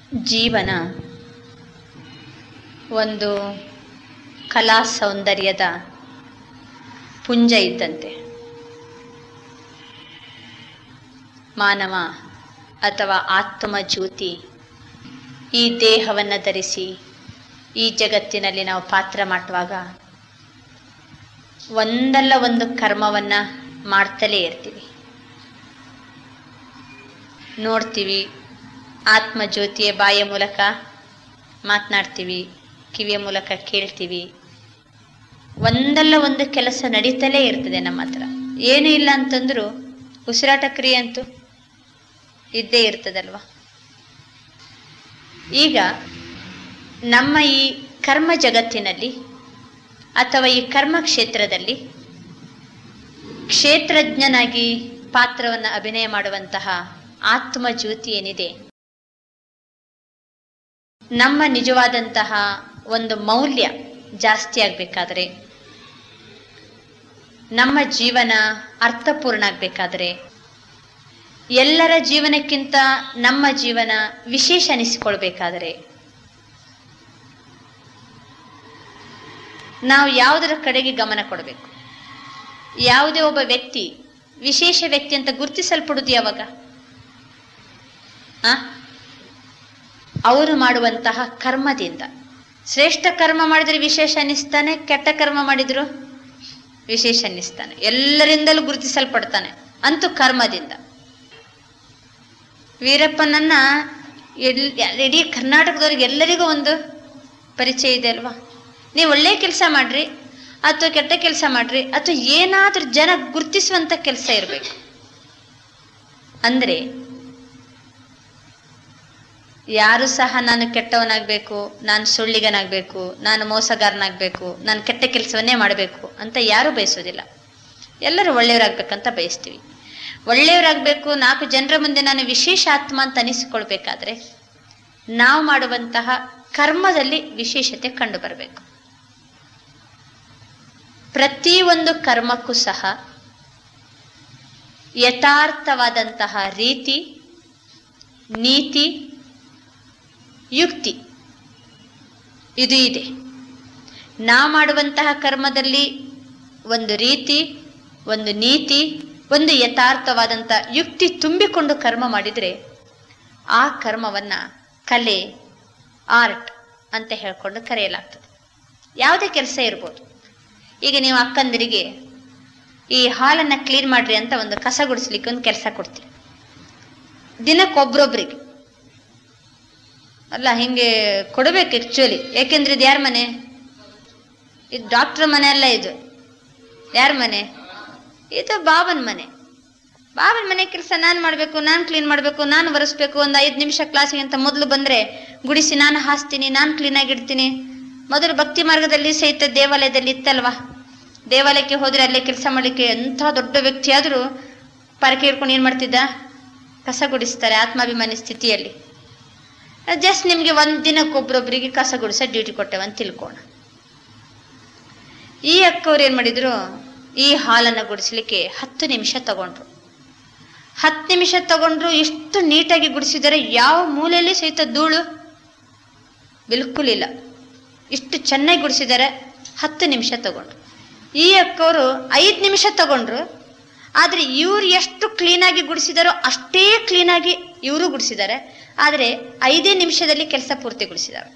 ಜೀವನ ಒಂದು ಕಲಾ ಸೌಂದರ್ಯದ ಪುಂಜ ಇದ್ದಂತೆ ಮಾನವ ಅಥವಾ ಆತ್ಮ ಜ್ಯೋತಿ ಈ ದೇಹವನ್ನು ಧರಿಸಿ ಈ ಜಗತ್ತಿನಲ್ಲಿ ನಾವು ಪಾತ್ರ ಮಾಡುವಾಗ ಒಂದಲ್ಲ ಒಂದು ಕರ್ಮವನ್ನು ಮಾಡ್ತಲೇ ಇರ್ತೀವಿ ನೋಡ್ತೀವಿ ಆತ್ಮ ಜ್ಯೋತಿಯ ಬಾಯಿಯ ಮೂಲಕ ಮಾತನಾಡ್ತೀವಿ ಕಿವಿಯ ಮೂಲಕ ಕೇಳ್ತೀವಿ ಒಂದಲ್ಲ ಒಂದು ಕೆಲಸ ನಡೀತಲೇ ಇರ್ತದೆ ನಮ್ಮ ಹತ್ರ ಏನೂ ಇಲ್ಲ ಅಂತಂದ್ರು ಉಸಿರಾಟ ಕ್ರಿಯೆ ಅಂತೂ ಇದ್ದೇ ಇರ್ತದಲ್ವ ಈಗ ನಮ್ಮ ಈ ಕರ್ಮ ಜಗತ್ತಿನಲ್ಲಿ ಅಥವಾ ಈ ಕರ್ಮ ಕ್ಷೇತ್ರದಲ್ಲಿ ಕ್ಷೇತ್ರಜ್ಞನಾಗಿ ಪಾತ್ರವನ್ನು ಅಭಿನಯ ಮಾಡುವಂತಹ ಆತ್ಮ ಜ್ಯೋತಿ ಏನಿದೆ ನಮ್ಮ ನಿಜವಾದಂತಹ ಒಂದು ಮೌಲ್ಯ ಜಾಸ್ತಿ ಆಗಬೇಕಾದ್ರೆ ನಮ್ಮ ಜೀವನ ಅರ್ಥಪೂರ್ಣ ಆಗಬೇಕಾದ್ರೆ ಎಲ್ಲರ ಜೀವನಕ್ಕಿಂತ ನಮ್ಮ ಜೀವನ ವಿಶೇಷ ಅನಿಸಿಕೊಳ್ಬೇಕಾದರೆ ನಾವು ಯಾವುದರ ಕಡೆಗೆ ಗಮನ ಕೊಡಬೇಕು ಯಾವುದೇ ಒಬ್ಬ ವ್ಯಕ್ತಿ ವಿಶೇಷ ವ್ಯಕ್ತಿ ಅಂತ ಗುರುತಿಸಲ್ಪಡುವುದು ಯಾವಾಗ ಆ ಅವರು ಮಾಡುವಂತಹ ಕರ್ಮದಿಂದ ಶ್ರೇಷ್ಠ ಕರ್ಮ ಮಾಡಿದ್ರೆ ವಿಶೇಷ ಅನ್ನಿಸ್ತಾನೆ ಕೆಟ್ಟ ಕರ್ಮ ಮಾಡಿದ್ರು ವಿಶೇಷ ಅನ್ನಿಸ್ತಾನೆ ಎಲ್ಲರಿಂದಲೂ ಗುರುತಿಸಲ್ಪಡ್ತಾನೆ ಅಂತೂ ಕರ್ಮದಿಂದ ವೀರಪ್ಪನನ್ನ ಎಲ್ ಇಡೀ ಕರ್ನಾಟಕದವ್ರಿಗೆ ಎಲ್ಲರಿಗೂ ಒಂದು ಪರಿಚಯ ಇದೆ ಅಲ್ವಾ ನೀವು ಒಳ್ಳೆ ಕೆಲಸ ಮಾಡ್ರಿ ಅಥವಾ ಕೆಟ್ಟ ಕೆಲಸ ಮಾಡ್ರಿ ಅಥವಾ ಏನಾದ್ರೂ ಜನ ಗುರುತಿಸುವಂತ ಕೆಲಸ ಇರಬೇಕು ಅಂದ್ರೆ ಯಾರು ಸಹ ನಾನು ಕೆಟ್ಟವನಾಗಬೇಕು ನಾನು ಸುಳ್ಳಿಗನಾಗಬೇಕು ನಾನು ಮೋಸಗಾರನಾಗಬೇಕು ನಾನು ಕೆಟ್ಟ ಕೆಲಸವನ್ನೇ ಮಾಡಬೇಕು ಅಂತ ಯಾರೂ ಬಯಸೋದಿಲ್ಲ ಎಲ್ಲರೂ ಒಳ್ಳೆಯವರಾಗಬೇಕಂತ ಬಯಸ್ತೀವಿ ಒಳ್ಳೆಯವರಾಗಬೇಕು ನಾಲ್ಕು ಜನರ ಮುಂದೆ ನಾನು ವಿಶೇಷ ಆತ್ಮ ಅಂತ ಅನಿಸಿಕೊಳ್ಬೇಕಾದ್ರೆ ನಾವು ಮಾಡುವಂತಹ ಕರ್ಮದಲ್ಲಿ ವಿಶೇಷತೆ ಕಂಡು ಬರಬೇಕು ಪ್ರತಿಯೊಂದು ಕರ್ಮಕ್ಕೂ ಸಹ ಯಥಾರ್ಥವಾದಂತಹ ರೀತಿ ನೀತಿ ಯುಕ್ತಿ ಇದು ಇದೆ ನಾ ಮಾಡುವಂತಹ ಕರ್ಮದಲ್ಲಿ ಒಂದು ರೀತಿ ಒಂದು ನೀತಿ ಒಂದು ಯಥಾರ್ಥವಾದಂಥ ಯುಕ್ತಿ ತುಂಬಿಕೊಂಡು ಕರ್ಮ ಮಾಡಿದರೆ ಆ ಕರ್ಮವನ್ನ ಕಲೆ ಆರ್ಟ್ ಅಂತ ಹೇಳ್ಕೊಂಡು ಕರೆಯಲಾಗ್ತದೆ ಯಾವುದೇ ಕೆಲಸ ಇರ್ಬೋದು ಈಗ ನೀವು ಅಕ್ಕಂದರಿಗೆ ಈ ಹಾಲನ್ನು ಕ್ಲೀನ್ ಮಾಡ್ರಿ ಅಂತ ಒಂದು ಕಸ ಗುಡಿಸ್ಲಿಕ್ಕೆ ಒಂದು ಕೆಲಸ ಕೊಡ್ತೀವಿ ದಿನಕ್ಕೊಬ್ರೊಬ್ರಿಗೆ ಅಲ್ಲ ಹಿಂಗೆ ಕೊಡಬೇಕು ಆ್ಯಕ್ಚುಲಿ ಯಾಕೆಂದ್ರೆ ಇದು ಯಾರ ಮನೆ ಇದು ಡಾಕ್ಟ್ರ್ ಮನೆ ಅಲ್ಲ ಇದು ಯಾರ ಮನೆ ಇದು ಬಾಬನ್ ಮನೆ ಬಾಬನ್ ಮನೆ ಕೆಲಸ ನಾನು ಮಾಡಬೇಕು ನಾನು ಕ್ಲೀನ್ ಮಾಡಬೇಕು ನಾನು ಒರೆಸ್ಬೇಕು ಒಂದು ಐದು ನಿಮಿಷ ಕ್ಲಾಸಿಗೆ ಅಂತ ಮೊದಲು ಬಂದರೆ ಗುಡಿಸಿ ನಾನು ಹಾಸ್ತೀನಿ ನಾನು ಕ್ಲೀನಾಗಿ ಇಡ್ತೀನಿ ಮೊದಲು ಭಕ್ತಿ ಮಾರ್ಗದಲ್ಲಿ ಸಹಿತ ದೇವಾಲಯದಲ್ಲಿ ಇತ್ತಲ್ವಾ ದೇವಾಲಯಕ್ಕೆ ಹೋದ್ರೆ ಅಲ್ಲೇ ಕೆಲಸ ಮಾಡಲಿಕ್ಕೆ ಎಂಥ ದೊಡ್ಡ ವ್ಯಕ್ತಿ ಆದರೂ ಪರಕೆ ಹಿಡ್ಕೊಂಡು ಏನು ಮಾಡ್ತಿದ್ದ ಕಸ ಗುಡಿಸ್ತಾರೆ ಆತ್ಮಾಭಿಮಾನಿ ಸ್ಥಿತಿಯಲ್ಲಿ ಜಸ್ಟ್ ನಿಮಗೆ ಒಂದು ದಿನಕ್ಕೊಬ್ರೊಬ್ರಿಗೆ ಕಸ ಗುಡಿಸೋ ಡ್ಯೂಟಿ ಕೊಟ್ಟೆವ ಅಂತ ತಿಳ್ಕೋಣ ಈ ಅಕ್ಕವ್ರು ಏನು ಮಾಡಿದ್ರು ಈ ಹಾಲನ್ನು ಗುಡಿಸ್ಲಿಕ್ಕೆ ಹತ್ತು ನಿಮಿಷ ತಗೊಂಡ್ರು ಹತ್ತು ನಿಮಿಷ ತಗೊಂಡ್ರು ಎಷ್ಟು ನೀಟಾಗಿ ಗುಡಿಸಿದರೆ ಯಾವ ಮೂಲೆಯಲ್ಲಿ ಸಹಿತ ಧೂಳು ಬಿಲ್ಕುಲ್ ಇಲ್ಲ ಇಷ್ಟು ಚೆನ್ನಾಗಿ ಗುಡಿಸಿದ್ದಾರೆ ಹತ್ತು ನಿಮಿಷ ತಗೊಂಡ್ರು ಈ ಅಕ್ಕವರು ಐದು ನಿಮಿಷ ತಗೊಂಡ್ರು ಆದರೆ ಇವ್ರು ಎಷ್ಟು ಕ್ಲೀನಾಗಿ ಗುಡಿಸಿದಾರೋ ಅಷ್ಟೇ ಕ್ಲೀನಾಗಿ ಇವರು ಗುಡಿಸಿದ್ದಾರೆ ಆದರೆ ಐದೇ ನಿಮಿಷದಲ್ಲಿ ಕೆಲಸ ಪೂರ್ತಿ ಗುಡಿಸಿದ್ದಾರೆ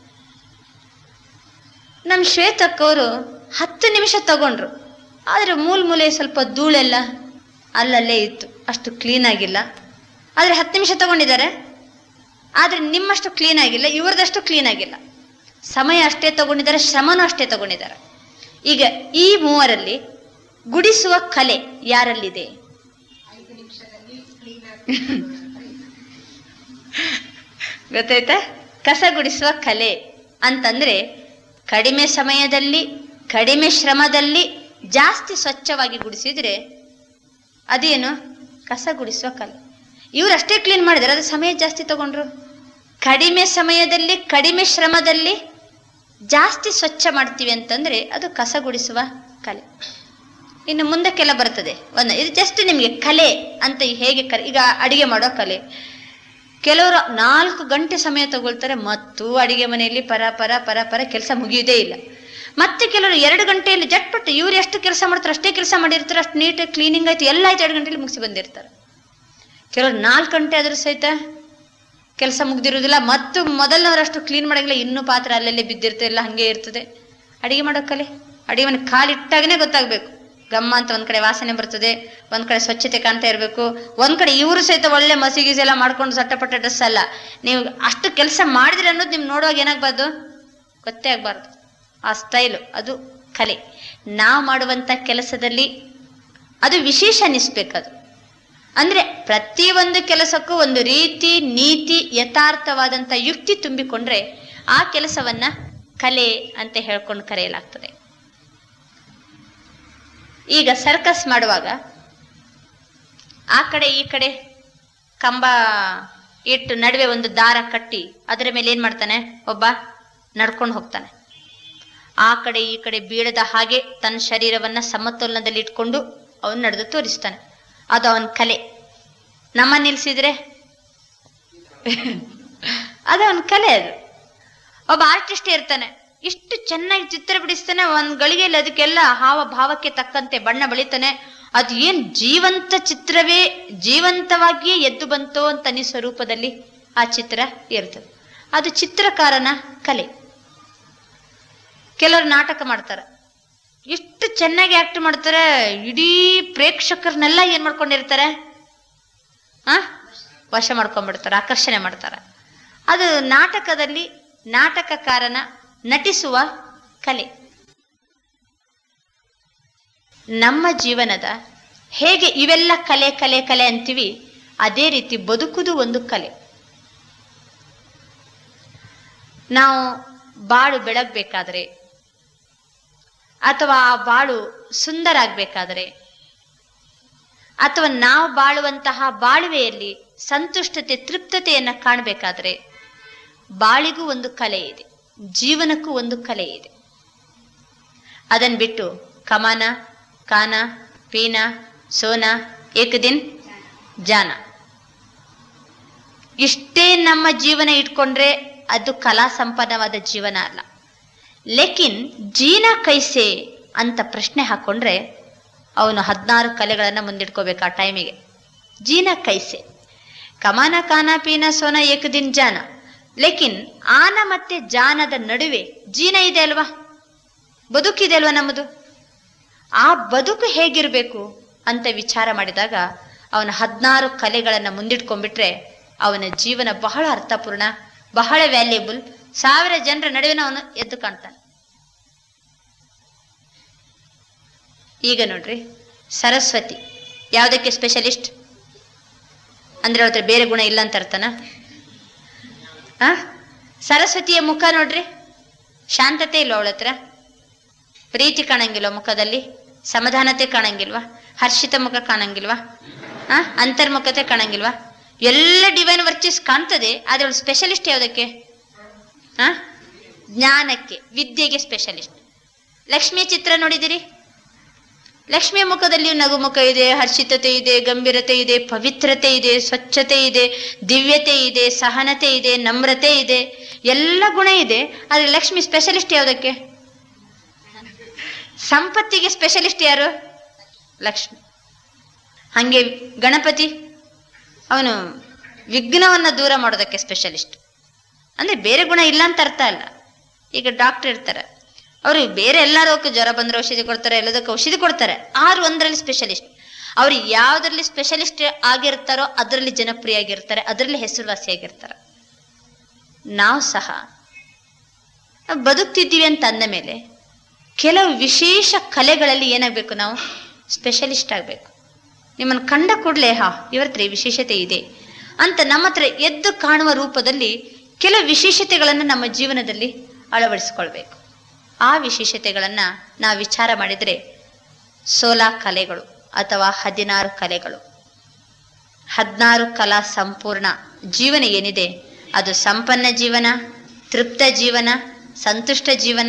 ನಮ್ಮ ಶ್ವೇತಕ್ಕವರು ಹತ್ತು ನಿಮಿಷ ತಗೊಂಡ್ರು ಆದರೆ ಮೂಲ ಮೂಲೆ ಸ್ವಲ್ಪ ಧೂಳೆಲ್ಲ ಅಲ್ಲಲ್ಲೇ ಇತ್ತು ಅಷ್ಟು ಕ್ಲೀನ್ ಆಗಿಲ್ಲ ಆದರೆ ಹತ್ತು ನಿಮಿಷ ತಗೊಂಡಿದ್ದಾರೆ ಆದರೆ ನಿಮ್ಮಷ್ಟು ಕ್ಲೀನ್ ಆಗಿಲ್ಲ ಇವ್ರದಷ್ಟು ಕ್ಲೀನ್ ಆಗಿಲ್ಲ ಸಮಯ ಅಷ್ಟೇ ತಗೊಂಡಿದ್ದಾರೆ ಶ್ರಮನೂ ಅಷ್ಟೇ ತಗೊಂಡಿದ್ದಾರೆ ಈಗ ಈ ಮೂವರಲ್ಲಿ ಗುಡಿಸುವ ಕಲೆ ಯಾರಲ್ಲಿದೆ ಗೊತ್ತಾಯ್ತಾ ಕಸ ಗುಡಿಸುವ ಕಲೆ ಅಂತಂದ್ರೆ ಕಡಿಮೆ ಸಮಯದಲ್ಲಿ ಕಡಿಮೆ ಶ್ರಮದಲ್ಲಿ ಜಾಸ್ತಿ ಸ್ವಚ್ಛವಾಗಿ ಗುಡಿಸಿದ್ರೆ ಅದೇನು ಕಸ ಗುಡಿಸುವ ಕಲೆ ಇವ್ರು ಅಷ್ಟೇ ಕ್ಲೀನ್ ಮಾಡಿದಾರೆ ಅದು ಸಮಯ ಜಾಸ್ತಿ ತಗೊಂಡ್ರು ಕಡಿಮೆ ಸಮಯದಲ್ಲಿ ಕಡಿಮೆ ಶ್ರಮದಲ್ಲಿ ಜಾಸ್ತಿ ಸ್ವಚ್ಛ ಮಾಡ್ತೀವಿ ಅಂತಂದ್ರೆ ಅದು ಕಸ ಗುಡಿಸುವ ಕಲೆ ಇನ್ನು ಮುಂದಕ್ಕೆಲ್ಲ ಬರ್ತದೆ ಒಂದು ಇದು ಜಸ್ಟ್ ನಿಮಗೆ ಕಲೆ ಅಂತ ಹೇಗೆ ಕಲೆ ಈಗ ಅಡಿಗೆ ಮಾಡೋ ಕಲೆ ಕೆಲವರು ನಾಲ್ಕು ಗಂಟೆ ಸಮಯ ತಗೊಳ್ತಾರೆ ಮತ್ತು ಅಡಿಗೆ ಮನೆಯಲ್ಲಿ ಪರ ಪರ ಪರ ಪರ ಕೆಲಸ ಮುಗಿಯುವುದೇ ಇಲ್ಲ ಮತ್ತೆ ಕೆಲವರು ಎರಡು ಗಂಟೆಯಲ್ಲಿ ಜಟ್ಪಟ್ಟು ಇವ್ರು ಎಷ್ಟು ಕೆಲಸ ಮಾಡ್ತಾರೆ ಅಷ್ಟೇ ಕೆಲಸ ಮಾಡಿರ್ತಾರೆ ಅಷ್ಟು ನೀಟಾಗಿ ಕ್ಲೀನಿಂಗ್ ಆಯ್ತು ಎಲ್ಲ ಆಯ್ತು ಎರಡು ಗಂಟೆಯಲ್ಲಿ ಮುಗಿಸಿ ಬಂದಿರ್ತಾರೆ ಕೆಲವರು ನಾಲ್ಕು ಗಂಟೆ ಆದ್ರೂ ಸಹಿತ ಕೆಲಸ ಮುಗ್ದಿರೋದಿಲ್ಲ ಮತ್ತು ಮೊದಲನವರಷ್ಟು ಕ್ಲೀನ್ ಮಾಡಂಗಿಲ್ಲ ಇನ್ನೂ ಪಾತ್ರ ಅಲ್ಲಲ್ಲೇ ಬಿದ್ದಿರ್ತದೆ ಎಲ್ಲ ಹಂಗೆ ಇರ್ತದೆ ಅಡಿಗೆ ಮಾಡೋಕ್ಕಲೆ ಅಡಿಗೆ ಮನೆ ಕಾಲಿಟ್ಟಾಗನೇ ಗೊತ್ತಾಗ್ಬೇಕು ಗಮ್ಮ ಅಂತ ಒಂದ್ ಕಡೆ ವಾಸನೆ ಬರ್ತದೆ ಒಂದ್ ಕಡೆ ಸ್ವಚ್ಛತೆ ಕಾಣ್ತಾ ಇರಬೇಕು ಒಂದ್ ಕಡೆ ಇವರು ಸಹಿತ ಒಳ್ಳೆ ಮಸಿಗೀಸಿ ಎಲ್ಲ ಮಾಡ್ಕೊಂಡು ಸಟ್ಟಪಟ್ಟ ಡ್ರೆಸ್ ಅಲ್ಲ ನೀವು ಅಷ್ಟು ಕೆಲಸ ಮಾಡಿದ್ರಿ ಅನ್ನೋದು ನಿಮ್ಗೆ ನೋಡುವಾಗ ಏನಾಗ್ಬಾರ್ದು ಗೊತ್ತೇ ಆಗ್ಬಾರ್ದು ಆ ಸ್ಟೈಲು ಅದು ಕಲೆ ನಾವು ಮಾಡುವಂತ ಕೆಲಸದಲ್ಲಿ ಅದು ವಿಶೇಷ ಅನ್ನಿಸ್ಬೇಕದು ಅಂದ್ರೆ ಪ್ರತಿಯೊಂದು ಕೆಲಸಕ್ಕೂ ಒಂದು ರೀತಿ ನೀತಿ ಯಥಾರ್ಥವಾದಂತ ಯುಕ್ತಿ ತುಂಬಿಕೊಂಡ್ರೆ ಆ ಕೆಲಸವನ್ನ ಕಲೆ ಅಂತ ಹೇಳ್ಕೊಂಡು ಕರೆಯಲಾಗ್ತದೆ ಈಗ ಸರ್ಕಸ್ ಮಾಡುವಾಗ ಆ ಕಡೆ ಈ ಕಡೆ ಕಂಬ ಇಟ್ಟು ನಡುವೆ ಒಂದು ದಾರ ಕಟ್ಟಿ ಅದರ ಮೇಲೆ ಏನ್ ಮಾಡ್ತಾನೆ ಒಬ್ಬ ನಡ್ಕೊಂಡು ಹೋಗ್ತಾನೆ ಆ ಕಡೆ ಈ ಕಡೆ ಬೀಳದ ಹಾಗೆ ತನ್ನ ಶರೀರವನ್ನ ಸಮತೋಲನದಲ್ಲಿ ಇಟ್ಕೊಂಡು ಅವನು ನಡೆದು ತೋರಿಸ್ತಾನೆ ಅದು ಅವನ ಕಲೆ ನಮ್ಮ ನಿಲ್ಸಿದ್ರೆ ಅದು ಅವನ ಕಲೆ ಅದು ಒಬ್ಬ ಆರ್ಟಿಸ್ಟ್ ಇರ್ತಾನೆ ಇಷ್ಟು ಚೆನ್ನಾಗಿ ಚಿತ್ರ ಬಿಡಿಸ್ತಾನೆ ಒಂದ್ ಗಳಿಗೆಯಲ್ಲಿ ಅದಕ್ಕೆಲ್ಲ ಹಾವ ಭಾವಕ್ಕೆ ತಕ್ಕಂತೆ ಬಣ್ಣ ಬಳಿತಾನೆ ಅದು ಏನ್ ಜೀವಂತ ಚಿತ್ರವೇ ಜೀವಂತವಾಗಿಯೇ ಎದ್ದು ಬಂತೋ ಅಂತ ಅನಿಸೋ ರೂಪದಲ್ಲಿ ಆ ಚಿತ್ರ ಇರ್ತದೆ ಅದು ಚಿತ್ರಕಾರನ ಕಲೆ ಕೆಲವರು ನಾಟಕ ಮಾಡ್ತಾರೆ ಎಷ್ಟು ಚೆನ್ನಾಗಿ ಆಕ್ಟ್ ಮಾಡ್ತಾರೆ ಇಡೀ ಪ್ರೇಕ್ಷಕರನ್ನೆಲ್ಲ ಏನ್ ಮಾಡ್ಕೊಂಡಿರ್ತಾರೆ ಆ ವಶ ಮಾಡ್ಕೊಂಡ್ಬಿಡ್ತಾರೆ ಆಕರ್ಷಣೆ ಮಾಡ್ತಾರೆ ಅದು ನಾಟಕದಲ್ಲಿ ನಾಟಕಕಾರನ ನಟಿಸುವ ಕಲೆ ನಮ್ಮ ಜೀವನದ ಹೇಗೆ ಇವೆಲ್ಲ ಕಲೆ ಕಲೆ ಕಲೆ ಅಂತೀವಿ ಅದೇ ರೀತಿ ಬದುಕುದು ಒಂದು ಕಲೆ ನಾವು ಬಾಳು ಬೆಳಗ್ಬೇಕಾದ್ರೆ ಅಥವಾ ಆ ಬಾಳು ಸುಂದರ ಆಗ್ಬೇಕಾದ್ರೆ ಅಥವಾ ನಾವು ಬಾಳುವಂತಹ ಬಾಳುವೆಯಲ್ಲಿ ಸಂತುಷ್ಟತೆ ತೃಪ್ತತೆಯನ್ನ ಕಾಣಬೇಕಾದ್ರೆ ಬಾಳಿಗೂ ಒಂದು ಕಲೆ ಇದೆ ಜೀವನಕ್ಕೂ ಒಂದು ಕಲೆ ಇದೆ ಅದನ್ ಬಿಟ್ಟು ಕಮಾನ ಕಾನ ಪೀನ ಸೋನ ಏಕದಿನ್ ಜಾನ ಇಷ್ಟೇ ನಮ್ಮ ಜೀವನ ಇಟ್ಕೊಂಡ್ರೆ ಅದು ಕಲಾ ಸಂಪನ್ನವಾದ ಜೀವನ ಅಲ್ಲ ಲೇಕಿನ್ ಜೀನ ಕೈಸೆ ಅಂತ ಪ್ರಶ್ನೆ ಹಾಕೊಂಡ್ರೆ ಅವನು ಹದಿನಾರು ಕಲೆಗಳನ್ನ ಮುಂದಿಟ್ಕೋಬೇಕು ಆ ಟೈಮಿಗೆ ಜೀನ ಕೈಸೆ ಕಮಾನ ಕಾನ ಪೀನ ಸೋನ ಏಕದಿನ್ ಜಾನ ಲೇಕಿನ್ ಆನ ಮತ್ತೆ ಜಾನದ ನಡುವೆ ಜೀನ ಇದೆ ಅಲ್ವಾ ಬದುಕಿದೆ ಅಲ್ವಾ ನಮ್ಮದು ಆ ಬದುಕು ಹೇಗಿರ್ಬೇಕು ಅಂತ ವಿಚಾರ ಮಾಡಿದಾಗ ಅವನ ಹದಿನಾರು ಕಲೆಗಳನ್ನ ಮುಂದಿಟ್ಕೊಂಡ್ಬಿಟ್ರೆ ಅವನ ಜೀವನ ಬಹಳ ಅರ್ಥಪೂರ್ಣ ಬಹಳ ವ್ಯಾಲ್ಯೂಬಲ್ ಸಾವಿರ ಜನರ ನಡುವಿನ ಅವನು ಎದ್ದು ಕಾಣ್ತಾನೆ ಈಗ ನೋಡ್ರಿ ಸರಸ್ವತಿ ಯಾವುದಕ್ಕೆ ಸ್ಪೆಷಲಿಸ್ಟ್ ಅಂದ್ರೆ ಅವತ್ರ ಬೇರೆ ಗುಣ ಇಲ್ಲ ಅಂತ ಅರ್ಥನ ಆ ಸರಸ್ವತಿಯ ಮುಖ ನೋಡ್ರಿ ಶಾಂತತೆ ಇಲ್ಲ ಅವಳ ಹತ್ರ ಪ್ರೀತಿ ಕಾಣಂಗಿಲ್ವ ಮುಖದಲ್ಲಿ ಸಮಾಧಾನತೆ ಕಾಣಂಗಿಲ್ವಾ ಹರ್ಷಿತ ಮುಖ ಕಾಣಂಗಿಲ್ವಾ ಆ ಅಂತರ್ಮುಖತೆ ಕಾಣಂಗಿಲ್ವಾ ಎಲ್ಲ ಡಿವೈನ್ ವರ್ಚಸ್ ಕಾಣ್ತದೆ ಆದ್ರೆ ಅವಳು ಸ್ಪೆಷಲಿಸ್ಟ್ ಯಾವುದಕ್ಕೆ ಆ ಜ್ಞಾನಕ್ಕೆ ವಿದ್ಯೆಗೆ ಸ್ಪೆಷಲಿಸ್ಟ್ ಲಕ್ಷ್ಮಿಯ ಚಿತ್ರ ನೋಡಿದಿರಿ ಲಕ್ಷ್ಮಿಯ ಮುಖದಲ್ಲಿಯೂ ನಗುಮುಖ ಇದೆ ಹರ್ಷಿತತೆ ಇದೆ ಗಂಭೀರತೆ ಇದೆ ಪವಿತ್ರತೆ ಇದೆ ಸ್ವಚ್ಛತೆ ಇದೆ ದಿವ್ಯತೆ ಇದೆ ಸಹನತೆ ಇದೆ ನಮ್ರತೆ ಇದೆ ಎಲ್ಲ ಗುಣ ಇದೆ ಆದ್ರೆ ಲಕ್ಷ್ಮಿ ಸ್ಪೆಷಲಿಸ್ಟ್ ಯಾವುದಕ್ಕೆ ಸಂಪತ್ತಿಗೆ ಸ್ಪೆಷಲಿಸ್ಟ್ ಯಾರು ಲಕ್ಷ್ಮಿ ಹಂಗೆ ಗಣಪತಿ ಅವನು ವಿಘ್ನವನ್ನ ದೂರ ಮಾಡೋದಕ್ಕೆ ಸ್ಪೆಷಲಿಸ್ಟ್ ಅಂದ್ರೆ ಬೇರೆ ಗುಣ ಇಲ್ಲ ಅಂತ ಅರ್ಥ ಅಲ್ಲ ಈಗ ಡಾಕ್ಟರ್ ಇರ್ತಾರೆ ಅವರು ಬೇರೆ ಎಲ್ಲ ರೋಗಕ್ಕೆ ಜ್ವರ ಬಂದ್ರೆ ಔಷಧಿ ಕೊಡ್ತಾರೆ ಎಲ್ಲದಕ್ಕೆ ಔಷಧಿ ಕೊಡ್ತಾರೆ ಆರು ಒಂದರಲ್ಲಿ ಸ್ಪೆಷಲಿಸ್ಟ್ ಅವ್ರು ಯಾವ್ದ್ರಲ್ಲಿ ಸ್ಪೆಷಲಿಸ್ಟ್ ಆಗಿರ್ತಾರೋ ಅದರಲ್ಲಿ ಜನಪ್ರಿಯ ಆಗಿರ್ತಾರೆ ಅದರಲ್ಲಿ ಹೆಸರುವಾಸಿಯಾಗಿರ್ತಾರೆ ನಾವು ಸಹ ಬದುಕ್ತಿದ್ದೀವಿ ಅಂತ ಅಂದ ಮೇಲೆ ಕೆಲವು ವಿಶೇಷ ಕಲೆಗಳಲ್ಲಿ ಏನಾಗಬೇಕು ನಾವು ಸ್ಪೆಷಲಿಸ್ಟ್ ಆಗಬೇಕು ನಿಮ್ಮನ್ನು ಕಂಡ ಕೂಡಲೇ ಹಾ ಇವರ ಹತ್ರ ಈ ವಿಶೇಷತೆ ಇದೆ ಅಂತ ನಮ್ಮ ಹತ್ರ ಎದ್ದು ಕಾಣುವ ರೂಪದಲ್ಲಿ ಕೆಲವು ವಿಶೇಷತೆಗಳನ್ನು ನಮ್ಮ ಜೀವನದಲ್ಲಿ ಅಳವಡಿಸಿಕೊಳ್ಬೇಕು ಆ ವಿಶೇಷತೆಗಳನ್ನ ನಾವು ವಿಚಾರ ಮಾಡಿದರೆ ಸೋಲಾ ಕಲೆಗಳು ಅಥವಾ ಹದಿನಾರು ಕಲೆಗಳು ಹದಿನಾರು ಕಲಾ ಸಂಪೂರ್ಣ ಜೀವನ ಏನಿದೆ ಅದು ಸಂಪನ್ನ ಜೀವನ ತೃಪ್ತ ಜೀವನ ಸಂತುಷ್ಟ ಜೀವನ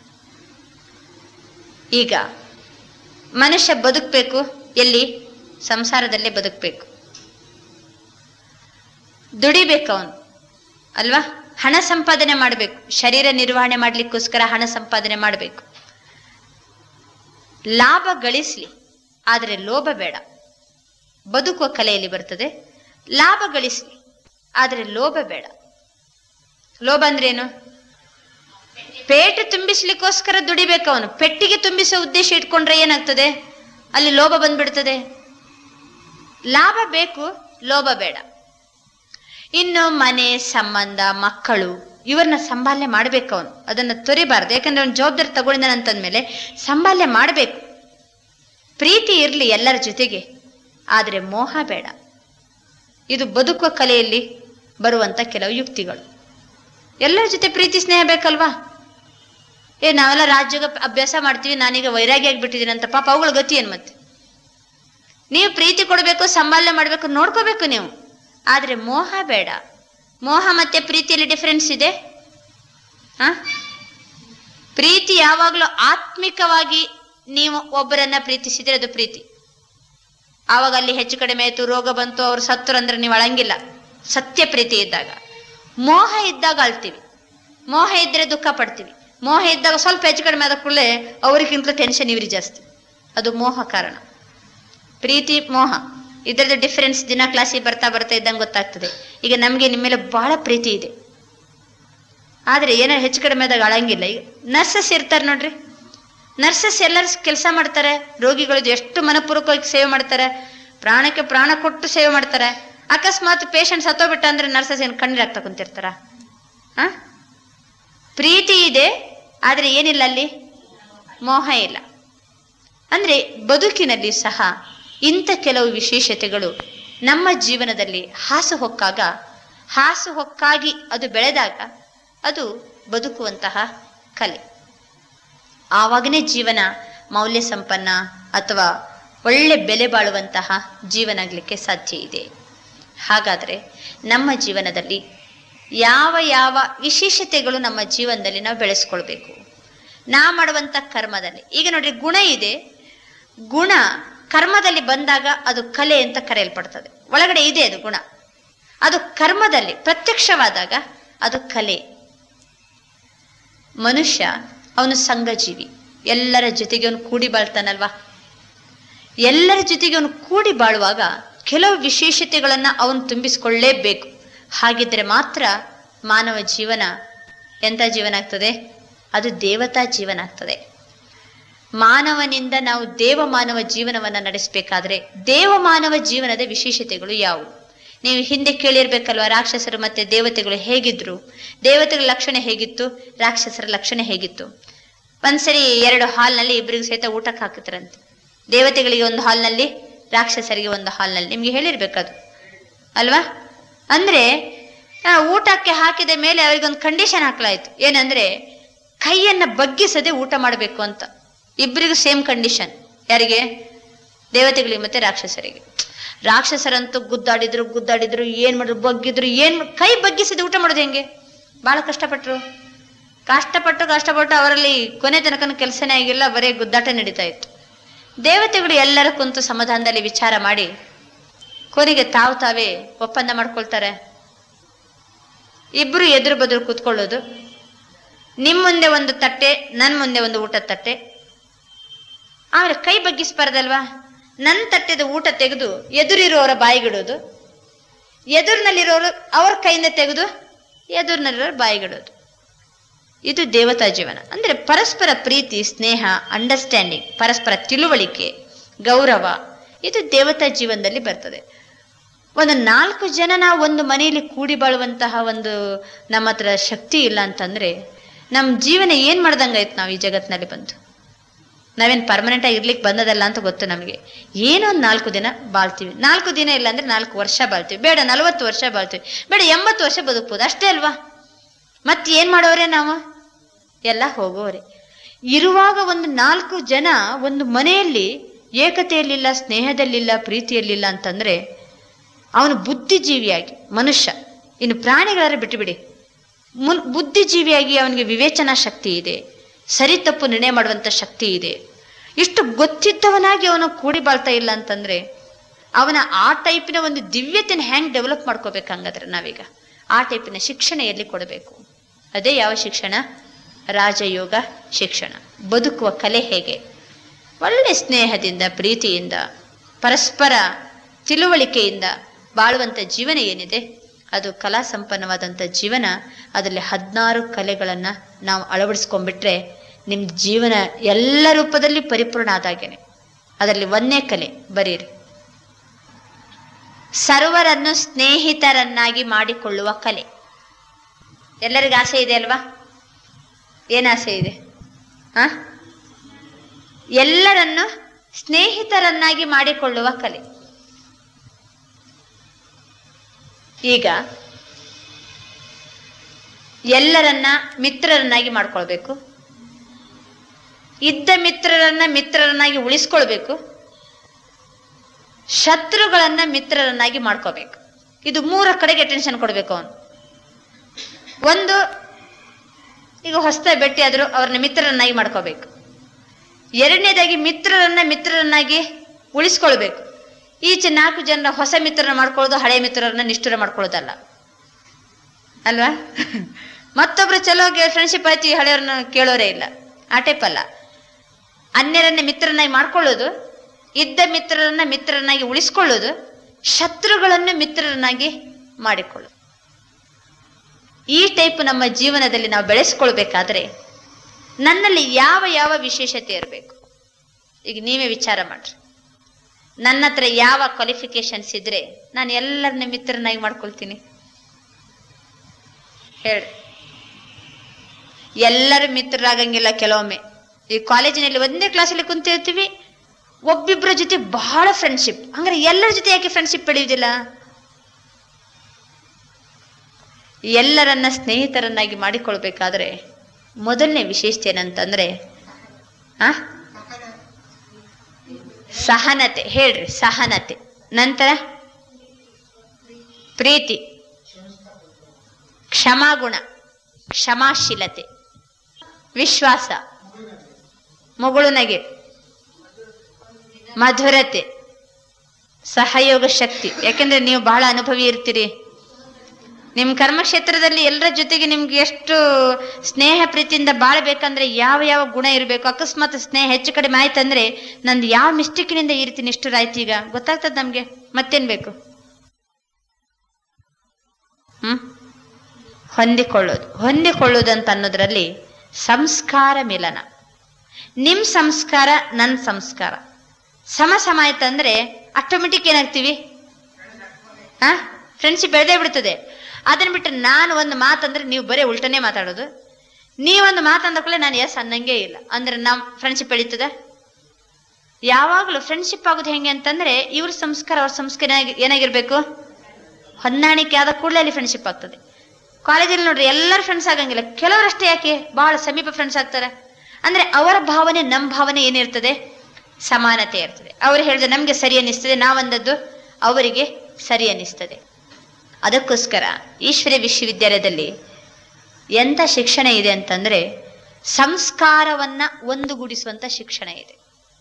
ಈಗ ಮನುಷ್ಯ ಬದುಕಬೇಕು ಎಲ್ಲಿ ಸಂಸಾರದಲ್ಲೇ ಬದುಕಬೇಕು ದುಡಿಬೇಕು ಅವನು ಅಲ್ವಾ ಹಣ ಸಂಪಾದನೆ ಮಾಡಬೇಕು ಶರೀರ ನಿರ್ವಹಣೆ ಮಾಡ್ಲಿಕ್ಕೋಸ್ಕರ ಹಣ ಸಂಪಾದನೆ ಮಾಡಬೇಕು ಲಾಭ ಗಳಿಸ್ಲಿ ಆದರೆ ಲೋಭ ಬೇಡ ಬದುಕುವ ಕಲೆಯಲ್ಲಿ ಬರ್ತದೆ ಲಾಭ ಗಳಿಸ್ಲಿ ಆದರೆ ಲೋಭ ಬೇಡ ಲೋಭ ಅಂದ್ರೇನು ಪೇಟೆ ತುಂಬಿಸ್ಲಿಕ್ಕೋಸ್ಕರ ದುಡಿಬೇಕು ಅವನು ಪೆಟ್ಟಿಗೆ ತುಂಬಿಸೋ ಉದ್ದೇಶ ಇಟ್ಕೊಂಡ್ರೆ ಏನಾಗ್ತದೆ ಅಲ್ಲಿ ಲೋಭ ಬಂದ್ಬಿಡ್ತದೆ ಲಾಭ ಬೇಕು ಲೋಭ ಬೇಡ ಇನ್ನು ಮನೆ ಸಂಬಂಧ ಮಕ್ಕಳು ಇವ್ರನ್ನ ಸಂಭಾಲನೆ ಮಾಡ್ಬೇಕು ಅವನು ಅದನ್ನ ತೊರಿಬಾರ್ದು ಯಾಕಂದ್ರೆ ಅವ್ನು ಜವಾಬ್ದಾರಿ ತಗೊಂಡಿದ್ದಾನೆ ಅಂತಂದ್ಮೇಲೆ ಸಂಭಾಲನೆ ಮಾಡಬೇಕು ಪ್ರೀತಿ ಇರ್ಲಿ ಎಲ್ಲರ ಜೊತೆಗೆ ಆದರೆ ಮೋಹ ಬೇಡ ಇದು ಬದುಕುವ ಕಲೆಯಲ್ಲಿ ಬರುವಂತ ಕೆಲವು ಯುಕ್ತಿಗಳು ಎಲ್ಲರ ಜೊತೆ ಪ್ರೀತಿ ಸ್ನೇಹ ಬೇಕಲ್ವಾ ಏ ನಾವೆಲ್ಲ ರಾಜ್ಯೋಗ ಅಭ್ಯಾಸ ಮಾಡ್ತೀವಿ ನಾನೀಗ ವೈರಾಗಿ ಆಗ್ಬಿಟ್ಟಿದ್ದೀನಿ ಅಂತ ಪಾಪ ಅವುಗಳ ಗತಿ ಏನ್ ಮತ್ತೆ ನೀವು ಪ್ರೀತಿ ಕೊಡಬೇಕು ಸಂಭಾಲನೆ ಮಾಡಬೇಕು ನೋಡ್ಕೋಬೇಕು ನೀವು ಆದ್ರೆ ಮೋಹ ಬೇಡ ಮೋಹ ಮತ್ತೆ ಪ್ರೀತಿಯಲ್ಲಿ ಡಿಫರೆನ್ಸ್ ಇದೆ ಆ ಪ್ರೀತಿ ಯಾವಾಗಲೂ ಆತ್ಮಿಕವಾಗಿ ನೀವು ಒಬ್ಬರನ್ನ ಪ್ರೀತಿಸಿದ್ರೆ ಅದು ಪ್ರೀತಿ ಆವಾಗ ಅಲ್ಲಿ ಹೆಚ್ಚು ಕಡಿಮೆ ಆಯ್ತು ರೋಗ ಬಂತು ಅವ್ರು ಸತ್ತರು ಅಂದ್ರೆ ನೀವು ಅಳಂಗಿಲ್ಲ ಸತ್ಯ ಪ್ರೀತಿ ಇದ್ದಾಗ ಮೋಹ ಇದ್ದಾಗ ಅಳ್ತೀವಿ ಮೋಹ ಇದ್ರೆ ದುಃಖ ಪಡ್ತೀವಿ ಮೋಹ ಇದ್ದಾಗ ಸ್ವಲ್ಪ ಹೆಚ್ಚು ಕಡಿಮೆ ಆದ ಕೂಡಲೇ ಅವರಿಗಿಂತ ಟೆನ್ಷನ್ ಇವ್ರಿ ಜಾಸ್ತಿ ಅದು ಮೋಹ ಕಾರಣ ಪ್ರೀತಿ ಮೋಹ ಇದರದ್ದು ಡಿಫರೆನ್ಸ್ ದಿನ ಕ್ಲಾಸಿಗೆ ಬರ್ತಾ ಬರ್ತಾ ಇದ್ದಂಗೆ ಗೊತ್ತಾಗ್ತದೆ ಈಗ ನಮಗೆ ನಿಮ್ಮ ಮೇಲೆ ಬಹಳ ಪ್ರೀತಿ ಇದೆ ಆದ್ರೆ ಏನಾರು ಹೆಚ್ಚು ಕಡಿಮೆ ಆದಾಗ ಅಳಂಗಿಲ್ಲ ಈಗ ನರ್ಸಸ್ ಇರ್ತಾರೆ ನೋಡ್ರಿ ನರ್ಸಸ್ ಎಲ್ಲರೂ ಕೆಲಸ ಮಾಡ್ತಾರೆ ರೋಗಿಗಳದ್ದು ಎಷ್ಟು ಮನಪೂರ್ವಕವಾಗಿ ಸೇವೆ ಮಾಡ್ತಾರೆ ಪ್ರಾಣಕ್ಕೆ ಪ್ರಾಣ ಕೊಟ್ಟು ಸೇವೆ ಮಾಡ್ತಾರೆ ಅಕಸ್ಮಾತ್ ಪೇಷಂಟ್ ಸತ್ತೋಗ್ಬಿಟ್ಟ ಅಂದ್ರೆ ನರ್ಸಸ್ ಏನು ಕಣ್ಣೀರ್ ಹಾಕ್ತಾ ಕುಂತಿರ್ತಾರ ಆ ಪ್ರೀತಿ ಇದೆ ಆದ್ರೆ ಏನಿಲ್ಲ ಅಲ್ಲಿ ಮೋಹ ಇಲ್ಲ ಅಂದ್ರೆ ಬದುಕಿನಲ್ಲಿ ಸಹ ಇಂಥ ಕೆಲವು ವಿಶೇಷತೆಗಳು ನಮ್ಮ ಜೀವನದಲ್ಲಿ ಹಾಸುಹೊಕ್ಕಾಗ ಹಾಸುಹೊಕ್ಕಾಗಿ ಅದು ಬೆಳೆದಾಗ ಅದು ಬದುಕುವಂತಹ ಕಲೆ ಆವಾಗನೇ ಜೀವನ ಮೌಲ್ಯ ಸಂಪನ್ನ ಅಥವಾ ಒಳ್ಳೆ ಬೆಲೆ ಬಾಳುವಂತಹ ಜೀವನ ಆಗ್ಲಿಕ್ಕೆ ಸಾಧ್ಯ ಇದೆ ಹಾಗಾದ್ರೆ ನಮ್ಮ ಜೀವನದಲ್ಲಿ ಯಾವ ಯಾವ ವಿಶೇಷತೆಗಳು ನಮ್ಮ ಜೀವನದಲ್ಲಿ ನಾವು ಬೆಳೆಸ್ಕೊಳ್ಬೇಕು ನಾ ಮಾಡುವಂತ ಕರ್ಮದಲ್ಲಿ ಈಗ ನೋಡ್ರಿ ಗುಣ ಇದೆ ಗುಣ ಕರ್ಮದಲ್ಲಿ ಬಂದಾಗ ಅದು ಕಲೆ ಅಂತ ಕರೆಯಲ್ಪಡ್ತದೆ ಒಳಗಡೆ ಇದೆ ಅದು ಗುಣ ಅದು ಕರ್ಮದಲ್ಲಿ ಪ್ರತ್ಯಕ್ಷವಾದಾಗ ಅದು ಕಲೆ ಮನುಷ್ಯ ಅವನು ಸಂಘಜೀವಿ ಎಲ್ಲರ ಜೊತೆಗೆ ಅವನು ಕೂಡಿ ಬಾಳ್ತಾನಲ್ವಾ ಎಲ್ಲರ ಜೊತೆಗೆ ಅವನು ಕೂಡಿ ಬಾಳುವಾಗ ಕೆಲವು ವಿಶೇಷತೆಗಳನ್ನ ಅವನು ತುಂಬಿಸಿಕೊಳ್ಳೇಬೇಕು ಹಾಗಿದ್ರೆ ಮಾತ್ರ ಮಾನವ ಜೀವನ ಎಂಥ ಜೀವನ ಆಗ್ತದೆ ಅದು ದೇವತಾ ಜೀವನ ಆಗ್ತದೆ ಮಾನವನಿಂದ ನಾವು ದೇವ ಮಾನವ ಜೀವನವನ್ನ ನಡೆಸಬೇಕಾದ್ರೆ ದೇವ ಮಾನವ ಜೀವನದ ವಿಶೇಷತೆಗಳು ಯಾವುವು ನೀವು ಹಿಂದೆ ಕೇಳಿರ್ಬೇಕಲ್ವಾ ರಾಕ್ಷಸರು ಮತ್ತೆ ದೇವತೆಗಳು ಹೇಗಿದ್ರು ದೇವತೆಗಳ ಲಕ್ಷಣ ಹೇಗಿತ್ತು ರಾಕ್ಷಸರ ಲಕ್ಷಣ ಹೇಗಿತ್ತು ಒಂದ್ಸರಿ ಎರಡು ಹಾಲ್ನಲ್ಲಿ ಇಬ್ಬರಿಗೂ ಸಹಿತ ಊಟಕ್ಕೆ ಹಾಕಿದ್ರಂತೆ ದೇವತೆಗಳಿಗೆ ಒಂದು ಹಾಲ್ನಲ್ಲಿ ರಾಕ್ಷಸರಿಗೆ ಒಂದು ಹಾಲ್ನಲ್ಲಿ ನಿಮ್ಗೆ ಹೇಳಿರ್ಬೇಕದು ಅಲ್ವಾ ಅಂದ್ರೆ ಆ, ಊಟಕ್ಕೆ ಹಾಕಿದ ಮೇಲೆ ಅವರಿಗೊಂದು ಕಂಡೀಷನ್ ಹಾಕ್ಲಾಯ್ತು ಏನಂದ್ರೆ ಕೈಯನ್ನ ಬಗ್ಗಿಸದೆ ಊಟ ಮಾಡಬೇಕು ಅಂತ ಇಬ್ಬರಿಗೂ ಸೇಮ್ ಕಂಡೀಷನ್ ಯಾರಿಗೆ ದೇವತೆಗಳಿಗೆ ಮತ್ತೆ ರಾಕ್ಷಸರಿಗೆ ರಾಕ್ಷಸರಂತೂ ಗುದ್ದಾಡಿದ್ರು ಗುದ್ದಾಡಿದ್ರು ಏನ್ ಮಾಡಿದ್ರು ಬಗ್ಗಿದ್ರು ಏನ್ ಮಾಡ್- ಕೈ ಬಗ್ಗಿಸದೆ ಊಟ ಮಾಡೋದು ಹೆಂಗೆ ಬಹಳ ಕಷ್ಟಪಟ್ರು ಕಷ್ಟಪಟ್ಟು ಕಷ್ಟಪಟ್ಟು ಅವರಲ್ಲಿ ಕೊನೆ ತನಕನೂ ಕೆಲಸನೇ ಆಗಿಲ್ಲ ಬರೀ ಗುದ್ದಾಟ ನಡೀತಾ ಇತ್ತು ದೇವತೆಗಳು ಎಲ್ಲರ ಕುಂತು ಸಮಾಧಾನದಲ್ಲಿ ವಿಚಾರ ಮಾಡಿ ಕೊನೆಗೆ ತಾವು ತಾವೇ ಒಪ್ಪಂದ ಮಾಡ್ಕೊಳ್ತಾರೆ ಇಬ್ರು ಎದುರು ಬದುರು ಕೂತ್ಕೊಳ್ಳೋದು ನಿಮ್ ಮುಂದೆ ಒಂದು ತಟ್ಟೆ ನನ್ ಮುಂದೆ ಒಂದು ಊಟದ ತಟ್ಟೆ ಆಮೇಲೆ ಕೈ ಬಗ್ಗಿಸ್ಬಾರ್ದಲ್ವಾ ನನ್ನ ತಟ್ಟೆದ ಊಟ ತೆಗೆದು ಎದುರಿರೋರ ಬಾಯಿಗಿಡೋದು ಎದುರಿನಲ್ಲಿರೋರು ಅವ್ರ ಕೈಯಿಂದ ತೆಗೆದು ಎದುರಿನಲ್ಲಿರೋರು ಬಾಯಿಗಿಡೋದು ಇದು ದೇವತಾ ಜೀವನ ಅಂದ್ರೆ ಪರಸ್ಪರ ಪ್ರೀತಿ ಸ್ನೇಹ ಅಂಡರ್ಸ್ಟ್ಯಾಂಡಿಂಗ್ ಪರಸ್ಪರ ತಿಳುವಳಿಕೆ ಗೌರವ ಇದು ದೇವತಾ ಜೀವನದಲ್ಲಿ ಬರ್ತದೆ ಒಂದು ನಾಲ್ಕು ಜನ ನಾವು ಒಂದು ಮನೆಯಲ್ಲಿ ಕೂಡಿ ಬಾಳುವಂತಹ ಒಂದು ನಮ್ಮ ಹತ್ರ ಶಕ್ತಿ ಇಲ್ಲ ಅಂತಂದ್ರೆ ನಮ್ಮ ಜೀವನ ಏನ್ ಮಾಡ್ದಂಗಾಯ್ತು ನಾವು ಈ ಜಗತ್ತಿನಲ್ಲಿ ಬಂದು ನಾವೇನ್ ಪರ್ಮನೆಂಟ್ ಆಗಿ ಇರ್ಲಿಕ್ಕೆ ಬಂದದಲ್ಲ ಅಂತ ಗೊತ್ತು ನಮಗೆ ಏನೋ ಒಂದು ನಾಲ್ಕು ದಿನ ಬಾಳ್ತೀವಿ ನಾಲ್ಕು ದಿನ ಇಲ್ಲ ಅಂದ್ರೆ ನಾಲ್ಕು ವರ್ಷ ಬಾಳ್ತೀವಿ ಬೇಡ ನಲವತ್ತು ವರ್ಷ ಬಾಳ್ತೀವಿ ಬೇಡ ಎಂಬತ್ತು ವರ್ಷ ಬದುಕ್ಬೋದು ಅಷ್ಟೇ ಅಲ್ವಾ ಮತ್ತೆ ಏನ್ ಮಾಡೋರೆ ನಾವು ಎಲ್ಲ ಹೋಗೋರೆ ಇರುವಾಗ ಒಂದು ನಾಲ್ಕು ಜನ ಒಂದು ಮನೆಯಲ್ಲಿ ಏಕತೆಯಲ್ಲಿಲ್ಲ ಸ್ನೇಹದಲ್ಲಿಲ್ಲ ಪ್ರೀತಿಯಲ್ಲಿಲ್ಲ ಅಂತಂದ್ರೆ ಅವನು ಬುದ್ಧಿಜೀವಿಯಾಗಿ ಮನುಷ್ಯ ಇನ್ನು ಪ್ರಾಣಿಗಳಾದ್ರೆ ಬಿಟ್ಟುಬಿಡಿ ಮುನ್ ಬುದ್ಧಿಜೀವಿಯಾಗಿ ಅವನಿಗೆ ವಿವೇಚನಾ ಶಕ್ತಿ ಇದೆ ಸರಿ ತಪ್ಪು ನಿರ್ಣಯ ಮಾಡುವಂತ ಶಕ್ತಿ ಇದೆ ಇಷ್ಟು ಗೊತ್ತಿದ್ದವನಾಗಿ ಅವನು ಕೂಡಿ ಬಾಳ್ತಾ ಇಲ್ಲ ಅಂತಂದ್ರೆ ಅವನ ಆ ಟೈಪಿನ ಒಂದು ದಿವ್ಯತೆನ ಹೆಂಗ್ ಡೆವಲಪ್ ಮಾಡ್ಕೋಬೇಕು ಹಂಗಾದ್ರೆ ನಾವೀಗ ಆ ಟೈಪಿನ ಶಿಕ್ಷಣ ಎಲ್ಲಿ ಕೊಡಬೇಕು ಅದೇ ಯಾವ ಶಿಕ್ಷಣ ರಾಜಯೋಗ ಶಿಕ್ಷಣ ಬದುಕುವ ಕಲೆ ಹೇಗೆ ಒಳ್ಳೆ ಸ್ನೇಹದಿಂದ ಪ್ರೀತಿಯಿಂದ ಪರಸ್ಪರ ತಿಳುವಳಿಕೆಯಿಂದ ಬಾಳುವಂಥ ಜೀವನ ಏನಿದೆ ಅದು ಕಲಾ ಸಂಪನ್ನವಾದಂಥ ಜೀವನ ಅದರಲ್ಲಿ ಹದಿನಾರು ಕಲೆಗಳನ್ನು ನಾವು ಅಳವಡಿಸ್ಕೊಂಡ್ಬಿಟ್ರೆ ನಿಮ್ಮ ಜೀವನ ಎಲ್ಲ ರೂಪದಲ್ಲಿ ಪರಿಪೂರ್ಣ ಆದಾಗೇನೆ ಅದರಲ್ಲಿ ಒಂದೇ ಕಲೆ ಬರೀರಿ ಸರ್ವರನ್ನು ಸ್ನೇಹಿತರನ್ನಾಗಿ ಮಾಡಿಕೊಳ್ಳುವ ಕಲೆ ಎಲ್ಲರಿಗೂ ಆಸೆ ಇದೆ ಅಲ್ವಾ ಏನು ಆಸೆ ಇದೆ ಆ ಎಲ್ಲರನ್ನು ಸ್ನೇಹಿತರನ್ನಾಗಿ ಮಾಡಿಕೊಳ್ಳುವ ಕಲೆ ಈಗ ಎಲ್ಲರನ್ನ ಮಿತ್ರರನ್ನಾಗಿ ಮಾಡ್ಕೊಳ್ಬೇಕು ಇದ್ದ ಮಿತ್ರರನ್ನ ಮಿತ್ರರನ್ನಾಗಿ ಉಳಿಸ್ಕೊಳ್ಬೇಕು ಶತ್ರುಗಳನ್ನ ಮಿತ್ರರನ್ನಾಗಿ ಮಾಡ್ಕೋಬೇಕು ಇದು ಮೂರ ಕಡೆಗೆ ಅಟೆನ್ಷನ್ ಕೊಡ್ಬೇಕು ಅವನು ಒಂದು ಈಗ ಹೊಸ ಭೇಟಿ ಆದ್ರು ಅವ್ರನ್ನ ಮಿತ್ರರನ್ನಾಗಿ ಮಾಡ್ಕೋಬೇಕು ಎರಡನೇದಾಗಿ ಮಿತ್ರರನ್ನ ಮಿತ್ರರನ್ನಾಗಿ ಉಳಿಸ್ಕೊಳ್ಬೇಕು ಈಚೆ ನಾಲ್ಕು ಜನರ ಹೊಸ ಮಿತ್ರರನ್ನ ಮಾಡ್ಕೊಳ್ಳೋದು ಹಳೆ ಮಿತ್ರರನ್ನ ನಿಷ್ಠುರ ಮಾಡ್ಕೊಳ್ಳೋದಲ್ಲ ಅಲ್ವಾ ಮತ್ತೊಬ್ರು ಚಲೋ ಫ್ರೆಂಡ್ಶಿಪ್ ಆಯ್ತು ಈ ಹಳೆಯವ್ರನ್ನ ಕೇಳೋರೇ ಇಲ್ಲ ಆ ಟೈಪ್ ಅಲ್ಲ ಅನ್ಯರನ್ನ ಮಿತ್ರನಾಗಿ ಮಾಡ್ಕೊಳ್ಳೋದು ಇದ್ದ ಮಿತ್ರರನ್ನ ಮಿತ್ರರನ್ನಾಗಿ ಉಳಿಸ್ಕೊಳ್ಳೋದು ಶತ್ರುಗಳನ್ನು ಮಿತ್ರರನ್ನಾಗಿ ಮಾಡಿಕೊಳ್ಳೋದು ಈ ಟೈಪ್ ನಮ್ಮ ಜೀವನದಲ್ಲಿ ನಾವು ಬೆಳೆಸ್ಕೊಳ್ಬೇಕಾದ್ರೆ ನನ್ನಲ್ಲಿ ಯಾವ ಯಾವ ವಿಶೇಷತೆ ಇರಬೇಕು ಈಗ ನೀವೇ ವಿಚಾರ ಮಾಡ್ರಿ ನನ್ನ ಹತ್ರ ಯಾವ ಕ್ವಾಲಿಫಿಕೇಶನ್ಸ್ ಇದ್ರೆ ನಾನು ಎಲ್ಲರನ್ನ ಮಿತ್ರನಾಗಿ ಮಾಡ್ಕೊಳ್ತೀನಿ ಹೇಳಿ ಎಲ್ಲರೂ ಮಿತ್ರರಾಗಂಗಿಲ್ಲ ಕೆಲವೊಮ್ಮೆ ಈ ಕಾಲೇಜಿನಲ್ಲಿ ಒಂದೇ ಕ್ಲಾಸಲ್ಲಿ ಕುಂತಿರ್ತೀವಿ ಒಬ್ಬಿಬ್ಬರ ಜೊತೆ ಬಹಳ ಫ್ರೆಂಡ್ಶಿಪ್ ಹಂಗಾರೆ ಎಲ್ಲರ ಜೊತೆ ಯಾಕೆ ಫ್ರೆಂಡ್ಶಿಪ್ ಬೆಳೆಯುವುದಿಲ್ಲ ಎಲ್ಲರನ್ನ ಸ್ನೇಹಿತರನ್ನಾಗಿ ಮಾಡಿಕೊಳ್ಬೇಕಾದ್ರೆ ಮೊದಲನೇ ವಿಶೇಷತೆ ಏನಂತಂದ್ರೆ ಆ ಸಹನತೆ ಹೇಳ್ರಿ ಸಹನತೆ ನಂತರ ಪ್ರೀತಿ ಕ್ಷಮಾಗುಣ ಕ್ಷಮಾಶೀಲತೆ ವಿಶ್ವಾಸ ಮುಗುಳುನಗೆ ಮಧುರತೆ ಸಹಯೋಗ ಶಕ್ತಿ ಯಾಕೆಂದ್ರೆ ನೀವು ಬಹಳ ಅನುಭವಿ ಇರ್ತೀರಿ ನಿಮ್ಮ ಕರ್ಮಕ್ಷೇತ್ರದಲ್ಲಿ ಎಲ್ಲರ ಜೊತೆಗೆ ನಿಮ್ಗೆ ಎಷ್ಟು ಸ್ನೇಹ ಪ್ರೀತಿಯಿಂದ ಬಾಳ್ಬೇಕಂದ್ರೆ ಯಾವ ಯಾವ ಗುಣ ಇರಬೇಕು ಅಕಸ್ಮಾತ್ ಸ್ನೇಹ ಹೆಚ್ಚು ಕಡಿಮೆ ಆಯ್ತಂದ್ರೆ ನಂದು ಯಾವ ಮಿಸ್ಟೇಕಿನಿಂದ ಈ ರೀತಿ ನಿಷ್ಠುರಾಯ್ತು ಈಗ ಗೊತ್ತಾಗ್ತದ ನಮ್ಗೆ ಮತ್ತೇನ್ ಬೇಕು ಹ್ಮ್ ಹೊಂದಿಕೊಳ್ಳೋದು ಹೊಂದಿಕೊಳ್ಳೋದು ಅಂತ ಅನ್ನೋದ್ರಲ್ಲಿ ಸಂಸ್ಕಾರ ಮಿಲನ ನಿಮ್ ಸಂಸ್ಕಾರ ನನ್ನ ಸಂಸ್ಕಾರ ಸಮ ಸಮ ಆಯ್ತಂದ್ರೆ ಆಟೋಮೆಟಿಕ್ ಏನಾಗ್ತೀವಿ ಹಾ ಫ್ರೆಂಡ್ಶಿಪ್ ಬೆಳೆದೇ ಬಿಡ್ತದೆ ಅದನ್ನ ಬಿಟ್ಟು ನಾನು ಒಂದು ಮಾತಂದ್ರೆ ನೀವು ಬರೀ ಉಲ್ಟನೇ ಮಾತಾಡೋದು ನೀವೊಂದು ಮಾತಂದ ಕೂಡಲೇ ನಾನು ಎಸ್ ಅನ್ನಂಗೆ ಇಲ್ಲ ಅಂದ್ರೆ ನಮ್ ಫ್ರೆಂಡ್ಶಿಪ್ ಬೆಳೀತದೆ ಯಾವಾಗಲೂ ಫ್ರೆಂಡ್ಶಿಪ್ ಆಗೋದು ಹೆಂಗೆ ಅಂತಂದ್ರೆ ಇವ್ರ ಸಂಸ್ಕಾರ ಅವ್ರ ಸಂಸ್ಕಾರ ಏನಾಗಿ- ಏನಾಗಿರ್ಬೇಕು ಹೊಂದಾಣಿಕೆ ಆದ ಕೂಡಲೇ ಅಲ್ಲಿ ಫ್ರೆಂಡ್ಶಿಪ್ ಆಗ್ತದೆ ಕಾಲೇಜಲ್ಲಿ ನೋಡ್ರಿ ಎಲ್ಲರ ಫ್ರೆಂಡ್ಸ್ ಆಗಂಗಿಲ್ಲ ಕೆಲವರಷ್ಟೇ ಯಾಕೆ ಬಹಳ ಸಮೀಪ ಫ್ರೆಂಡ್ಸ್ ಆಗ್ತಾರೆ ಅಂದ್ರೆ ಅವರ ಭಾವನೆ ನಮ್ಮ ಭಾವನೆ ಏನಿರ್ತದೆ ಸಮಾನತೆ ಇರ್ತದೆ ಅವ್ರು ಹೇಳಿದ್ರೆ ನಮ್ಗೆ ಸರಿ ಅನ್ನಿಸ್ತದೆ ನಾವಂದದ್ದು ಅವರಿಗೆ ಸರಿ ಅನ್ನಿಸ್ತದೆ ಅದಕ್ಕೋಸ್ಕರ ಈಶ್ವರ್ಯ ವಿಶ್ವವಿದ್ಯಾಲಯದಲ್ಲಿ ಎಂಥ ಶಿಕ್ಷಣ ಇದೆ ಅಂತಂದ್ರೆ ಸಂಸ್ಕಾರವನ್ನ ಒಂದುಗೂಡಿಸುವಂತ ಶಿಕ್ಷಣ ಇದೆ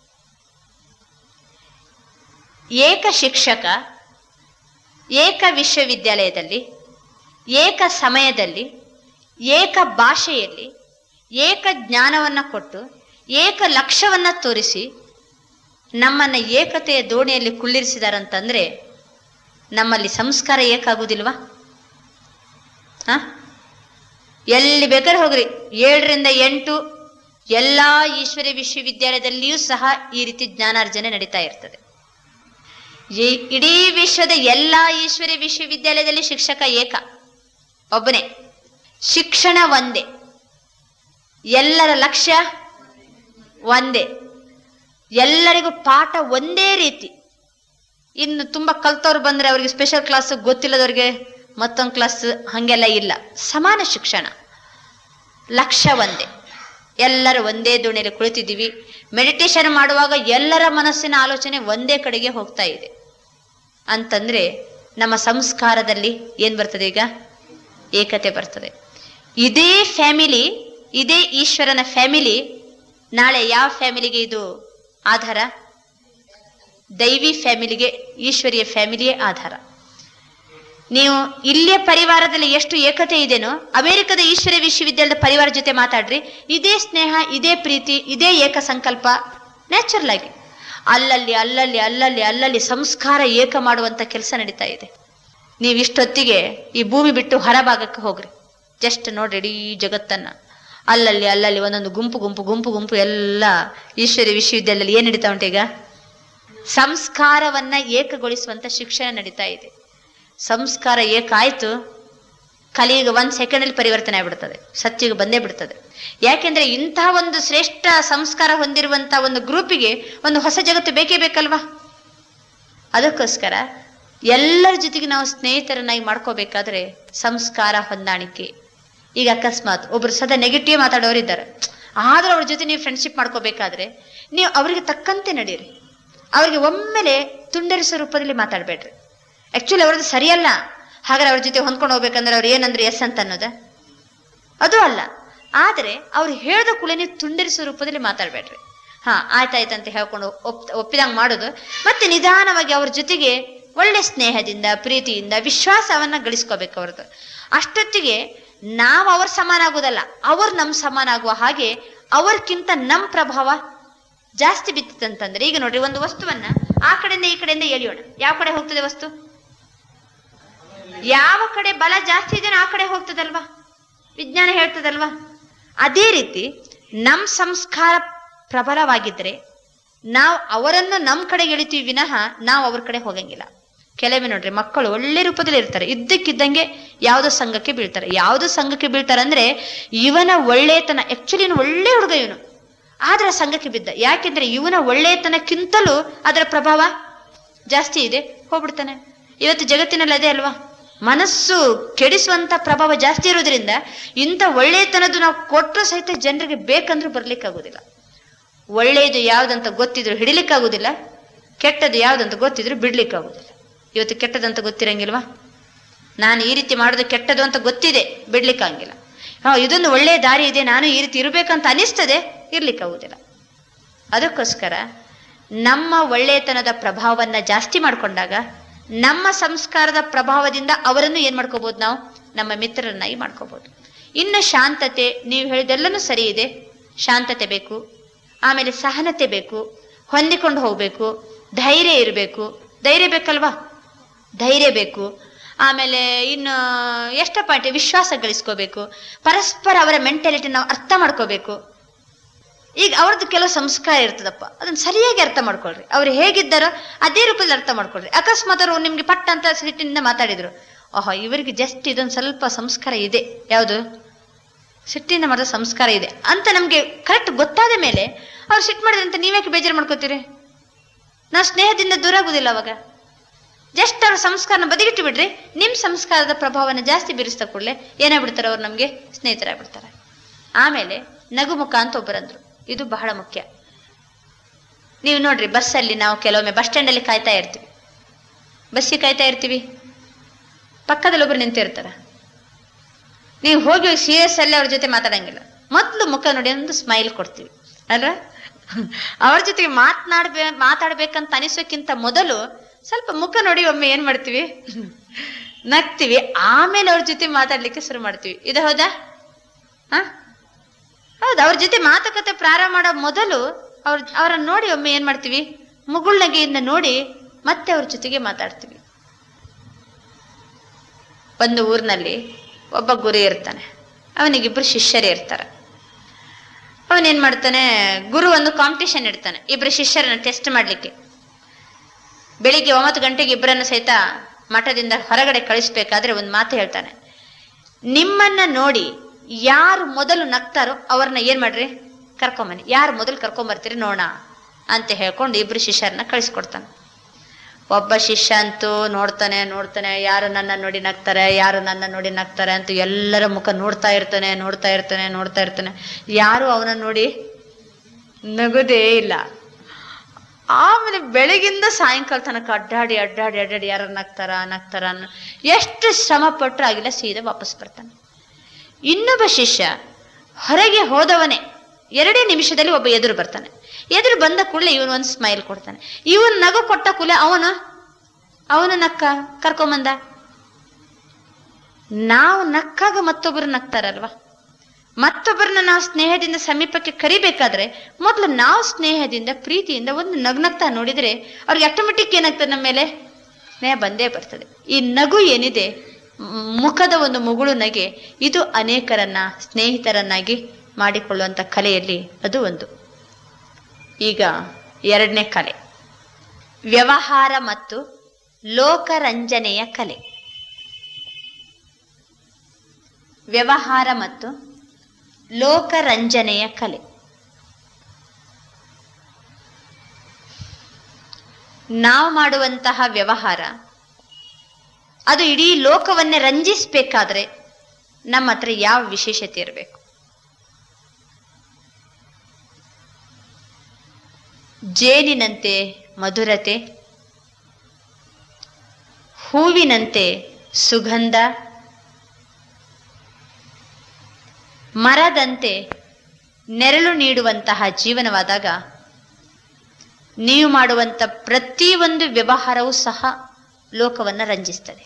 ಏಕ ಶಿಕ್ಷಕ ಏಕ ವಿಶ್ವವಿದ್ಯಾಲಯದಲ್ಲಿ ಏಕ ಸಮಯದಲ್ಲಿ ಏಕ ಭಾಷೆಯಲ್ಲಿ ಏಕ ಜ್ಞಾನವನ್ನ ಕೊಟ್ಟು ಏಕ ಲಕ್ಷ್ಯವನ್ನ ತೋರಿಸಿ ನಮ್ಮನ್ನ ಏಕತೆಯ ದೋಣಿಯಲ್ಲಿ ಕುಳ್ಳಿರಿಸಿದಾರಂತಂದ್ರೆ ನಮ್ಮಲ್ಲಿ ಸಂಸ್ಕಾರ ಏಕಾಗುವುದಿಲ್ವಾ ಹ ಎಲ್ಲಿ ಬೇಕಾದ್ರೆ ಹೋಗ್ರಿ ಏಳರಿಂದ ಎಂಟು ಎಲ್ಲಾ ಈಶ್ವರ್ಯ ವಿಶ್ವವಿದ್ಯಾಲಯದಲ್ಲಿಯೂ ಸಹ ಈ ರೀತಿ ಜ್ಞಾನಾರ್ಜನೆ ನಡೀತಾ ಇರ್ತದೆ ಈ ಇಡೀ ವಿಶ್ವದ ಎಲ್ಲಾ ಈಶ್ವರ್ಯ ವಿಶ್ವವಿದ್ಯಾಲಯದಲ್ಲಿ ಶಿಕ್ಷಕ ಏಕ ಒಬ್ಬನೇ ಶಿಕ್ಷಣ ಒಂದೇ ಎಲ್ಲರ ಲಕ್ಷ್ಯ ಒಂದೇ ಎಲ್ಲರಿಗೂ ಪಾಠ ಒಂದೇ ರೀತಿ ಇನ್ನು ತುಂಬಾ ಕಲ್ತವ್ರು ಬಂದ್ರೆ ಅವ್ರಿಗೆ ಸ್ಪೆಷಲ್ ಕ್ಲಾಸ್ ಗೊತ್ತಿಲ್ಲದವ್ರಿಗೆ ಮತ್ತೊಂದು ಕ್ಲಾಸ್ ಹಂಗೆಲ್ಲ ಇಲ್ಲ ಸಮಾನ ಶಿಕ್ಷಣ ಲಕ್ಷ್ಯ ಒಂದೇ ಎಲ್ಲರೂ ಒಂದೇ ದೋಣಿಯಲ್ಲಿ ಕುಳಿತಿದ್ದೀವಿ ಮೆಡಿಟೇಷನ್ ಮಾಡುವಾಗ ಎಲ್ಲರ ಮನಸ್ಸಿನ ಆಲೋಚನೆ ಒಂದೇ ಕಡೆಗೆ ಹೋಗ್ತಾ ಇದೆ ಅಂತಂದ್ರೆ ನಮ್ಮ ಸಂಸ್ಕಾರದಲ್ಲಿ ಏನ್ ಬರ್ತದೆ ಈಗ ಏಕತೆ ಬರ್ತದೆ ಇದೇ ಫ್ಯಾಮಿಲಿ ಇದೇ ಈಶ್ವರನ ಫ್ಯಾಮಿಲಿ ನಾಳೆ ಯಾವ ಫ್ಯಾಮಿಲಿಗೆ ಇದು ಆಧಾರ ದೈವಿ ಫ್ಯಾಮಿಲಿಗೆ ಈಶ್ವರಿಯ ಫ್ಯಾಮಿಲಿಯೇ ಆಧಾರ ನೀವು ಇಲ್ಲಿಯ ಪರಿವಾರದಲ್ಲಿ ಎಷ್ಟು ಏಕತೆ ಇದೆನೋ ಅಮೆರಿಕದ ಈಶ್ವರ್ಯ ವಿಶ್ವವಿದ್ಯಾಲಯದ ಪರಿವಾರ ಜೊತೆ ಮಾತಾಡ್ರಿ ಇದೇ ಸ್ನೇಹ ಇದೇ ಪ್ರೀತಿ ಇದೇ ಏಕ ಸಂಕಲ್ಪ ನ್ಯಾಚುರಲ್ ಆಗಿ ಅಲ್ಲಲ್ಲಿ ಅಲ್ಲಲ್ಲಿ ಅಲ್ಲಲ್ಲಿ ಅಲ್ಲಲ್ಲಿ ಸಂಸ್ಕಾರ ಏಕ ಮಾಡುವಂತ ಕೆಲಸ ನಡೀತಾ ಇದೆ ನೀವು ಇಷ್ಟೊತ್ತಿಗೆ ಈ ಭೂಮಿ ಬಿಟ್ಟು ಹೊರಭಾಗಕ್ಕೆ ಹೋಗ್ರಿ ಜಸ್ಟ್ ನೋಡ್ರಿ ಇಡೀ ಜಗತ್ತನ್ನ ಅಲ್ಲಲ್ಲಿ ಅಲ್ಲಲ್ಲಿ ಒಂದೊಂದು ಗುಂಪು ಗುಂಪು ಗುಂಪು ಗುಂಪು ಎಲ್ಲ ಈಶ್ವರ್ಯ ವಿಶ್ವವಿದ್ಯಾಲಯದಲ್ಲಿ ಏನ್ ನಡೀತಾ ಉಂಟು ಈಗ ಸಂಸ್ಕಾರವನ್ನ ಏಕಗೊಳಿಸುವಂತ ಶಿಕ್ಷಣ ನಡೀತಾ ಇದೆ ಸಂಸ್ಕಾರ ಏಕಾಯ್ತು ಕಲಿಯುಗ ಒಂದ್ ಸೆಕೆಂಡ್ ಅಲ್ಲಿ ಪರಿವರ್ತನೆ ಆಗ್ಬಿಡ್ತದೆ ಸತ್ಯುಗ ಬಂದೇ ಬಿಡ್ತದೆ ಯಾಕೆಂದ್ರೆ ಇಂತಹ ಒಂದು ಶ್ರೇಷ್ಠ ಸಂಸ್ಕಾರ ಹೊಂದಿರುವಂತ ಒಂದು ಗ್ರೂಪಿಗೆ ಒಂದು ಹೊಸ ಜಗತ್ತು ಬೇಕೇ ಬೇಕಲ್ವಾ ಅದಕ್ಕೋಸ್ಕರ ಎಲ್ಲರ ಜೊತೆಗೆ ನಾವು ಸ್ನೇಹಿತರನ್ನಾಗಿ ಮಾಡ್ಕೋಬೇಕಾದ್ರೆ ಸಂಸ್ಕಾರ ಹೊಂದಾಣಿಕೆ ಈಗ ಅಕಸ್ಮಾತ್ ಒಬ್ರು ಸದಾ ನೆಗೆಟಿವ್ ಮಾತಾಡೋರು ಇದ್ದಾರೆ ಆದ್ರೂ ಅವ್ರ ಜೊತೆ ನೀವು ಫ್ರೆಂಡ್ಶಿಪ್ ಮಾಡ್ಕೋಬೇಕಾದ್ರೆ ನೀವು ಅವರಿಗೆ ತಕ್ಕಂತೆ ನಡೀರಿ ಅವರಿಗೆ ಒಮ್ಮೆಲೆ ತುಂಡರಿಸೋ ರೂಪದಲ್ಲಿ ಮಾತಾಡ್ಬೇಡ್ರಿ ಆಕ್ಚುಲಿ ಅವ್ರದ್ದು ಸರಿಯಲ್ಲ ಹಾಗಾದ್ರೆ ಅವ್ರ ಜೊತೆ ಹೊಂದ್ಕೊಂಡು ಹೋಗ್ಬೇಕಂದ್ರೆ ಅವ್ರು ಏನಂದ್ರೆ ಎಸ್ ಅಂತ ಅನ್ನೋದ ಅದು ಅಲ್ಲ ಆದ್ರೆ ಅವ್ರು ಹೇಳ್ದ ಕೂಡಲೇ ನೀವು ತುಂಡರಿಸೋ ರೂಪದಲ್ಲಿ ಮಾತಾಡ್ಬೇಡ್ರಿ ಹಾ ಆಯ್ತಾಯ್ತು ಅಂತ ಹೇಳ್ಕೊಂಡು ಒಪ್ ಒಪ್ಪಿದಂಗ್ ಮಾಡೋದು ಮತ್ತೆ ನಿಧಾನವಾಗಿ ಅವ್ರ ಜೊತೆಗೆ ಒಳ್ಳೆ ಸ್ನೇಹದಿಂದ ಪ್ರೀತಿಯಿಂದ ವಿಶ್ವಾಸವನ್ನ ಗಳಿಸ್ಕೋಬೇಕು ಅವ್ರದ್ದು ಅಷ್ಟೊತ್ತಿಗೆ ನಾವು ಅವ್ರ ಸಮಾನ ಆಗೋದಲ್ಲ ಅವ್ರು ನಮ್ ಸಮಾನ ಆಗುವ ಹಾಗೆ ಅವ್ರಕ್ಕಿಂತ ನಮ್ ಪ್ರಭಾವ ಜಾಸ್ತಿ ಬಿತ್ತಿತ್ತಂತಂದ್ರೆ ಈಗ ನೋಡ್ರಿ ಒಂದು ವಸ್ತುವನ್ನ ಆ ಕಡೆಯಿಂದ ಈ ಕಡೆಯಿಂದ ಎಳಿಯೋಣ ಯಾವ ಕಡೆ ಹೋಗ್ತದೆ ವಸ್ತು ಯಾವ ಕಡೆ ಬಲ ಜಾಸ್ತಿ ಇದೆಯೋ ಆ ಕಡೆ ಹೋಗ್ತದಲ್ವಾ ವಿಜ್ಞಾನ ಹೇಳ್ತದಲ್ವಾ ಅದೇ ರೀತಿ ನಮ್ ಸಂಸ್ಕಾರ ಪ್ರಬಲವಾಗಿದ್ರೆ ನಾವು ಅವರನ್ನು ನಮ್ ಕಡೆಗೆ ಎಳಿತೀವಿ ವಿನಃ ನಾವು ಅವ್ರ ಕಡೆ ಹೋಗಂಗಿಲ್ಲ ಕೆಲವೇ ನೋಡ್ರಿ ಮಕ್ಕಳು ಒಳ್ಳೆ ರೂಪದಲ್ಲಿ ಇರ್ತಾರೆ ಇದ್ದಕ್ಕಿದ್ದಂಗೆ ಯಾವ್ದೋ ಸಂಘಕ್ಕೆ ಬೀಳ್ತಾರೆ ಯಾವ್ದೋ ಸಂಘಕ್ಕೆ ಬೀಳ್ತಾರೆ ಅಂದ್ರೆ ಇವನ ಒಳ್ಳೆತನ ಆಕ್ಚುಲಿ ಇವನು ಒಳ್ಳೆ ಹುಡುಗ ಇವನು ಆದ್ರೆ ಆ ಸಂಘಕ್ಕೆ ಬಿದ್ದ ಯಾಕೆಂದ್ರೆ ಇವನ ಒಳ್ಳೆಯತನಕ್ಕಿಂತಲೂ ಅದರ ಪ್ರಭಾವ ಜಾಸ್ತಿ ಇದೆ ಹೋಗ್ಬಿಡ್ತಾನೆ ಇವತ್ತು ಜಗತ್ತಿನಲ್ಲಿ ಅದೇ ಅಲ್ವಾ ಮನಸ್ಸು ಕೆಡಿಸುವಂತ ಪ್ರಭಾವ ಜಾಸ್ತಿ ಇರೋದ್ರಿಂದ ಇಂಥ ಒಳ್ಳೆಯತನದ್ದು ನಾವು ಕೊಟ್ಟರು ಸಹಿತ ಜನರಿಗೆ ಬೇಕಂದ್ರೂ ಬರ್ಲಿಕ್ಕಾಗೋದಿಲ್ಲ ಒಳ್ಳೆಯದು ಯಾವ್ದಂತ ಗೊತ್ತಿದ್ರು ಹಿಡಿಲಿಕ್ಕಾಗೋದಿಲ್ಲ ಕೆಟ್ಟದ್ದು ಯಾವ್ದಂತ ಗೊತ್ತಿದ್ರು ಬಿಡ್ಲಿಕ್ಕಾಗೋದಿಲ್ಲ ಇವತ್ತು ಕೆಟ್ಟದಂತ ಗೊತ್ತಿರಂಗಿಲ್ವಾ ನಾನು ಈ ರೀತಿ ಮಾಡೋದು ಕೆಟ್ಟದು ಅಂತ ಗೊತ್ತಿದೆ ಬಿಡ್ಲಿಕ್ಕಾಗಿಲ್ಲ ಹಾ ಇದೊಂದು ಒಳ್ಳೆಯ ದಾರಿ ಇದೆ ನಾನು ಈ ರೀತಿ ಇರಬೇಕಂತ ಅನಿಸ್ತದೆ ಇರ್ಲಿಕ್ಕಾಗುದಿಲ್ಲ ಅದಕ್ಕೋಸ್ಕರ ನಮ್ಮ ಒಳ್ಳೆಯತನದ ಪ್ರಭಾವವನ್ನ ಜಾಸ್ತಿ ಮಾಡ್ಕೊಂಡಾಗ ನಮ್ಮ ಸಂಸ್ಕಾರದ ಪ್ರಭಾವದಿಂದ ಅವರನ್ನು ಏನ್ ಮಾಡ್ಕೋಬಹುದು ನಾವು ನಮ್ಮ ಮಿತ್ರರನ್ನಾಗಿ ಮಾಡ್ಕೋಬಹುದು ಇನ್ನು ಶಾಂತತೆ ನೀವು ಹೇಳಿದೆಲ್ಲನೂ ಸರಿ ಇದೆ ಶಾಂತತೆ ಬೇಕು ಆಮೇಲೆ ಸಹನತೆ ಬೇಕು ಹೊಂದಿಕೊಂಡು ಹೋಗ್ಬೇಕು ಧೈರ್ಯ ಇರಬೇಕು ಧೈರ್ಯ ಬೇಕಲ್ವಾ ಧೈರ್ಯ ಬೇಕು ಆಮೇಲೆ ಇನ್ನು ಎಷ್ಟ ಪಾಯಿಂಟ್ ವಿಶ್ವಾಸ ಗಳಿಸ್ಕೋಬೇಕು ಪರಸ್ಪರ ಅವರ ಮೆಂಟಾಲಿಟಿ ನಾವು ಅರ್ಥ ಮಾಡ್ಕೋಬೇಕು ಈಗ ಅವ್ರದ್ದು ಕೆಲವು ಸಂಸ್ಕಾರ ಇರ್ತದಪ್ಪ ಅದನ್ನ ಸರಿಯಾಗಿ ಅರ್ಥ ಮಾಡ್ಕೊಳ್ರಿ ಅವ್ರು ಹೇಗಿದ್ದಾರೋ ಅದೇ ರೂಪದಲ್ಲಿ ಅರ್ಥ ಮಾಡ್ಕೊಳ್ರಿ ಅಕಸ್ಮಾತ್ ಅವರು ನಿಮ್ಗೆ ಪಟ್ಟ ಅಂತ ಸಿಟ್ಟಿನಿಂದ ಮಾತಾಡಿದ್ರು ಓಹೋ ಇವರಿಗೆ ಜಸ್ಟ್ ಇದೊಂದು ಸ್ವಲ್ಪ ಸಂಸ್ಕಾರ ಇದೆ ಯಾವುದು ಸಿಟ್ಟಿಂದ ಮಾಡಿದ ಸಂಸ್ಕಾರ ಇದೆ ಅಂತ ನಮ್ಗೆ ಕರೆಕ್ಟ್ ಗೊತ್ತಾದ ಮೇಲೆ ಅವ್ರು ಸಿಟ್ಟು ಮಾಡಿದ್ರೆ ಅಂತ ನೀವ್ಯಾಕೆ ಬೇಜಾರು ಮಾಡ್ಕೋತೀರಿ ನಾವು ಸ್ನೇಹದಿಂದ ದೂರ ಆಗುದಿಲ್ಲ ಅವಾಗ ಜಸ್ಟ್ ಅವ್ರ ಸಂಸ್ಕಾರನ ಬದಿಗಿಟ್ಟು ಬಿಡ್ರಿ ನಿಮ್ ಸಂಸ್ಕಾರದ ಪ್ರಭಾವನ ಜಾಸ್ತಿ ಬೀರಿಸ್ತಾ ಕೂಡಲೇ ಏನಾಗ್ಬಿಡ್ತಾರೆ ಅವ್ರು ನಮ್ಗೆ ಸ್ನೇಹಿತರಾಗ್ಬಿಡ್ತಾರೆ ಆಮೇಲೆ ನಗುಮುಖ ಅಂತ ಒಬ್ಬರಂದ್ರು ಇದು ಬಹಳ ಮುಖ್ಯ ನೀವು ನೋಡ್ರಿ ಬಸ್ಸಲ್ಲಿ ನಾವು ಕೆಲವೊಮ್ಮೆ ಬಸ್ ಸ್ಟ್ಯಾಂಡ್ ಅಲ್ಲಿ ಕಾಯ್ತಾ ಇರ್ತೀವಿ ಬಸ್ಸಿಗೆ ಕಾಯ್ತಾ ಇರ್ತೀವಿ ಪಕ್ಕದಲ್ಲಿ ಒಬ್ರು ನಿಂತಿರ್ತಾರ ನೀವು ಹೋಗಿ ಸೀರಿಯಸ್ ಅಲ್ಲಿ ಅವ್ರ ಜೊತೆ ಮಾತಾಡಂಗಿಲ್ಲ ಮೊದಲು ಮುಖ ನೋಡಿ ಒಂದು ಸ್ಮೈಲ್ ಕೊಡ್ತೀವಿ ಅಲ್ವಾ ಅವ್ರ ಜೊತೆಗೆ ಮಾತನಾಡ್ಬೇ ಮಾತಾಡ್ಬೇಕಂತ ಅನಿಸೋಕ್ಕಿಂತ ಮೊದಲು ಸ್ವಲ್ಪ ಮುಖ ನೋಡಿ ಒಮ್ಮೆ ಏನ್ ಮಾಡ್ತೀವಿ ನಗ್ತೀವಿ ಆಮೇಲೆ ಅವ್ರ ಜೊತೆ ಮಾತಾಡ್ಲಿಕ್ಕೆ ಶುರು ಮಾಡ್ತೀವಿ ಇದು ಹೌದಾ ಹ ಹೌದು ಅವ್ರ ಜೊತೆ ಮಾತುಕತೆ ಪ್ರಾರಂಭ ಮಾಡೋ ಮೊದಲು ಅವ್ರ ಅವರನ್ನ ನೋಡಿ ಒಮ್ಮೆ ಏನ್ ಮಾಡ್ತೀವಿ ಮುಗುಳ್ನಗೆಯಿಂದ ನೋಡಿ ಮತ್ತೆ ಅವ್ರ ಜೊತೆಗೆ ಮಾತಾಡ್ತೀವಿ ಒಂದು ಊರಿನಲ್ಲಿ ಒಬ್ಬ ಗುರು ಇರ್ತಾನೆ ಅವನಿಗಿಬ್ರು ಶಿಷ್ಯರು ಇರ್ತಾರೆ ಅವನೇನ್ ಮಾಡ್ತಾನೆ ಗುರು ಒಂದು ಕಾಂಪಿಟಿಷನ್ ಇಡ್ತಾನೆ ಇಬ್ರು ಶಿಷ್ಯರನ್ನ ಟೆಸ್ಟ್ ಮಾಡ್ಲಿಕ್ಕೆ ಬೆಳಿಗ್ಗೆ ಒಂಬತ್ತು ಗಂಟೆಗೆ ಇಬ್ಬರನ್ನು ಸಹಿತ ಮಠದಿಂದ ಹೊರಗಡೆ ಕಳಿಸ್ಬೇಕಾದ್ರೆ ಒಂದು ಮಾತು ಹೇಳ್ತಾನೆ ನಿಮ್ಮನ್ನ ನೋಡಿ ಯಾರು ಮೊದಲು ನಗ್ತಾರೋ ಅವ್ರನ್ನ ಏನ್ ಮಾಡ್ರಿ ಕರ್ಕೊಂಬನ್ನಿ ಯಾರು ಮೊದಲು ಕರ್ಕೊಂಬರ್ತೀರಿ ನೋಡ ಅಂತ ಹೇಳ್ಕೊಂಡು ಇಬ್ರು ಶಿಷ್ಯರನ್ನ ಕಳಿಸ್ಕೊಡ್ತಾನೆ ಒಬ್ಬ ಶಿಷ್ಯ ಅಂತೂ ನೋಡ್ತಾನೆ ನೋಡ್ತಾನೆ ಯಾರು ನನ್ನ ನೋಡಿ ನಗ್ತಾರೆ ಯಾರು ನನ್ನ ನೋಡಿ ನಗ್ತಾರೆ ಅಂತ ಎಲ್ಲರ ಮುಖ ನೋಡ್ತಾ ಇರ್ತಾನೆ ನೋಡ್ತಾ ಇರ್ತಾನೆ ನೋಡ್ತಾ ಇರ್ತಾನೆ ಯಾರು ಅವನ ನೋಡಿ ನಗುದೇ ಇಲ್ಲ ಆಮೇಲೆ ಬೆಳಗಿಂದ ಸಾಯಂಕಾಲ ತನಕ ಅಡ್ಡಾಡಿ ಅಡ್ಡಾಡಿ ಅಡ್ಡಾಡಿ ಯಾರು ನಗ್ತಾರ ನಗ್ತಾರ ಅನ್ನೋ ಎಷ್ಟು ಶ್ರಮ ಪಟ್ಟರು ಆಗಿಲ್ಲ ಸೀದಾ ವಾಪಸ್ ಬರ್ತಾನೆ ಇನ್ನೊಬ್ಬ ಶಿಷ್ಯ ಹೊರಗೆ ಹೋದವನೇ ಎರಡೇ ನಿಮಿಷದಲ್ಲಿ ಒಬ್ಬ ಎದುರು ಬರ್ತಾನೆ ಎದುರು ಬಂದ ಕೂಡಲೇ ಇವನು ಒಂದು ಸ್ಮೈಲ್ ಕೊಡ್ತಾನೆ ಇವನ್ ನಗು ಕೊಟ್ಟ ಕೂಡಲೇ ಅವನು ಅವನು ನಕ್ಕ ಕರ್ಕೊಂಬಂದ ನಾವು ನಕ್ಕಾಗ ಮತ್ತೊಬ್ಬರು ನಗ್ತಾರಲ್ವಾ ಮತ್ತೊಬ್ಬರನ್ನ ನಾವು ಸ್ನೇಹದಿಂದ ಸಮೀಪಕ್ಕೆ ಕರಿಬೇಕಾದ್ರೆ ಮೊದಲು ನಾವು ಸ್ನೇಹದಿಂದ ಪ್ರೀತಿಯಿಂದ ಒಂದು ನಗ್ನಗ್ತಾ ನೋಡಿದ್ರೆ ಅವ್ರಿಗೆ ಆಟೋಮೆಟಿಕ್ ಏನಾಗ್ತದೆ ನಮ್ಮ ಮೇಲೆ ಸ್ನೇಹ ಬಂದೇ ಬರ್ತದೆ ಈ ನಗು ಏನಿದೆ ಮ್, ಮುಖದ ಒಂದು ಮುಗುಳು ನಗೆ ಇದು ಅನೇಕರನ್ನ ಸ್ನೇಹಿತರನ್ನಾಗಿ ಮಾಡಿಕೊಳ್ಳುವಂತ ಕಲೆಯಲ್ಲಿ ಅದು ಒಂದು ಈಗ ಎರಡನೇ ಕಲೆ ವ್ಯವಹಾರ ಮತ್ತು ಲೋಕರಂಜನೆಯ ಕಲೆ ವ್ಯವಹಾರ ಮತ್ತು ಲೋಕರಂಜನೆಯ ಕಲೆ ನಾವು ಮಾಡುವಂತಹ ವ್ಯವಹಾರ ಅದು ಇಡೀ ಲೋಕವನ್ನೇ ರಂಜಿಸ್ಬೇಕಾದ್ರೆ ನಮ್ಮ ಹತ್ರ ಯಾವ ವಿಶೇಷತೆ ಇರಬೇಕು ಜೇನಿನಂತೆ ಮಧುರತೆ ಹೂವಿನಂತೆ ಸುಗಂಧ ಮರದಂತೆ ನೆರಳು ನೀಡುವಂತಹ ಜೀವನವಾದಾಗ ನೀವು ಮಾಡುವಂತ ಪ್ರತಿಯೊಂದು ವ್ಯವಹಾರವೂ ಸಹ ಲೋಕವನ್ನ ರಂಜಿಸ್ತದೆ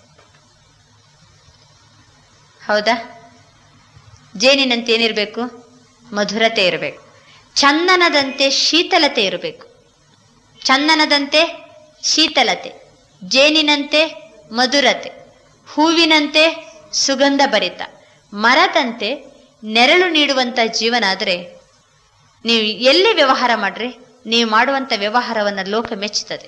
ಹೌದಾ ಜೇನಿನಂತೆ ಏನಿರಬೇಕು ಮಧುರತೆ ಇರಬೇಕು ಚಂದನದಂತೆ ಶೀತಲತೆ ಇರಬೇಕು ಚಂದನದಂತೆ ಶೀತಲತೆ ಜೇನಿನಂತೆ ಮಧುರತೆ ಹೂವಿನಂತೆ ಸುಗಂಧ ಭರಿತ ಮರದಂತೆ ನೆರಳು ನೀಡುವಂತ ಜೀವನ ಆದರೆ ನೀವು ಎಲ್ಲಿ ವ್ಯವಹಾರ ಮಾಡ್ರಿ ನೀವು ಮಾಡುವಂತ ವ್ಯವಹಾರವನ್ನ ಲೋಕ ಮೆಚ್ಚುತ್ತದೆ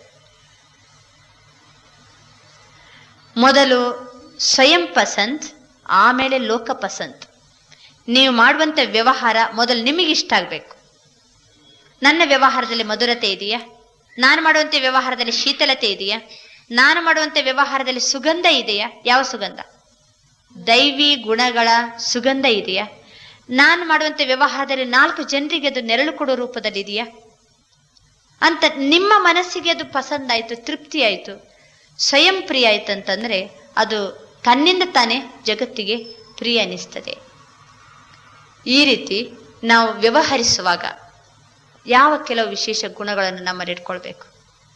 ಮೊದಲು ಸ್ವಯಂ ಪಸಂದ್ ಆಮೇಲೆ ಲೋಕ ಪಸಂದ್ ನೀವು ಮಾಡುವಂತ ವ್ಯವಹಾರ ಮೊದಲು ನಿಮಗೆ ಇಷ್ಟ ಆಗ್ಬೇಕು ನನ್ನ ವ್ಯವಹಾರದಲ್ಲಿ ಮಧುರತೆ ಇದೆಯಾ ನಾನು ಮಾಡುವಂತ ವ್ಯವಹಾರದಲ್ಲಿ ಶೀತಲತೆ ಇದೆಯಾ ನಾನು ಮಾಡುವಂತ ವ್ಯವಹಾರದಲ್ಲಿ ಸುಗಂಧ ಇದೆಯಾ ಯಾವ ಸುಗಂಧ ದೈವಿ ಗುಣಗಳ ಸುಗಂಧ ಇದೆಯಾ ನಾನು ಮಾಡುವಂತ ವ್ಯವಹಾರದಲ್ಲಿ ನಾಲ್ಕು ಜನರಿಗೆ ಅದು ನೆರಳು ಕೊಡೋ ರೂಪದಲ್ಲಿ ಇದೆಯಾ ಅಂತ ನಿಮ್ಮ ಮನಸ್ಸಿಗೆ ಅದು ಪಸಂದಾಯ್ತು ತೃಪ್ತಿ ಆಯ್ತು ಸ್ವಯಂ ಪ್ರಿಯ ಆಯ್ತು ಅಂತಂದ್ರೆ ಅದು ತನ್ನಿಂದ ತಾನೇ ಜಗತ್ತಿಗೆ ಪ್ರಿಯ ಅನಿಸ್ತದೆ ಈ ರೀತಿ ನಾವು ವ್ಯವಹರಿಸುವಾಗ ಯಾವ ಕೆಲವು ವಿಶೇಷ ಗುಣಗಳನ್ನು ನಮ್ಮಲ್ಲಿ ಇಟ್ಕೊಳ್ಬೇಕು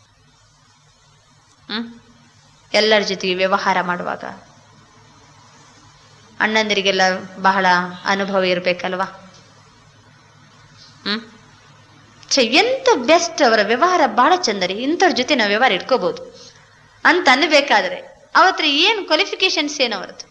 ಹ್ಮ್ ಎಲ್ಲರ ಜೊತೆಗೆ ವ್ಯವಹಾರ ಮಾಡುವಾಗ ಅಣ್ಣಂದಿರಿಗೆಲ್ಲ ಬಹಳ ಅನುಭವ ಇರ್ಬೇಕಲ್ವಾ ಹ್ಮ್ ಛೆ ಎಂತ ಬೆಸ್ಟ್ ಅವರ ವ್ಯವಹಾರ ಬಹಳ ಚಂದ ರೀ ಇಂಥವ್ರ ಜೊತೆ ನಾವು ವ್ಯವಹಾರ ಇಟ್ಕೋಬಹುದು ಅಂತ ಅನ್ಬೇಕಾದ್ರೆ ಅವತ್ರ ಏನ್ ಕ್ವಾಲಿಫಿಕೇಶನ್ಸ್ ಏನು ಅವರದ್ದು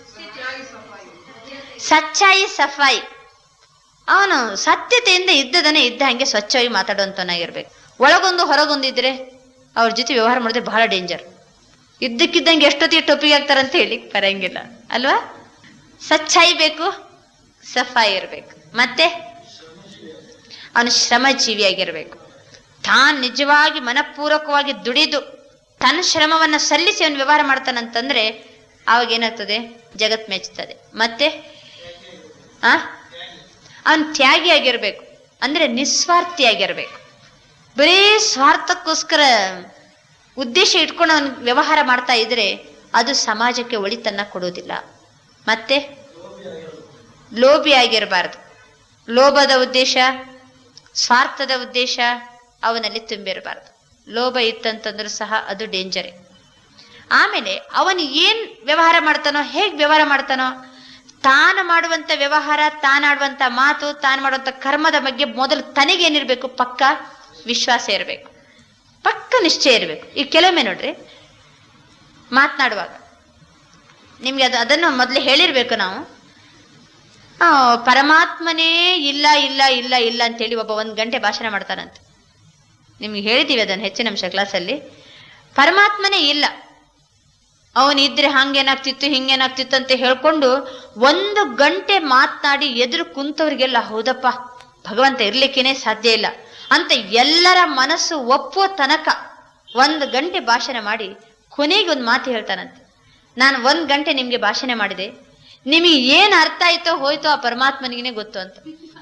ಸಚ್ಚಾಯಿ ಸಫಾಯಿ ಅವನು ಸತ್ಯತೆಯಿಂದ ಇದ್ದದನ್ನೇ ಇದ್ದ ಹಂಗೆ ಸ್ವಚ್ಛವಾಗಿ ಮಾತಾಡುವಂತನಾಗಿರ್ಬೇಕು ಒಳಗೊಂದು ಹೊರಗೊಂದು ಇದ್ರೆ ಅವ್ರ ಜೊತೆ ವ್ಯವಹಾರ ಮಾಡಿದ್ರೆ ಬಹಳ ಡೇಂಜರ್ ಇದ್ದಕ್ಕಿದ್ದಂಗೆ ಎಷ್ಟೊತ್ತಿಗೆ ಟೊಪ್ಪಿಗೆ ಆಗ್ತಾರಂತ ಹೇಳಿ ಬರಂಗಿಲ್ಲ ಅಲ್ವಾ ಸಚ್ಚಾಯಿ ಬೇಕು ಸಫಾಯಿ ಇರ್ಬೇಕು ಮತ್ತೆ ಅವನು ಶ್ರಮಜೀವಿಯಾಗಿರ್ಬೇಕು ತಾನ್ ನಿಜವಾಗಿ ಮನಪೂರ್ವಕವಾಗಿ ದುಡಿದು ತನ್ನ ಶ್ರಮವನ್ನ ಸಲ್ಲಿಸಿ ಅವನು ವ್ಯವಹಾರ ಮಾಡ್ತಾನಂತಂದ್ರೆ ಅವಾಗ ಏನಾಗ್ತದೆ ಜಗತ್ ಮೆಚ್ಚುತ್ತದೆ ಮತ್ತೆ ಆ ಅವನು ತ್ಯಾಗಿಯಾಗಿರ್ಬೇಕು ಅಂದ್ರೆ ನಿಸ್ವಾರ್ಥಿಯಾಗಿರ್ಬೇಕು ಬರೀ ಸ್ವಾರ್ಥಕ್ಕೋಸ್ಕರ ಉದ್ದೇಶ ಇಟ್ಕೊಂಡು ಅವನು ವ್ಯವಹಾರ ಮಾಡ್ತಾ ಇದ್ರೆ ಅದು ಸಮಾಜಕ್ಕೆ ಒಳಿತನ್ನ ಕೊಡೋದಿಲ್ಲ ಮತ್ತೆ ಲೋಭಿ ಆಗಿರಬಾರ್ದು ಲೋಭದ ಉದ್ದೇಶ ಸ್ವಾರ್ಥದ ಉದ್ದೇಶ ಅವನಲ್ಲಿ ತುಂಬಿರಬಾರ್ದು ಲೋಭ ಇತ್ತಂತಂದ್ರೂ ಸಹ ಅದು ಡೇಂಜರೇ ಆಮೇಲೆ ಅವನು ಏನ್ ವ್ಯವಹಾರ ಮಾಡ್ತಾನೋ ಹೇಗ್ ವ್ಯವಹಾರ ಮಾಡ್ತಾನೋ ತಾನು ಮಾಡುವಂತ ವ್ಯವಹಾರ ತಾನಾಡುವಂತ ಮಾತು ತಾನು ಮಾಡುವಂತ ಕರ್ಮದ ಬಗ್ಗೆ ಮೊದಲು ತನಗೇನಿರ್ಬೇಕು ಪಕ್ಕ ವಿಶ್ವಾಸ ಇರಬೇಕು ಪಕ್ಕ ನಿಶ್ಚಯ ಇರಬೇಕು ಈಗ ಕೆಲವೊಮ್ಮೆ ನೋಡ್ರಿ ಮಾತನಾಡುವಾಗ ನಿಮ್ಗೆ ಅದು ಅದನ್ನು ಮೊದಲು ಹೇಳಿರ್ಬೇಕು ನಾವು ಆ, ಪರಮಾತ್ಮನೇ ಇಲ್ಲ ಇಲ್ಲ ಇಲ್ಲ ಇಲ್ಲ ಅಂತೇಳಿ ಒಬ್ಬ ಒಂದ್ ಗಂಟೆ ಭಾಷಣ ಮಾಡ್ತಾರಂತೆ ನಿಮ್ಗೆ ಹೇಳಿದೀವಿ ಅದನ್ನು ಹೆಚ್ಚಿನ ಅಂಶ ಕ್ಲಾಸಲ್ಲಿ ಪರಮಾತ್ಮನೇ ಇಲ್ಲ ಅವನಿದ್ರೆ ಹಂಗೇನಾಗ್ತಿತ್ತು ಹಿಂಗೇನಾಗ್ತಿತ್ತು ಅಂತ ಹೇಳ್ಕೊಂಡು ಒಂದು ಗಂಟೆ ಮಾತನಾಡಿ ಎದುರು ಕುಂತವ್ರಿಗೆಲ್ಲ ಹೌದಪ್ಪ ಭಗವಂತ ಇರ್ಲಿಕ್ಕೇನೆ ಸಾಧ್ಯ ಇಲ್ಲ ಅಂತ ಎಲ್ಲರ ಮನಸ್ಸು ಒಪ್ಪುವ ತನಕ ಒಂದು ಗಂಟೆ ಭಾಷಣ ಮಾಡಿ ಕೊನೆಗೆ ಒಂದು ಮಾತು ಹೇಳ್ತಾನಂತೆ ನಾನು ಒಂದ್ ಗಂಟೆ ನಿಮ್ಗೆ ಭಾಷಣ ಮಾಡಿದೆ ನಿಮಗೆ ಏನ್ ಅರ್ಥ ಆಯ್ತೋ ಹೋಯ್ತೋ ಆ ಪರಮಾತ್ಮನಿಗೆ ಗೊತ್ತು ಅಂತ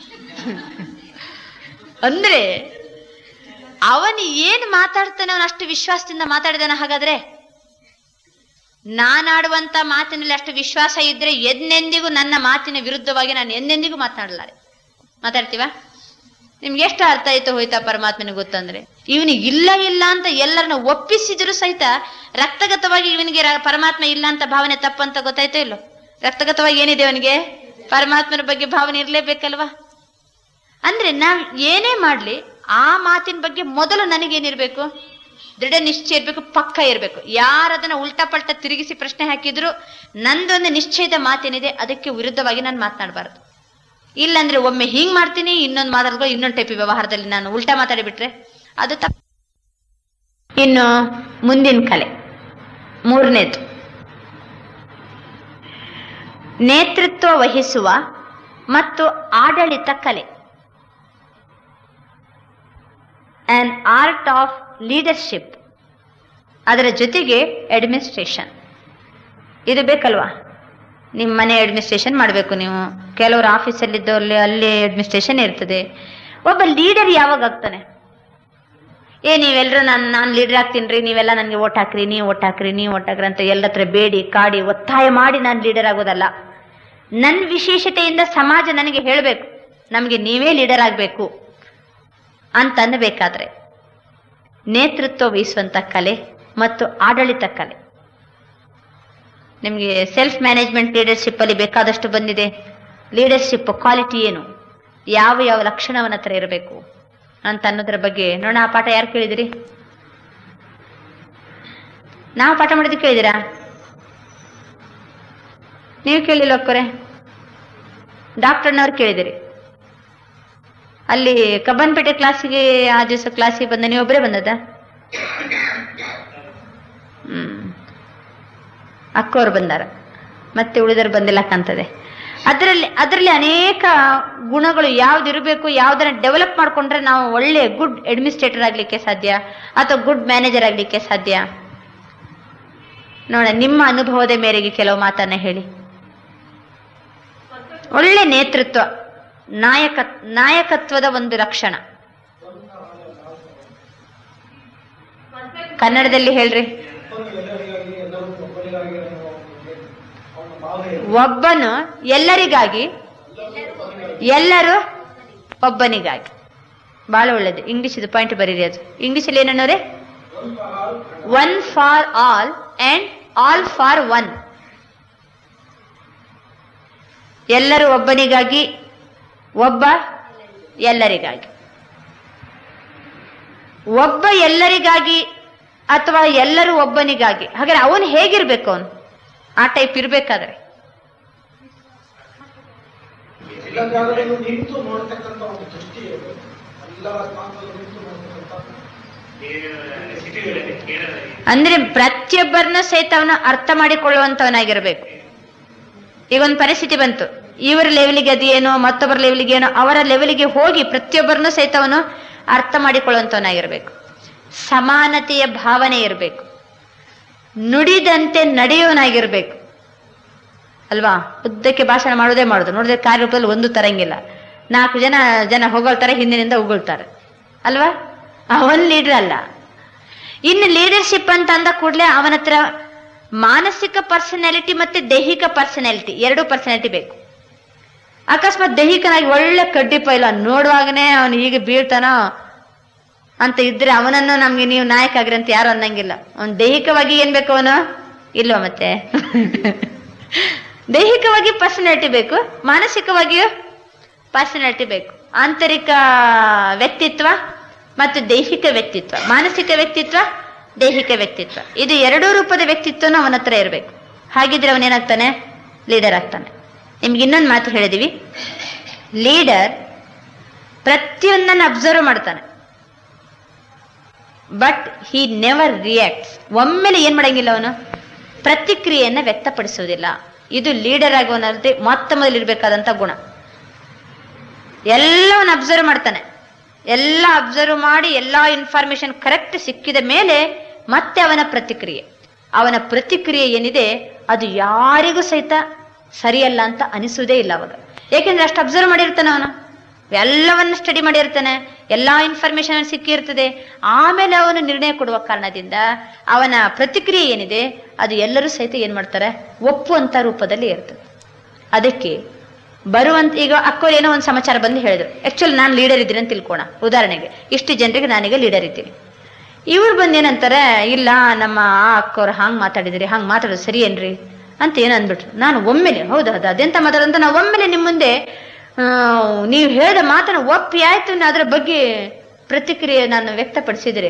ಅಂದ್ರೆ ಅವನು ಏನ್ ಮಾತಾಡ್ತಾನೆ ಅವನು ಅಷ್ಟು ವಿಶ್ವಾಸದಿಂದ ಮಾತಾಡಿದಾನ ಹಾಗಾದ್ರೆ ನಾನಾಡುವಂತ ಮಾತಿನಲ್ಲಿ ಅಷ್ಟು ವಿಶ್ವಾಸ ಇದ್ರೆ ಎಂದೆಂದಿಗೂ ನನ್ನ ಮಾತಿನ ವಿರುದ್ಧವಾಗಿ ನಾನು ಎಂದೆಂದಿಗೂ ಮಾತನಾಡಲಾರೆ ಮಾತಾಡ್ತೀವ ನಿಮ್ಗೆ ಎಷ್ಟು ಅರ್ಥ ಆಯ್ತು ಹೋಯ್ತಾ ಪರಮಾತ್ಮನಿಗೆ ಗೊತ್ತಂದ್ರೆ ಇವನಿಗೆ ಇಲ್ಲ ಇಲ್ಲ ಅಂತ ಎಲ್ಲರನ್ನ ಒಪ್ಪಿಸಿದ್ರು ಸಹಿತ ರಕ್ತಗತವಾಗಿ ಇವನಿಗೆ ರ- ಪರಮಾತ್ಮ ಇಲ್ಲ ಅಂತ ಭಾವನೆ ತಪ್ಪಂತ ಗೊತ್ತಾಯ್ತೋ ಇಲ್ಲೋ ರಕ್ತಗತವಾಗಿ ಏನಿದೆ ಅವನಿಗೆ ಪರಮಾತ್ಮನ ಬಗ್ಗೆ ಭಾವನೆ ಇರ್ಲೇಬೇಕಲ್ವಾ ಅಂದ್ರೆ ನಾವ್ ಏನೇ ಮಾಡ್ಲಿ ಆ ಮಾತಿನ ಬಗ್ಗೆ ಮೊದಲು ನನಗೇನಿರ್ಬೇಕು ದೃಢ ನಿಶ್ಚಯ ಇರ್ಬೇಕು ಪಕ್ಕ ಇರ್ಬೇಕು ಯಾರದನ್ನ ಉಲ್ಟಾ ಪಲ್ಟಾ ತಿರುಗಿಸಿ ಪ್ರಶ್ನೆ ಹಾಕಿದ್ರು ನಂದೊಂದು ನಿಶ್ಚಯದ ಮಾತೇನಿದೆ ಅದಕ್ಕೆ ವಿರುದ್ಧವಾಗಿ ನಾನು ಮಾತನಾಡಬಾರದು ಇಲ್ಲಾಂದ್ರೆ ಒಮ್ಮೆ ಹಿಂಗ್ ಮಾಡ್ತೀನಿ ಇನ್ನೊಂದು ಮಾತಾಡ್ಕೊ ಇನ್ನೊಂದು ಟೈಪ್ ವ್ಯವಹಾರದಲ್ಲಿ ನಾನು ಉಲ್ಟಾ ಮಾತಾಡಿಬಿಟ್ರೆ ಅದು ತಪ್ಪು ಇನ್ನು ಮುಂದಿನ ಕಲೆ ಮೂರನೇದು ನೇತೃತ್ವ ವಹಿಸುವ ಮತ್ತು ಆಡಳಿತ ಕಲೆ ಆನ್ ಆರ್ಟ್ ಆಫ್ ಲೀಡರ್ಶಿಪ್ ಅದರ ಜೊತೆಗೆ ಅಡ್ಮಿನಿಸ್ಟ್ರೇಷನ್ ಇದು ಬೇಕಲ್ವಾ ನಿಮ್ಮ ಮನೆ ಅಡ್ಮಿನಿಸ್ಟ್ರೇಷನ್ ಮಾಡಬೇಕು ನೀವು ಕೆಲವರು ಆಫೀಸಲ್ಲಿದ್ದವಲ್ಲಿ ಅಲ್ಲಿ ಅಡ್ಮಿನಿಸ್ಟ್ರೇಷನ್ ಇರ್ತದೆ ಒಬ್ಬ ಲೀಡರ್ ಯಾವಾಗ ಆಗ್ತಾನೆ ಏ ನೀವೆಲ್ಲರೂ ನಾನು ನಾನು ಲೀಡರ್ ಆಗ್ತೀನಿ ರೀ ನೀವೆಲ್ಲ ನನಗೆ ಓಟ್ ಹಾಕ್ರಿ ನೀವು ಓಟ್ ಹಾಕ್ರಿ ನೀವು ಓಟ್ ಹಾಕ್ರಿ ಅಂತ ಎಲ್ಲ ಹತ್ರ ಬೇಡಿ ಕಾಡಿ ಒತ್ತಾಯ ಮಾಡಿ ನಾನು ಲೀಡರ್ ಆಗೋದಲ್ಲ ನನ್ನ ವಿಶೇಷತೆಯಿಂದ ಸಮಾಜ ನನಗೆ ಹೇಳಬೇಕು ನಮಗೆ ನೀವೇ ಲೀಡರ್ ಆಗಬೇಕು ಅಂತ ಅನ್ನಬೇಕಾದ್ರೆ ನೇತೃತ್ವ ವಹಿಸುವಂತ ಕಲೆ ಮತ್ತು ಆಡಳಿತ ಕಲೆ ನಿಮಗೆ ಸೆಲ್ಫ್ ಮ್ಯಾನೇಜ್ಮೆಂಟ್ ಲೀಡರ್ಶಿಪ್ ಅಲ್ಲಿ ಬೇಕಾದಷ್ಟು ಬಂದಿದೆ ಲೀಡರ್ಶಿಪ್ ಕ್ವಾಲಿಟಿ ಏನು ಯಾವ ಯಾವ ಲಕ್ಷಣವನ್ನ ಹತ್ರ ಇರಬೇಕು ಅಂತ ಅನ್ನೋದ್ರ ಬಗ್ಗೆ ನೋಡೋಣ ಆ ಪಾಠ ಯಾರು ಕೇಳಿದಿರಿ ನಾವು ಪಾಠ ಮಾಡಿದ್ದು ಕೇಳಿದಿರಾ ನೀವು ಕೇಳಿಲ್ಲ ಒಕ್ಕರೆ ಡಾಕ್ಟರ್ನವ್ರು ಕೇಳಿದಿರಿ ಅಲ್ಲಿ ಕಬ್ಬನ್ಪೇಟೆ ಕ್ಲಾಸಿಗೆ ಆ ದಿವಸ ಕ್ಲಾಸಿಗೆ ಬಂದ ನೀವು ಒಬ್ಬರೇ ಬಂದದ ಹ್ಮ್ ಅಕ್ಕವ್ರು ಬಂದಾರ ಮತ್ತೆ ಉಳಿದವರು ಬಂದಿಲ್ಲ ಕಾಣ್ತದೆ ಅದರಲ್ಲಿ ಅದರಲ್ಲಿ ಅನೇಕ ಗುಣಗಳು ಯಾವ್ದು ಇರಬೇಕು ಯಾವ್ದನ್ನ ಡೆವಲಪ್ ಮಾಡ್ಕೊಂಡ್ರೆ ನಾವು ಒಳ್ಳೆ ಗುಡ್ ಅಡ್ಮಿನಿಸ್ಟ್ರೇಟರ್ ಆಗ್ಲಿಕ್ಕೆ ಸಾಧ್ಯ ಅಥವಾ ಗುಡ್ ಮ್ಯಾನೇಜರ್ ಆಗ್ಲಿಕ್ಕೆ ಸಾಧ್ಯ ನೋಡ ನಿಮ್ಮ ಅನುಭವದ ಮೇರೆಗೆ ಕೆಲವು ಮಾತನ್ನ ಹೇಳಿ ಒಳ್ಳೆ ನೇತೃತ್ವ ನಾಯಕ ನಾಯಕತ್ವದ ಒಂದು ಲಕ್ಷಣ ಕನ್ನಡದಲ್ಲಿ ಹೇಳ್ರಿ ಒಬ್ಬನು ಎಲ್ಲರಿಗಾಗಿ ಎಲ್ಲರೂ ಒಬ್ಬನಿಗಾಗಿ ಬಹಳ ಒಳ್ಳೇದು ಇಂಗ್ಲಿಷ್ ಇದು ಪಾಯಿಂಟ್ ಬರೀರಿ ಅದು ಇಂಗ್ಲಿಷಲ್ಲಿ ಏನನ್ನೋರೆ one for all and all for one ಎಲ್ಲರೂ ಒಬ್ಬನಿಗಾಗಿ ಒಬ್ಬ ಎಲ್ಲರಿಗಾಗಿ ಒಬ್ಬ ಎಲ್ಲರಿಗಾಗಿ ಅಥವಾ ಎಲ್ಲರೂ ಒಬ್ಬನಿಗಾಗಿ ಹಾಗಾದ್ರೆ ಅವನು ಹೇಗಿರ್ಬೇಕು ಅವನು ಆ ಟೈಪ್ ಇರ್ಬೇಕಾದ್ರೆ ಎಲ್ಲ ಜಾಗದಲ್ಲೂ ನಿಂತು ನೋಡ್ತಕ್ಕಂಥ ಒಂದು ದೃಷ್ಟಿ ಇದೆ ಎಲ್ಲರ ಸ್ಥಾನದಲ್ಲೂ ನಿಂತು ನೋಡ್ತಕ್ಕಂಥ ಅಂದ್ರೆ ಪ್ರತಿಯೊಬ್ಬರನ್ನ ಸಹಿತ ಅವನು ಅರ್ಥ ಮಾಡಿಕೊಳ್ಳುವಂತವನಾಗಿರ್ಬೇಕು ಈಗ ಒಂದು ಪರಿಸ್ಥಿತಿ ಬಂತು ಇವರ ಲೆವೆಲಿಗೆ ಅದು ಏನೋ ಮತ್ತೊಬ್ಬರ ಲೆವೆಲಿಗೆ ಏನೋ ಅವರ ಲೆವೆಲಿಗೆ ಹೋಗಿ ಪ್ರತಿಯೊಬ್ಬರನ್ನು ಸಹಿತ ಅವನು ಅರ್ಥ ಮಾಡಿಕೊಳ್ಳುವಂತವನಾಗಿರ್ಬೇಕು ಸಮಾನತೆಯ ಭಾವನೆ ಇರಬೇಕು ನುಡಿದಂತೆ ನಡೆಯೋನಾಗಿರ್ಬೇಕು ಅಲ್ವಾ ಉದ್ದಕ್ಕೆ ಭಾಷಣ ಮಾಡೋದೇ ಮಾಡೋದು ನೋಡಿದ್ರೆ ಕಾರ್ಯರೂಪದಲ್ಲಿ ಒಂದು ತರಂಗಿಲ್ಲ ನಾಲ್ಕು ಜನ ಜನ ಹೊಗಳ್ತಾರೆ ಹಿಂದಿನಿಂದ ಉಗುಳ್ತಾರೆ ಅಲ್ವಾ ಅವನ್ ಲೀಡರ್ ಅಲ್ಲ ಇನ್ನು ಲೀಡರ್ಶಿಪ್ ಅಂತ ಅಂದ ಕೂಡಲೇ ಅವನ ಹತ್ರ ಮಾನಸಿಕ ಪರ್ಸನಾಲಿಟಿ ಮತ್ತೆ ದೈಹಿಕ ಪರ್ಸನಾಲಿಟಿ ಎರಡು ಪರ್ಸನಾಲಿಟಿ ಬೇಕು ಅಕಸ್ಮಾತ್ ದೈಹಿಕನಾಗಿ ಒಳ್ಳೆ ಕಡ್ಡಿ ಪೈಲ ನೋಡುವಾಗನೇ ಅವನು ಹೀಗೆ ಬೀಳ್ತಾನೋ ಅಂತ ಇದ್ರೆ ಅವನನ್ನು ನಮ್ಗೆ ನೀವು ನಾಯಕ ಆಗ್ರಿ ಅಂತ ಯಾರು ಅನ್ನಂಗಿಲ್ಲ ಅವನ್ ದೈಹಿಕವಾಗಿ ಏನ್ ಬೇಕು ಅವನು ಇಲ್ವಾ ಮತ್ತೆ ದೈಹಿಕವಾಗಿ ಪರ್ಸನಾಲಿಟಿ ಬೇಕು ಮಾನಸಿಕವಾಗಿಯೂ ಪರ್ಸನಾಲಿಟಿ ಬೇಕು ಆಂತರಿಕ ವ್ಯಕ್ತಿತ್ವ ಮತ್ತು ದೈಹಿಕ ವ್ಯಕ್ತಿತ್ವ ಮಾನಸಿಕ ವ್ಯಕ್ತಿತ್ವ ದೈಹಿಕ ವ್ಯಕ್ತಿತ್ವ ಇದು ಎರಡೂ ರೂಪದ ವ್ಯಕ್ತಿತ್ವನೂ ಅವನ ಹತ್ರ ಇರಬೇಕು ಹಾಗಿದ್ರೆ ಅವನೇನಾಗ್ತಾನೆ ಲೀಡರ್ ಆಗ್ತಾನೆ ನಿಮ್ಗೆ ಇನ್ನೊಂದು ಮಾತು ಹೇಳಿದೀವಿ ಲೀಡರ್ ಪ್ರತಿಯೊಂದನ್ನು ಅಬ್ಸರ್ವ್ ಮಾಡ್ತಾನೆ ಬಟ್ ಹಿ ನೆವರ್ ರಿಯಾಕ್ಟ್ಸ್ ಒಮ್ಮೆಲೆ ಏನ್ ಮಾಡಂಗಿಲ್ಲ ಅವನು ಪ್ರತಿಕ್ರಿಯೆಯನ್ನ ವ್ಯಕ್ತಪಡಿಸುವುದಿಲ್ಲ ಇದು ಲೀಡರ್ ಆಗುವನಲ್ಲಿ ಮೊತ್ತ ಮೊದಲು ಇರಬೇಕಾದಂತ ಗುಣ ಎಲ್ಲವನ್ನ ಅಬ್ಸರ್ವ್ ಮಾಡ್ತಾನೆ ಎಲ್ಲ ಅಬ್ಸರ್ವ್ ಮಾಡಿ ಎಲ್ಲಾ ಇನ್ಫಾರ್ಮೇಶನ್ ಕರೆಕ್ಟ್ ಸಿಕ್ಕಿದ ಮೇಲೆ ಮತ್ತೆ ಅವನ ಪ್ರತಿಕ್ರಿಯೆ ಅವನ ಪ್ರತಿಕ್ರಿಯೆ ಏನಿದೆ ಅದು ಯಾರಿಗೂ ಸಹಿತ ಸರಿಯಲ್ಲ ಅಂತ ಅನಿಸುವುದೇ ಇಲ್ಲ ಅವಾಗ ಏಕೆಂದ್ರೆ ಅಷ್ಟು ಅಬ್ಸರ್ವ್ ಮಾಡಿರ್ತಾನೆ ಅವನು ಎಲ್ಲವನ್ನ ಸ್ಟಡಿ ಮಾಡಿರ್ತಾನೆ ಎಲ್ಲಾ ಇನ್ಫಾರ್ಮೇಶನ್ ಸಿಕ್ಕಿರ್ತದೆ ಆಮೇಲೆ ಅವನು ನಿರ್ಣಯ ಕೊಡುವ ಕಾರಣದಿಂದ ಅವನ ಪ್ರತಿಕ್ರಿಯೆ ಏನಿದೆ ಅದು ಎಲ್ಲರೂ ಸಹಿತ ಏನ್ ಮಾಡ್ತಾರೆ ಒಪ್ಪುವಂತ ರೂಪದಲ್ಲಿ ಇರ್ತದೆ ಅದಕ್ಕೆ ಬರುವಂತ ಈಗ ಅಕ್ಕೋರು ಏನೋ ಒಂದು ಸಮಾಚಾರ ಬಂದು ಹೇಳಿದ್ರು ಆಕ್ಚುಲಿ ನಾನು ಲೀಡರ್ ಇದ್ದೀನಿ ಅಂತ ತಿಳ್ಕೋಣ ಉದಾಹರಣೆಗೆ ಇಷ್ಟು ಜನರಿಗೆ ನಾನೀಗ ಲೀಡರ್ ಇದ್ದೀನಿ ಇವ್ರು ಬಂದು ಏನಂತಾರೆ ಇಲ್ಲ ನಮ್ಮ ಆ ಅಕ್ಕೋರು ಹಾಂಗ್ ಮಾತಾಡಿದ್ರಿ ಹಾಂಗ್ ಮಾತಾಡೋದು ಸರಿ ಏನ್ರಿ ಅಂತ ಏನು ಅಂದ್ಬಿಟ್ರು ನಾನು ಒಮ್ಮೆಲೆ ಹೌದು ಅದು ಅದೆಂತ ಮಾತಾಡೋದಂತ ನಾವು ಒಮ್ಮೆಲೆ ನಿಮ್ಮ ಮುಂದೆ ನೀವು ಹೇಳಿದ ಮಾತನ್ನ ಒಪ್ಪಿ ಆಯ್ತು ನಾನು ಅದರ ಬಗ್ಗೆ ಪ್ರತಿಕ್ರಿಯೆ ನಾನು ವ್ಯಕ್ತಪಡಿಸಿದ್ರೆ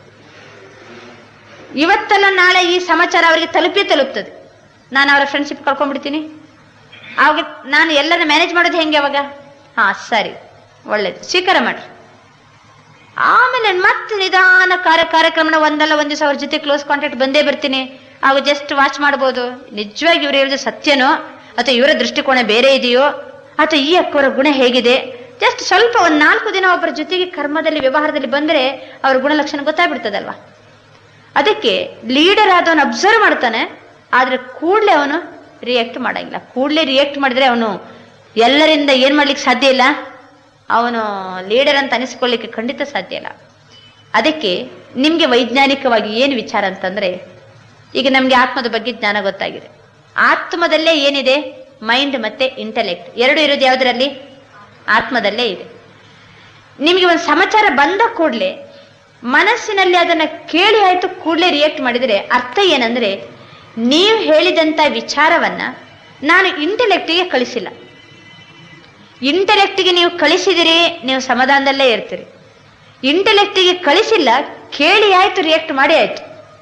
ಇವತ್ತಲ್ಲ ನಾಳೆ ಈ ಸಮಾಚಾರ ಅವರಿಗೆ ತಲುಪೇ ತಲುಪ್ತದೆ ನಾನು ಅವರ ಫ್ರೆಂಡ್ಶಿಪ್ ಕಳ್ಕೊಂಡ್ಬಿಡ್ತೀನಿ ಅವಾಗ ನಾನು ಎಲ್ಲರ ಮ್ಯಾನೇಜ್ ಮಾಡೋದು ಹೆಂಗೆ ಅವಾಗ ಹಾ ಸರಿ ಒಳ್ಳೇದು ಸ್ವೀಕಾರ ಮಾಡ್ರಿ ಆಮೇಲೆ ಮತ್ತೆ ನಿಧಾನ ಕಾರ್ಯ ಕಾರ್ಯಕ್ರಮನ ಒಂದಲ್ಲ ಒಂದ್ ದಿವಸ ಅವ್ರ ಜೊತೆ ಕ್ಲೋಸ್ ಕಾಂಟ್ಯಾಕ್ಟ್ ಬಂದೇ ಬರ್ತೀನಿ ಅವಾಗ ಜಸ್ಟ್ ವಾಚ್ ಮಾಡ್ಬೋದು ನಿಜವಾಗಿ ಇವ್ರು ಹೇಳಿದ ಸತ್ಯನೋ ಅಥವಾ ಇವರ ದೃಷ್ಟಿಕೋನ ಬೇರೆ ಇದೆಯೋ ಅಥವಾ ಈ ಅಕ್ಕವರ ಗುಣ ಹೇಗಿದೆ ಜಸ್ಟ್ ಸ್ವಲ್ಪ ಒಂದ್ ನಾಲ್ಕು ದಿನ ಒಬ್ಬರ ಜೊತೆಗೆ ಕರ್ಮದಲ್ಲಿ ವ್ಯವಹಾರದಲ್ಲಿ ಬಂದ್ರೆ ಅವ್ರ ಗುಣಲಕ್ಷಣ ಗೊತ್ತಾಗ್ಬಿಡ್ತದಲ್ವಾ ಅದಕ್ಕೆ ಲೀಡರ್ ಆದವನು ಅಬ್ಸರ್ವ್ ಮಾಡ್ತಾನೆ ಆದ್ರೆ ಕೂಡ್ಲೆ ಅವನು ರಿಯಾಕ್ಟ್ ಮಾಡಂಗಿಲ್ಲ ಕೂಡ್ಲೆ ರಿಯಾಕ್ಟ್ ಮಾಡಿದ್ರೆ ಅವನು ಎಲ್ಲರಿಂದ ಏನ್ ಮಾಡ್ಲಿಕ್ಕೆ ಸಾಧ್ಯ ಇಲ್ಲ ಅವನು ಲೀಡರ್ ಅಂತ ಅನಿಸ್ಕೊಳ್ಳಿಕ್ಕೆ ಖಂಡಿತ ಸಾಧ್ಯ ಇಲ್ಲ ಅದಕ್ಕೆ ನಿಮ್ಗೆ ವೈಜ್ಞಾನಿಕವಾಗಿ ಏನು ವಿಚಾರ ಅಂತಂದ್ರೆ ಈಗ ನಮ್ಗೆ ಆತ್ಮದ ಬಗ್ಗೆ ಜ್ಞಾನ ಗೊತ್ತಾಗಿದೆ ಆತ್ಮದಲ್ಲೇ ಏನಿದೆ ಮೈಂಡ್ ಮತ್ತೆ ಇಂಟೆಲೆಕ್ಟ್ ಎರಡು ಇರೋದು ಯಾವ್ದ್ರಲ್ಲಿ ಆತ್ಮದಲ್ಲೇ ಇದೆ ನಿಮಗೆ ಒಂದು ಸಮಾಚಾರ ಬಂದ ಕೂಡಲೇ ಮನಸ್ಸಿನಲ್ಲಿ ಅದನ್ನ ಕೇಳಿ ಆಯ್ತು ಕೂಡಲೇ ರಿಯಾಕ್ಟ್ ಮಾಡಿದರೆ ಅರ್ಥ ಏನಂದ್ರೆ ನೀವು ಹೇಳಿದಂತ ವಿಚಾರವನ್ನ ನಾನು ಇಂಟೆಲೆಕ್ಟಿಗೆ ಕಳಿಸಿಲ್ಲ ಇಂಟೆಲೆಕ್ಟಿಗೆ ನೀವು ಕಳಿಸಿದಿರಿ ನೀವು ಸಮಾಧಾನದಲ್ಲೇ ಇರ್ತೀರಿ ಇಂಟೆಲೆಕ್ಟಿಗೆ ಕಳಿಸಿಲ್ಲ ಕೇಳಿ ಆಯ್ತು ರಿಯಾಕ್ಟ್ ಮಾಡಿ ಆಯ್ತು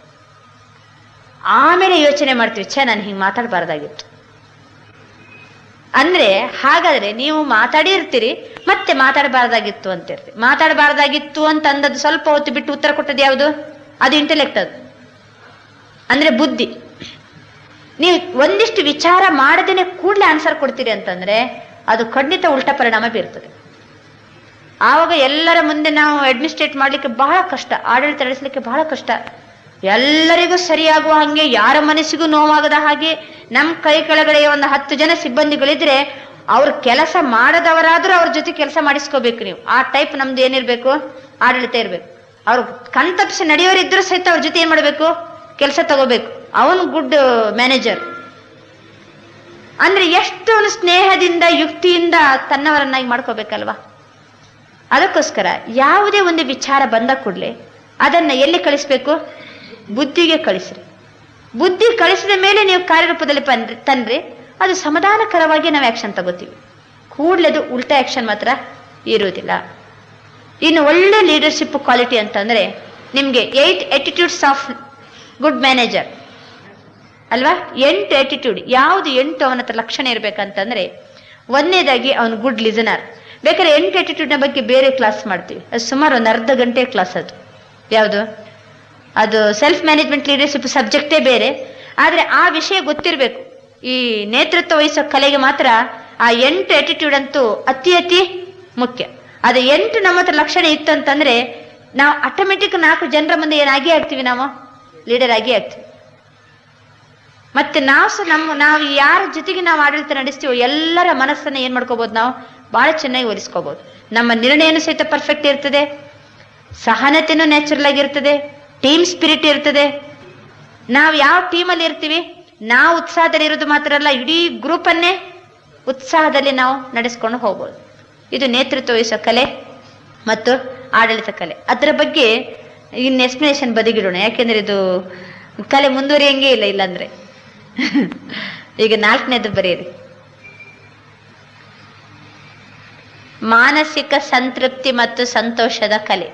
ಆಮೇಲೆ ಯೋಚನೆ ಮಾಡ್ತೀವಿ ಛೇ ನಾನು ಹಿಂಗೆ ಮಾತಾಡಬಾರ್ದಾಗಿತ್ತು ಅಂದ್ರೆ ಹಾಗಾದ್ರೆ ನೀವು ಮಾತಾಡಿರ್ತೀರಿ ಮತ್ತೆ ಮಾತಾಡಬಾರ್ದಾಗಿತ್ತು ಅಂತಿರ್ತೀರಿ ಮಾತಾಡಬಾರ್ದಾಗಿತ್ತು ಅಂತ ಅಂದದ್ದು ಸ್ವಲ್ಪ ಹೊತ್ತು ಬಿಟ್ಟು ಉತ್ತರ ಕೊಟ್ಟದ್ದು ಯಾವುದು ಅದು ಇಂಟೆಲೆಕ್ಟ್ ಅದು ಅಂದ್ರೆ ಬುದ್ಧಿ ನೀವು ಒಂದಿಷ್ಟು ವಿಚಾರ ಮಾಡದೇನೆ ಕೂಡಲೇ ಆನ್ಸರ್ ಕೊಡ್ತೀರಿ ಅಂತಂದ್ರೆ ಅದು ಖಂಡಿತ ಉಲ್ಟಾ ಪರಿಣಾಮ ಬೀರ್ತದೆ ಆವಾಗ ಎಲ್ಲರ ಮುಂದೆ ನಾವು ಅಡ್ಮಿನಿಸ್ಟ್ರೇಟ್ ಮಾಡ್ಲಿಕ್ಕೆ ಬಹಳ ಕಷ್ಟ ಆಡಳಿತ ನಡೆಸಲಿಕ್ಕೆ ಬಹಳ ಕಷ್ಟ ಎಲ್ಲರಿಗೂ ಸರಿಯಾಗುವ ಹಾಗೆ ಯಾರ ಮನಸ್ಸಿಗೂ ನೋವಾಗದ ಹಾಗೆ ನಮ್ಮ ಕೈ ಕೆಳಗಡೆ ಒಂದು ಹತ್ತು ಜನ ಸಿಬ್ಬಂದಿಗಳಿದ್ರೆ ಅವ್ರ ಕೆಲಸ ಮಾಡದವರಾದ್ರೂ ಅವ್ರ ಜೊತೆ ಕೆಲಸ ಮಾಡಿಸ್ಕೋಬೇಕು ನೀವು ಆ ಟೈಪ್ ನಮ್ದು ಏನಿರ್ಬೇಕು ಆಡಳಿತ ಇರ್ಬೇಕು ಅವ್ರು ಕಣ್ತಪ್ಪಿಸಿ ನಡೆಯೋರಿದ್ರು ಸಹಿತ ಅವ್ರ ಜೊತೆ ಏನ್ ಮಾಡ್ಬೇಕು ಕೆಲಸ ತಗೋಬೇಕು ಅವನು ಗುಡ್ ಮ್ಯಾನೇಜರ್ ಅಂದ್ರೆ ಎಷ್ಟು ಅವನು ಸ್ನೇಹದಿಂದ ಯುಕ್ತಿಯಿಂದ ತನ್ನವರನ್ನಾಗಿ ಮಾಡ್ಕೋಬೇಕಲ್ವಾ ಅದಕ್ಕೋಸ್ಕರ ಯಾವುದೇ ಒಂದು ವಿಚಾರ ಬಂದ ಕೂಡಲೇ ಅದನ್ನ ಎಲ್ಲಿ ಕಳಿಸ್ಬೇಕು ಬುದ್ಧಿಗೆ ಕಳಿಸ್ರಿ ಬುದ್ಧಿ ಕಳಿಸಿದ ಮೇಲೆ ನೀವು ಕಾರ್ಯರೂಪದಲ್ಲಿ ಪನ್ರಿ ತನ್ರಿ ಅದು ಸಮಾಧಾನಕರವಾಗಿ ನಾವು ಆಕ್ಷನ್ ತಗೋತೀವಿ ಕೂಡಲೇ ಅದು ಉಲ್ಟಾ ಆಕ್ಷನ್ ಮಾತ್ರ ಇರುವುದಿಲ್ಲ ಇನ್ನು ಒಳ್ಳೆ ಲೀಡರ್ಶಿಪ್ ಕ್ವಾಲಿಟಿ ಅಂತಂದ್ರೆ ನಿಮ್ಗೆ eight attitudes of good manager ಅಲ್ವಾ ಎಂಟು ಆಟಿಟ್ಯೂಡ್ ಯಾವುದು ಎಂಟು ಅವನ ಹತ್ರ ಲಕ್ಷಣ ಇರ್ಬೇಕಂತಂದ್ರೆ ಒಂದನೇದಾಗಿ ಅವನು ಗುಡ್ ಲಿಸನರ್ ಬೇಕಾದ್ರೆ ಎಂಟು attitude ನ ಬಗ್ಗೆ ಬೇರೆ ಕ್ಲಾಸ್ ಮಾಡ್ತೀವಿ ಅದು ಸುಮಾರು ಒಂದು ಅರ್ಧ ಗಂಟೆ ಕ್ಲಾಸ್ ಅದು ಯಾವುದು ಅದು ಸೆಲ್ಫ್ ಮ್ಯಾನೇಜ್ಮೆಂಟ್ ಲೀಡರ್ಶಿಪ್ ಸಬ್ಜೆಕ್ಟೇ ಬೇರೆ ಆದ್ರೆ ಆ ವಿಷಯ ಗೊತ್ತಿರಬೇಕು ಈ ನೇತೃತ್ವ ವಹಿಸೋ ಕಲೆಗೆ ಮಾತ್ರ ಆ ಎಂಟು ಆಟಿಟ್ಯೂಡ್ ಅಂತೂ ಅತಿ ಅತಿ ಮುಖ್ಯ ಅದು ಎಂಟು ನಮ್ಮ ಹತ್ರ ಲಕ್ಷಣ ಇತ್ತು ಅಂತಂದ್ರೆ ನಾವು ಆಟೋಮೆಟಿಕ್ ನಾಲ್ಕು ಜನರ ಮುಂದೆ ಏನಾಗಿ ಆಗ್ತೀವಿ ನಾವು ಲೀಡರ್ ಆಗಿ ಆಗ್ತೀವಿ ಮತ್ತೆ ನಾವು ಸಹ ನಮ್ಮ ನಾವು ಯಾರ ಜೊತೆಗೆ ನಾವು ಆಡಳಿತ ನಡೆಸ್ತೀವೋ ಎಲ್ಲರ ಮನಸ್ಸನ್ನ ಏನ್ ಮಾಡ್ಕೋಬಹುದು ನಾವು ಬಹಳ ಚೆನ್ನಾಗಿ ಒಲಿಸ್ಕೋಬಹುದು ನಮ್ಮ ನಿರ್ಣಯನೂ ಸಹಿತ ಪರ್ಫೆಕ್ಟ್ ಇರ್ತದೆ ಸಹನತೆನೂ ನ್ಯಾಚುರಲ್ ಆಗಿರ್ತದೆ ಟೀಮ್ ಸ್ಪಿರಿಟ್ ಇರ್ತದೆ ನಾವು ಯಾವ ಟೀಮಲ್ಲಿ ಇರ್ತೀವಿ ನಾವು ಉತ್ಸಾಹದಲ್ಲಿ ಇರೋದು ಮಾತ್ರ ಅಲ್ಲ ಇಡೀ ಗ್ರೂಪ್ ಅನ್ನೇ ಉತ್ಸಾಹದಲ್ಲಿ ನಾವು ನಡೆಸ್ಕೊಂಡು ಹೋಗ್ಬೋದು ಇದು ನೇತೃತ್ವ ವಹಿಸೋ ಕಲೆ ಮತ್ತು ಆಡಳಿತ ಕಲೆ ಅದರ ಬಗ್ಗೆ ಇನ್ನು ಎಕ್ಸ್ಪ್ಲನೇಷನ್ ಬದಿಗಿಡೋಣ ಯಾಕೆಂದ್ರೆ ಇದು ಕಲೆ ಮುಂದುವರಿಯಂಗೆ ಇಲ್ಲ ಇಲ್ಲಾಂದ್ರೆ ಈಗ ನಾಲ್ಕನೇದು ಬರೆಯಿರಿ ಮಾನಸಿಕ ಸಂತೃಪ್ತಿ ಮತ್ತು ಸಂತೋಷದ ಕಲೆ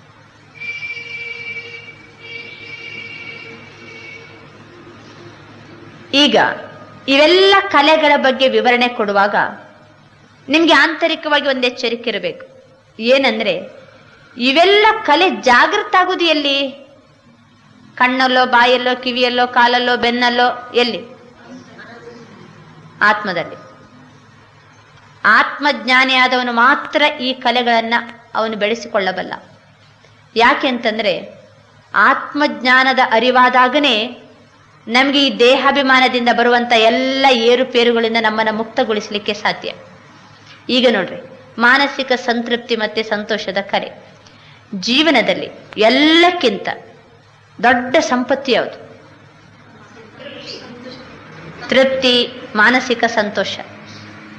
ಈಗ ಇವೆಲ್ಲ ಕಲೆಗಳ ಬಗ್ಗೆ ವಿವರಣೆ ಕೊಡುವಾಗ ನಿಮ್ಗೆ ಆಂತರಿಕವಾಗಿ ಒಂದು ಎಚ್ಚರಿಕೆ ಇರಬೇಕು ಏನಂದ್ರೆ ಇವೆಲ್ಲ ಕಲೆ ಜಾಗೃತ ಆಗುದು ಎಲ್ಲಿ ಕಣ್ಣಲ್ಲೋ ಬಾಯಲ್ಲೋ ಕಿವಿಯಲ್ಲೋ ಕಾಲಲ್ಲೋ ಬೆನ್ನಲ್ಲೋ ಎಲ್ಲಿ ಆತ್ಮದಲ್ಲಿ ಆತ್ಮಜ್ಞಾನಿ ಆದವನು ಮಾತ್ರ ಈ ಕಲೆಗಳನ್ನ ಅವನು ಬೆಳೆಸಿಕೊಳ್ಳಬಲ್ಲ ಯಾಕೆ ಅಂತಂದ್ರೆ ಆತ್ಮಜ್ಞಾನದ ಅರಿವಾದಾಗನೇ ನಮಗೆ ಈ ದೇಹಾಭಿಮಾನದಿಂದ ಬರುವಂತ ಎಲ್ಲ ಏರುಪೇರುಗಳಿಂದ ನಮ್ಮನ್ನ ಮುಕ್ತಗೊಳಿಸಲಿಕ್ಕೆ ಸಾಧ್ಯ ಈಗ ನೋಡ್ರಿ ಮಾನಸಿಕ ಸಂತೃಪ್ತಿ ಮತ್ತೆ ಸಂತೋಷದ ಕರೆ ಜೀವನದಲ್ಲಿ ಎಲ್ಲಕ್ಕಿಂತ ದೊಡ್ಡ ಸಂಪತ್ತಿ ಯಾವುದು ತೃಪ್ತಿ ಮಾನಸಿಕ ಸಂತೋಷ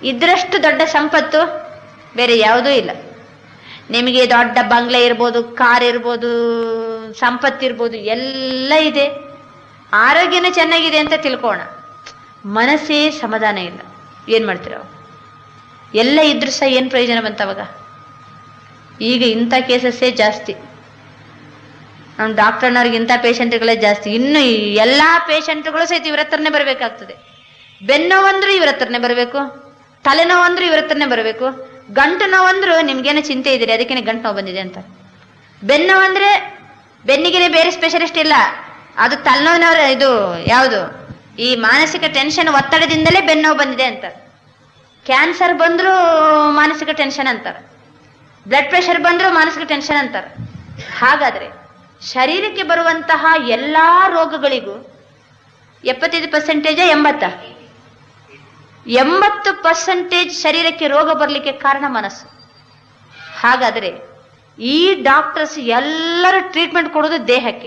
ಇದ್ರಷ್ಟು ದೊಡ್ಡ ಸಂಪತ್ತು ಬೇರೆ ಯಾವುದೂ ಇಲ್ಲ ನಿಮಗೆ ದೊಡ್ಡ ಬಂಗ್ಲೆ ಇರ್ಬೋದು ಕಾರ್ ಇರ್ಬೋದು ಸಂಪತ್ತಿರ್ಬೋದು ಎಲ್ಲ ಇದೆ ಆರೋಗ್ಯನೂ ಚೆನ್ನಾಗಿದೆ ಅಂತ ತಿಳ್ಕೋಣ ಮನಸ್ಸೇ ಸಮಾಧಾನ ಇಲ್ಲ ಏನ್ ಮಾಡ್ತೀರ ಎಲ್ಲ ಇದ್ರೂ ಸಹ ಏನ್ ಪ್ರಯೋಜನ ಬಂತವಾಗ ಈಗ ಇಂಥ ಕೇಸಸ್ಸೇ ಜಾಸ್ತಿ ನಮ್ಮ ಡಾಕ್ಟರ್ನವ್ರಿಗೆ ಇಂಥ ಪೇಷಂಟ್ಗಳೇ ಜಾಸ್ತಿ ಇನ್ನು ಈ ಎಲ್ಲಾ ಪೇಷಂಟ್ಗಳು ಸಹಿತ ಇವ್ರ ಹತ್ರನೇ ಬರಬೇಕಾಗ್ತದೆ ಬೆನ್ನೋವಂದ್ರೂ ಇವ್ರ ಹತ್ರನೇ ಬರಬೇಕು ತಲೆನೋವಂದ್ರೂ ಇವ್ರ ಹತ್ರನೇ ಬರಬೇಕು ಗಂಟು ನೋವಂದ್ರು ನಿಮ್ಗೇನೋ ಚಿಂತೆ ಇದ್ದೀರಿ ಅದಕ್ಕೇನೆ ಗಂಟು ನೋವು ಬಂದಿದೆ ಅಂತ ಬೆನ್ನೋವು ಅಂದ್ರೆ ಬೆನ್ನಿಗೆನೆ ಬೇರೆ ಸ್ಪೆಷಲಿಸ್ಟ್ ಇಲ್ಲ ಅದು ತಲೆನೋವಿನವ್ರ ಇದು ಯಾವುದು ಈ ಮಾನಸಿಕ ಟೆನ್ಷನ್ ಒತ್ತಡದಿಂದಲೇ ಬೆನ್ನೋವು ಬಂದಿದೆ ಅಂತಾರೆ ಕ್ಯಾನ್ಸರ್ ಬಂದ್ರು ಮಾನಸಿಕ ಟೆನ್ಷನ್ ಅಂತಾರೆ ಬ್ಲಡ್ ಪ್ರೆಷರ್ ಬಂದ್ರು ಮಾನಸಿಕ ಟೆನ್ಷನ್ ಅಂತಾರೆ ಹಾಗಾದ್ರೆ ಶರೀರಕ್ಕೆ ಬರುವಂತಹ ಎಲ್ಲಾ ರೋಗಗಳಿಗೂ ಎಪ್ಪತ್ತೈದು ಪರ್ಸೆಂಟೇಜ ಎಂಬತ್ತ ಎಂಬತ್ತು ಪರ್ಸೆಂಟೇಜ್ ಶರೀರಕ್ಕೆ ರೋಗ ಬರಲಿಕ್ಕೆ ಕಾರಣ ಮನಸ್ಸು ಹಾಗಾದ್ರೆ ಈ ಡಾಕ್ಟರ್ಸ್ ಎಲ್ಲರೂ ಟ್ರೀಟ್ಮೆಂಟ್ ಕೊಡೋದು ದೇಹಕ್ಕೆ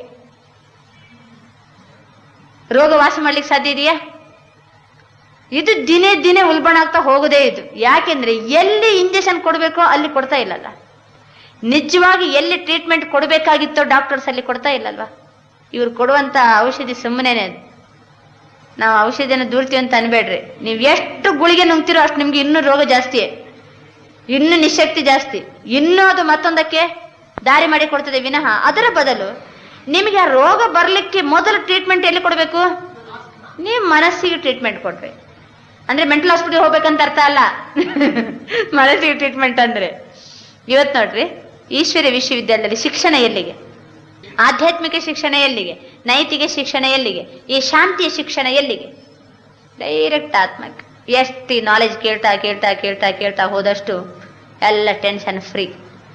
ರೋಗ ವಾಸಿ ಮಾಡ್ಲಿಕ್ಕೆ ಸಾಧ್ಯ ಇದೆಯಾ ಇದು ದಿನೇ ದಿನೇ ಉಲ್ಬಣ ಆಗ್ತಾ ಹೋಗೋದೇ ಇದು ಯಾಕೆಂದ್ರೆ ಎಲ್ಲಿ ಇಂಜೆಕ್ಷನ್ ಕೊಡಬೇಕೋ ಅಲ್ಲಿ ಕೊಡ್ತಾ ಇಲ್ಲಲ್ಲ ನಿಜವಾಗಿ ಎಲ್ಲಿ ಟ್ರೀಟ್ಮೆಂಟ್ ಕೊಡಬೇಕಾಗಿತ್ತೋ ಡಾಕ್ಟರ್ಸ್ ಅಲ್ಲಿ ಕೊಡ್ತಾ ಇಲ್ಲಲ್ವಾ ಇವ್ರು ಕೊಡುವಂತ ಔಷಧಿ ಸುಮ್ಮನೆ ನಾವು ಔಷಧಿನ ದೂರ್ತೀವಿ ಅಂತ ಅನ್ಬೇಡ್ರಿ ನೀವು ಎಷ್ಟು ಗುಳಿಗೆ ನುಂಗ್ತಿರೋ ಅಷ್ಟು ನಿಮ್ಗೆ ಇನ್ನೂ ರೋಗ ಜಾಸ್ತಿಯೇ ಇನ್ನೂ ನಿಶಕ್ತಿ ಜಾಸ್ತಿ ಇನ್ನೂ ಅದು ಮತ್ತೊಂದಕ್ಕೆ ದಾರಿ ಮಾಡಿ ಕೊಡ್ತದೆ ವಿನಃ ಅದರ ಬದಲು ನಿಮಗೆ ಆ ರೋಗ ಬರ್ಲಿಕ್ಕೆ ಮೊದಲು ಟ್ರೀಟ್ಮೆಂಟ್ ಎಲ್ಲಿ ಕೊಡಬೇಕು ನೀವು ಮನಸ್ಸಿಗೆ ಟ್ರೀಟ್ಮೆಂಟ್ ಕೊಡ್ರಿ ಅಂದ್ರೆ ಮೆಂಟಲ್ ಹಾಸ್ಪಿಟಲ್ ಹೋಗ್ಬೇಕಂತ ಅರ್ಥ ಅಲ್ಲ ಮನಸ್ಸಿಗೆ ಟ್ರೀಟ್ಮೆಂಟ್ ಅಂದ್ರೆ ಇವತ್ತು ನೋಡ್ರಿ ಈಶ್ವರ್ಯ ವಿಶ್ವವಿದ್ಯಾಲಯದಲ್ಲಿ ಶಿಕ್ಷಣ ಎಲ್ಲಿಗೆ ಆಧ್ಯಾತ್ಮಿಕ ಶಿಕ್ಷಣ ಎಲ್ಲಿಗೆ ನೈತಿಕ ಶಿಕ್ಷಣ ಎಲ್ಲಿಗೆ ಈ ಶಾಂತಿಯ ಶಿಕ್ಷಣ ಎಲ್ಲಿಗೆ ಡೈರೆಕ್ಟ್ ಆತ್ಮಕ್ಕೆ ಎಷ್ಟು ನಾಲೆಜ್ ಕೇಳ್ತಾ ಕೇಳ್ತಾ ಕೇಳ್ತಾ ಕೇಳ್ತಾ ಹೋದಷ್ಟು ಎಲ್ಲ ಟೆನ್ಷನ್ ಫ್ರೀ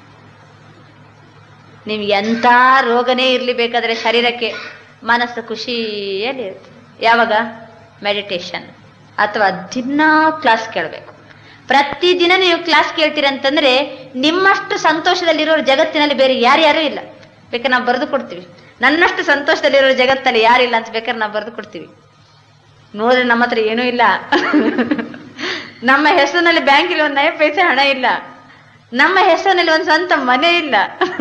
ನಿಮ್ಗೆ ಎಂಥ ರೋಗನೇ ಇರ್ಲಿ ಬೇಕಾದ್ರೆ ಶರೀರಕ್ಕೆ ಮನಸ್ಸು ಖುಷಿಯಲ್ಲಿ ಇರುತ್ತೆ ಯಾವಾಗ ಮೆಡಿಟೇಷನ್ ಅಥವಾ ದಿನ ಕ್ಲಾಸ್ ಕೇಳಬೇಕು ಪ್ರತಿದಿನ ನೀವು ಕ್ಲಾಸ್ ಕೇಳ್ತೀರಂತಂದ್ರೆ ನಿಮ್ಮಷ್ಟು ಸಂತೋಷದಲ್ಲಿರೋರು ಜಗತ್ತಿನಲ್ಲಿ ಬೇರೆ ಯಾರ್ಯಾರೂ ಇಲ್ಲ ಬೇಕಾದ್ರೆ ನಾವು ಬರೆದು ಕೊಡ್ತೀವಿ ನನ್ನಷ್ಟು ಸಂತೋಷದಲ್ಲಿರೋ ಜಗತ್ತಲ್ಲಿ ಯಾರಿಲ್ಲ ಅಂತ ಬೇಕಾದ್ರೆ ನಾವು ಬರೆದು ಕೊಡ್ತೀವಿ ನೋಡ್ರಿ ನಮ್ಮ ಹತ್ರ ಏನೂ ಇಲ್ಲ ನಮ್ಮ ಹೆಸರಿನಲ್ಲಿ ಬ್ಯಾಂಕಿಗೆ ಒಂದು ನಯ ಪೈಸೆ ಹಣ ಇಲ್ಲ ನಮ್ಮ ಹೆಸರಿನಲ್ಲಿ ಒಂದು ಸ್ವಂತ ಮನೆ ಇಲ್ಲ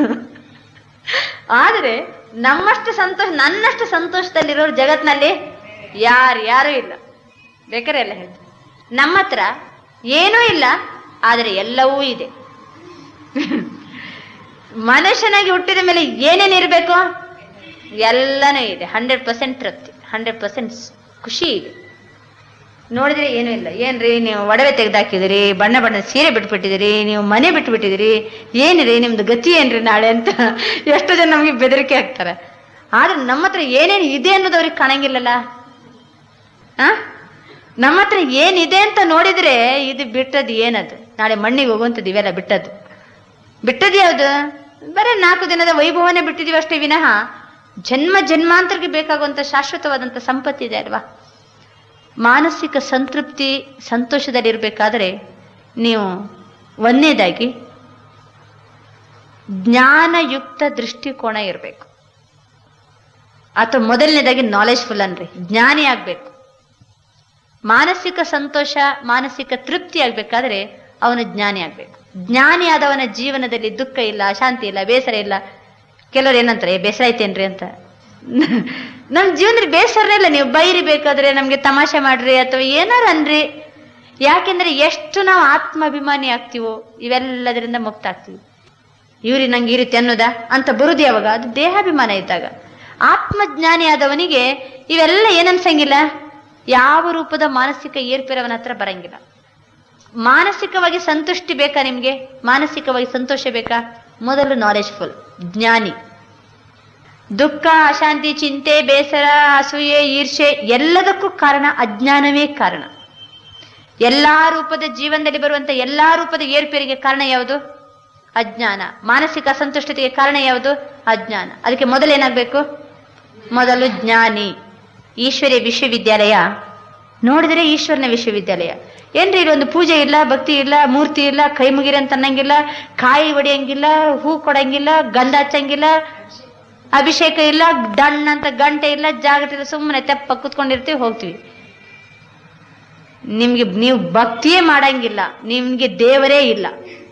ಆದ್ರೆ ನಮ್ಮಷ್ಟು ಸಂತೋಷ ನನ್ನಷ್ಟು ಸಂತೋಷದಲ್ಲಿರೋರು ಜಗತ್ನಲ್ಲಿ ಯಾರು ಯಾರೂ ಇಲ್ಲ ಬೇಕಾರೆ ಎಲ್ಲ ಹೇಳ್ತೀನಿ ನಮ್ಮ ಹತ್ರ ಏನೂ ಇಲ್ಲ ಆದರೆ ಎಲ್ಲವೂ ಇದೆ ಮನುಷ್ಯನಾಗಿ ಹುಟ್ಟಿದ ಮೇಲೆ ಏನೇನು ಇರಬೇಕು ಎಲ್ಲನೂ ಇದೆ ಹಂಡ್ರೆಡ್ ಪರ್ಸೆಂಟ್ ತೃಪ್ತಿ ಹಂಡ್ರೆಡ್ ಪರ್ಸೆಂಟ್ ಖುಷಿ ಇದೆ ನೋಡಿದ್ರೆ ಏನೂ ಇಲ್ಲ ಏನ್ರಿ ನೀವು ಒಡವೆ ತೆಗೆದಾಕಿದಿರಿ ಬಣ್ಣ ಬಣ್ಣದ ಸೀರೆ ಬಿಟ್ಬಿಟ್ಟಿದಿರಿ ನೀವು ಮನೆ ಬಿಟ್ಬಿಟ್ಟಿದಿರಿ ಏನ್ರಿ ನಿಮ್ದು ಗತಿ ಏನ್ರಿ ನಾಳೆ ಅಂತ ಎಷ್ಟು ಜನ ನಮಗೆ ಬೆದರಿಕೆ ಹಾಕ್ತಾರೆ ಆದ್ರೆ ನಮ್ಮ ಹತ್ರ ಏನೇನು ಇದೆ ಅನ್ನೋದು ಅವ್ರಿಗೆ ಕಾಣಂಗಿಲ್ಲಲ್ಲ ಆ ನಮ್ಮ ಹತ್ರ ಏನಿದೆ ಅಂತ ನೋಡಿದ್ರೆ ಇದು ಬಿಟ್ಟದ್ದು ಏನದು ನಾಳೆ ಮಣ್ಣಿಗೆ ಹೋಗುವಂಥದ್ದು ಇವೆಲ್ಲ ಬಿಟ್ಟದ್ದು ಬಿಟ್ಟದ್ದು ಯಾವುದು ಬರೀ ನಾಲ್ಕು ದಿನದ ವೈಭವನೇ ಬಿಟ್ಟಿದೀವಿ ಅಷ್ಟೇ ವಿನಃ ಜನ್ಮ ಜನ್ಮಾಂತರಕ್ಕೆ ಬೇಕಾಗುವಂತ ಶಾಶ್ವತವಾದಂತ ಸಂಪತ್ತಿದೆ ಅಲ್ವಾ ಮಾನಸಿಕ ಸಂತೃಪ್ತಿ ಸಂತೋಷದಲ್ಲಿರ್ಬೇಕಾದ್ರೆ ನೀವು ಒಂದನೇದಾಗಿ ಜ್ಞಾನಯುಕ್ತ ದೃಷ್ಟಿಕೋನ ಇರಬೇಕು ಅಥವಾ ಮೊದಲನೇದಾಗಿ ನಾಲೆಜ್ಫುಲ್ ಅನ್ರಿ ಜ್ಞಾನಿ ಆಗ್ಬೇಕು ಮಾನಸಿಕ ಸಂತೋಷ ಮಾನಸಿಕ ತೃಪ್ತಿ ಆಗ್ಬೇಕಾದ್ರೆ ಅವನು ಜ್ಞಾನಿ ಆಗ್ಬೇಕು ಜ್ಞಾನಿ ಆದವನ ಜೀವನದಲ್ಲಿ ದುಃಖ ಇಲ್ಲ ಅಶಾಂತಿ ಇಲ್ಲ ಬೇಸರ ಇಲ್ಲ ಕೆಲವ್ರು ಏನಂತಾರೆ "ಏ, ಬೇಸರ ಐತೇನ್ರಿ ಅಂತ ನಮ್ ಜೀವನದಲ್ಲಿ ಬೇಸರನೇ ಇಲ್ಲ ನೀವು ಬೈರಿ ಬೇಕಾದ್ರೆ ನಮ್ಗೆ ತಮಾಷೆ ಮಾಡ್ರಿ ಅಥವಾ ಏನಾರ ಅನ್ರಿ ಯಾಕೆಂದ್ರೆ ಎಷ್ಟು ನಾವು ಆತ್ಮಾಭಿಮಾನಿ ಆಗ್ತೀವೋ ಇವೆಲ್ಲದರಿಂದ ಮುಕ್ತ ಆಗ್ತೀವಿ ಇವ್ರಿ ನಂಗೆ ಈ ರೀತಿ ಅನ್ನೋದಾ ಅಂತ ಬರುದು ಯಾವಾಗ ಅದು ದೇಹಾಭಿಮಾನ ಇದ್ದಾಗ ಆತ್ಮಜ್ಞಾನಿ ಆದವನಿಗೆ ಇವೆಲ್ಲ ಏನನ್ಸಂಗಿಲ್ಲ ಯಾವ ರೂಪದ ಮಾನಸಿಕ ಏರ್ಪೇರವನ ಹತ್ರ ಬರಂಗಿಲ್ಲ ಮಾನಸಿಕವಾಗಿ ಸಂತುಷ್ಟಿ ಬೇಕಾ ನಿಮ್ಗೆ ಮಾನಸಿಕವಾಗಿ ಸಂತೋಷ ಬೇಕಾ ಮೊದಲು ನಾಲೆಜ್ಫುಲ್ ಜ್ಞಾನಿ ದುಃಖ ಅಶಾಂತಿ ಚಿಂತೆ ಬೇಸರ ಅಸೂಯೆ ಈರ್ಷೆ ಎಲ್ಲದಕ್ಕೂ ಕಾರಣ ಅಜ್ಞಾನವೇ ಕಾರಣ ಎಲ್ಲಾ ರೂಪದ ಜೀವನದಲ್ಲಿ ಬರುವಂತ ಎಲ್ಲಾ ರೂಪದ ಏರ್ಪೇರಿಗೆ ಕಾರಣ ಯಾವುದು ಅಜ್ಞಾನ ಮಾನಸಿಕ ಅಸಂತುಷ್ಟತೆಗೆ ಕಾರಣ ಯಾವುದು ಅಜ್ಞಾನ ಅದಕ್ಕೆ ಮೊದಲು ಏನಾಗ್ಬೇಕು ಮೊದಲು ಜ್ಞಾನಿ ಈಶ್ವರ್ಯ ವಿಶ್ವವಿದ್ಯಾಲಯ ನೋಡಿದ್ರೆ ಈಶ್ವರನ ವಿಶ್ವವಿದ್ಯಾಲಯ ಏನ್ರಿ ಇಲ್ಲಿ ಒಂದು ಪೂಜೆ ಇಲ್ಲ ಭಕ್ತಿ ಇಲ್ಲ ಮೂರ್ತಿ ಇಲ್ಲ ಕೈ ಮುಗಿರಿ ಅಂತ ಅನ್ನಂಗಿಲ್ಲ ಕಾಯಿ ಹೊಡಿಯಂಗಿಲ್ಲ ಹೂ ಕೊಡಂಗಿಲ್ಲ ಗಂಧ ಹಚ್ಚಂಗಿಲ್ಲ ಅಭಿಷೇಕ ಇಲ್ಲ ಡಣ್ಣ ಅಂತ ಗಂಟೆ ಇಲ್ಲ ಜಾಗೃತಿ ಇಲ್ಲ ಸುಮ್ಮನೆ ತೆಪ್ಪ ಕುತ್ಕೊಂಡಿರ್ತೀವಿ ಹೋಗ್ತೀವಿ ನಿಮ್ಗೆ ನೀವು ಭಕ್ತಿಯೇ ಮಾಡಂಗಿಲ್ಲ ನಿಮ್ಗೆ ದೇವರೇ ಇಲ್ಲ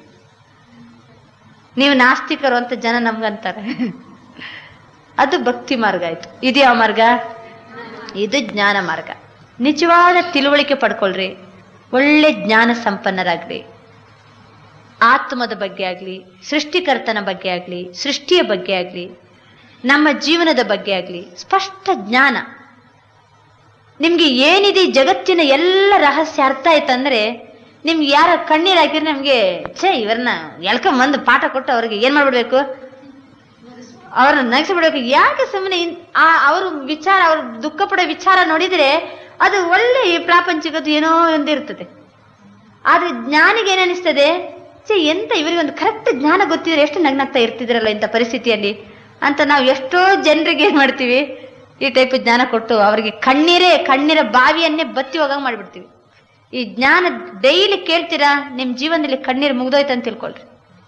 ನೀವು ನಾಸ್ತಿಕರು ಅಂತ ಜನ ನಮ್ಗಂತಾರೆ ಅದು ಭಕ್ತಿ ಮಾರ್ಗ ಆಯ್ತು ಇದು ಯಾವ ಮಾರ್ಗ ಇದು ಜ್ಞಾನ ಮಾರ್ಗ ನಿಜವಾದ ತಿಳುವಳಿಕೆ ಪಡ್ಕೊಳ್ರಿ ಒಳ್ಳೆ ಜ್ಞಾನ ಸಂಪನ್ನರಾಗ್ರಿ ಆತ್ಮದ ಬಗ್ಗೆ ಆಗ್ಲಿ ಸೃಷ್ಟಿಕರ್ತನ ಬಗ್ಗೆ ಆಗ್ಲಿ ಸೃಷ್ಟಿಯ ಬಗ್ಗೆ ಆಗ್ಲಿ ನಮ್ಮ ಜೀವನದ ಬಗ್ಗೆ ಆಗ್ಲಿ ಸ್ಪಷ್ಟ ಜ್ಞಾನ ನಿಮ್ಗೆ ಏನಿದೆ ಈ ಜಗತ್ತಿನ ಎಲ್ಲ ರಹಸ್ಯ ಅರ್ಥ ಆಯ್ತಂದ್ರೆ ನಿಮ್ಗೆ ಯಾರ ಕಣ್ಣೀರ್ ಹಾಕಿದ್ರೆ ನಮ್ಗೆ ಛೇ ಇವ್ರನ್ನ ಎಳ್ಕೊಂಡ್ ಬಂದು ಪಾಠ ಕೊಟ್ಟು ಅವ್ರಿಗೆ ಏನ್ ಮಾಡ್ಬಿಡ್ಬೇಕು ಅವ್ರನ್ನ ನಗಿಸಿ ಬಿಡ್ಬೇಕು ಯಾಕೆ ಸುಮ್ಮನೆ ಆ ಅವ್ರ ವಿಚಾರ ಅವ್ರ ದುಃಖ ಪಡೋ ವಿಚಾರ ನೋಡಿದ್ರೆ ಅದು ಒಳ್ಳೆ ಈ ಪ್ರಾಪಂಚಿಕದ್ದು ಏನೋ ಒಂದು ಇರ್ತದೆ ಆದ್ರೆ ಜ್ಞಾನಿಗೆ ಏನಿಸ್ತದೆ ಛೇ ಎಂತ ಇವರಿಗೆ ಒಂದು ಕರೆಕ್ಟ್ ಜ್ಞಾನ ಗೊತ್ತಿದ್ರೆ ಎಷ್ಟು ನಗ್ನಾಗ್ತಾ ಇರ್ತಿದ್ರಲ್ಲ ಇಂಥ ಪರಿಸ್ಥಿತಿಯಲ್ಲಿ ಅಂತ ನಾವು ಎಷ್ಟೋ ಜನರಿಗೆ ಏನ್ ಮಾಡ್ತೀವಿ ಈ ಟೈಪ್ ಜ್ಞಾನ ಕೊಟ್ಟು ಅವರಿಗೆ ಕಣ್ಣೀರೇ ಕಣ್ಣೀರ ಬಾವಿಯನ್ನೇ ಬತ್ತಿ ಹೋಗಂಗ್ ಮಾಡ್ಬಿಡ್ತೀವಿ ಈ ಜ್ಞಾನ ಡೈಲಿ ಕೇಳ್ತೀರಾ ನಿಮ್ ಜೀವನದಲ್ಲಿ ಕಣ್ಣೀರು ಮುಗ್ದೋಯ್ತು ಅಂತ ತಿಳ್ಕೊಳ್ರಿ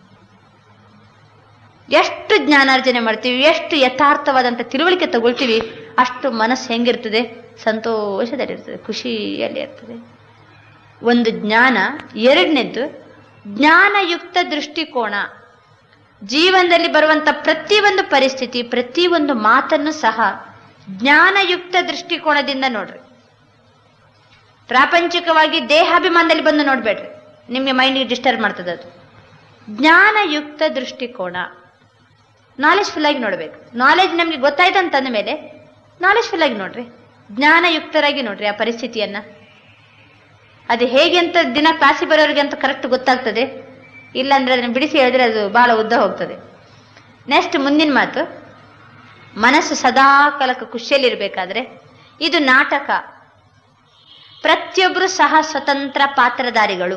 ಎಷ್ಟು ಜ್ಞಾನಾರ್ಜನೆ ಮಾಡ್ತೀವಿ ಎಷ್ಟು ಯಥಾರ್ಥವಾದಂತ ತಿಳುವಳಿಕೆ ತಗೊಳ್ತೀವಿ ಅಷ್ಟು ಮನಸ್ಸು ಹೆಂಗಿರ್ತದೆ ಸಂತೋಷದಲ್ಲಿರ್ತದೆ ಖುಷಿಯಲ್ಲಿ ಇರ್ತದೆ ಒಂದು ಜ್ಞಾನ ಎರಡನೇದ್ದು ಜ್ಞಾನಯುಕ್ತ ದೃಷ್ಟಿಕೋನ ಜೀವನದಲ್ಲಿ ಬರುವಂತ ಪ್ರತಿಯೊಂದು ಪರಿಸ್ಥಿತಿ ಪ್ರತಿಯೊಂದು ಮಾತನ್ನು ಸಹ ಜ್ಞಾನಯುಕ್ತ ದೃಷ್ಟಿಕೋನದಿಂದ ನೋಡ್ರಿ ಪ್ರಾಪಂಚಿಕವಾಗಿ ದೇಹಾಭಿಮಾನದಲ್ಲಿ ಬಂದು ನೋಡ್ಬೇಡ್ರಿ ನಿಮಗೆ ಮೈಂಡಿಗೆ ಡಿಸ್ಟರ್ಬ್ ಮಾಡ್ತದೆ ಅದು ಜ್ಞಾನಯುಕ್ತ ದೃಷ್ಟಿಕೋನ ನಾಲೆಜ್ ಫುಲ್ ಆಗಿ ನೋಡ್ಬೇಕು ನಾಲೆಜ್ ನಮ್ಗೆ ಗೊತ್ತಾಯ್ತು ಅಂತಂದ ಮೇಲೆ ನಾಲೆಜ್ ಫುಲ್ ಆಗಿ ನೋಡ್ರಿ ಜ್ಞಾನಯುಕ್ತರಾಗಿ ನೋಡ್ರಿ ಆ ಪರಿಸ್ಥಿತಿಯನ್ನ ಅದು ಹೇಗೆ ಅಂತ ದಿನ ಕ್ಲಾಸಿ ಬರೋರಿಗೆ ಅಂತ ಕರೆಕ್ಟ್ ಗೊತ್ತಾಗ್ತದೆ ಇಲ್ಲಾಂದ್ರೆ ಅದನ್ನ ಬಿಡಿಸಿ ಹೇಳಿದ್ರೆ ಅದು ಬಹಳ ಉದ್ದ ಹೋಗ್ತದೆ ನೆಕ್ಸ್ಟ್ ಮುಂದಿನ ಮಾತು ಮನಸ್ಸು ಸದಾ ಕಾಲಕ್ಕೆ ಖುಷಿಯಲ್ಲಿರ್ಬೇಕಾದ್ರೆ ಇದು ನಾಟಕ ಪ್ರತಿಯೊಬ್ಬರು ಸಹ ಸ್ವತಂತ್ರ ಪಾತ್ರಧಾರಿಗಳು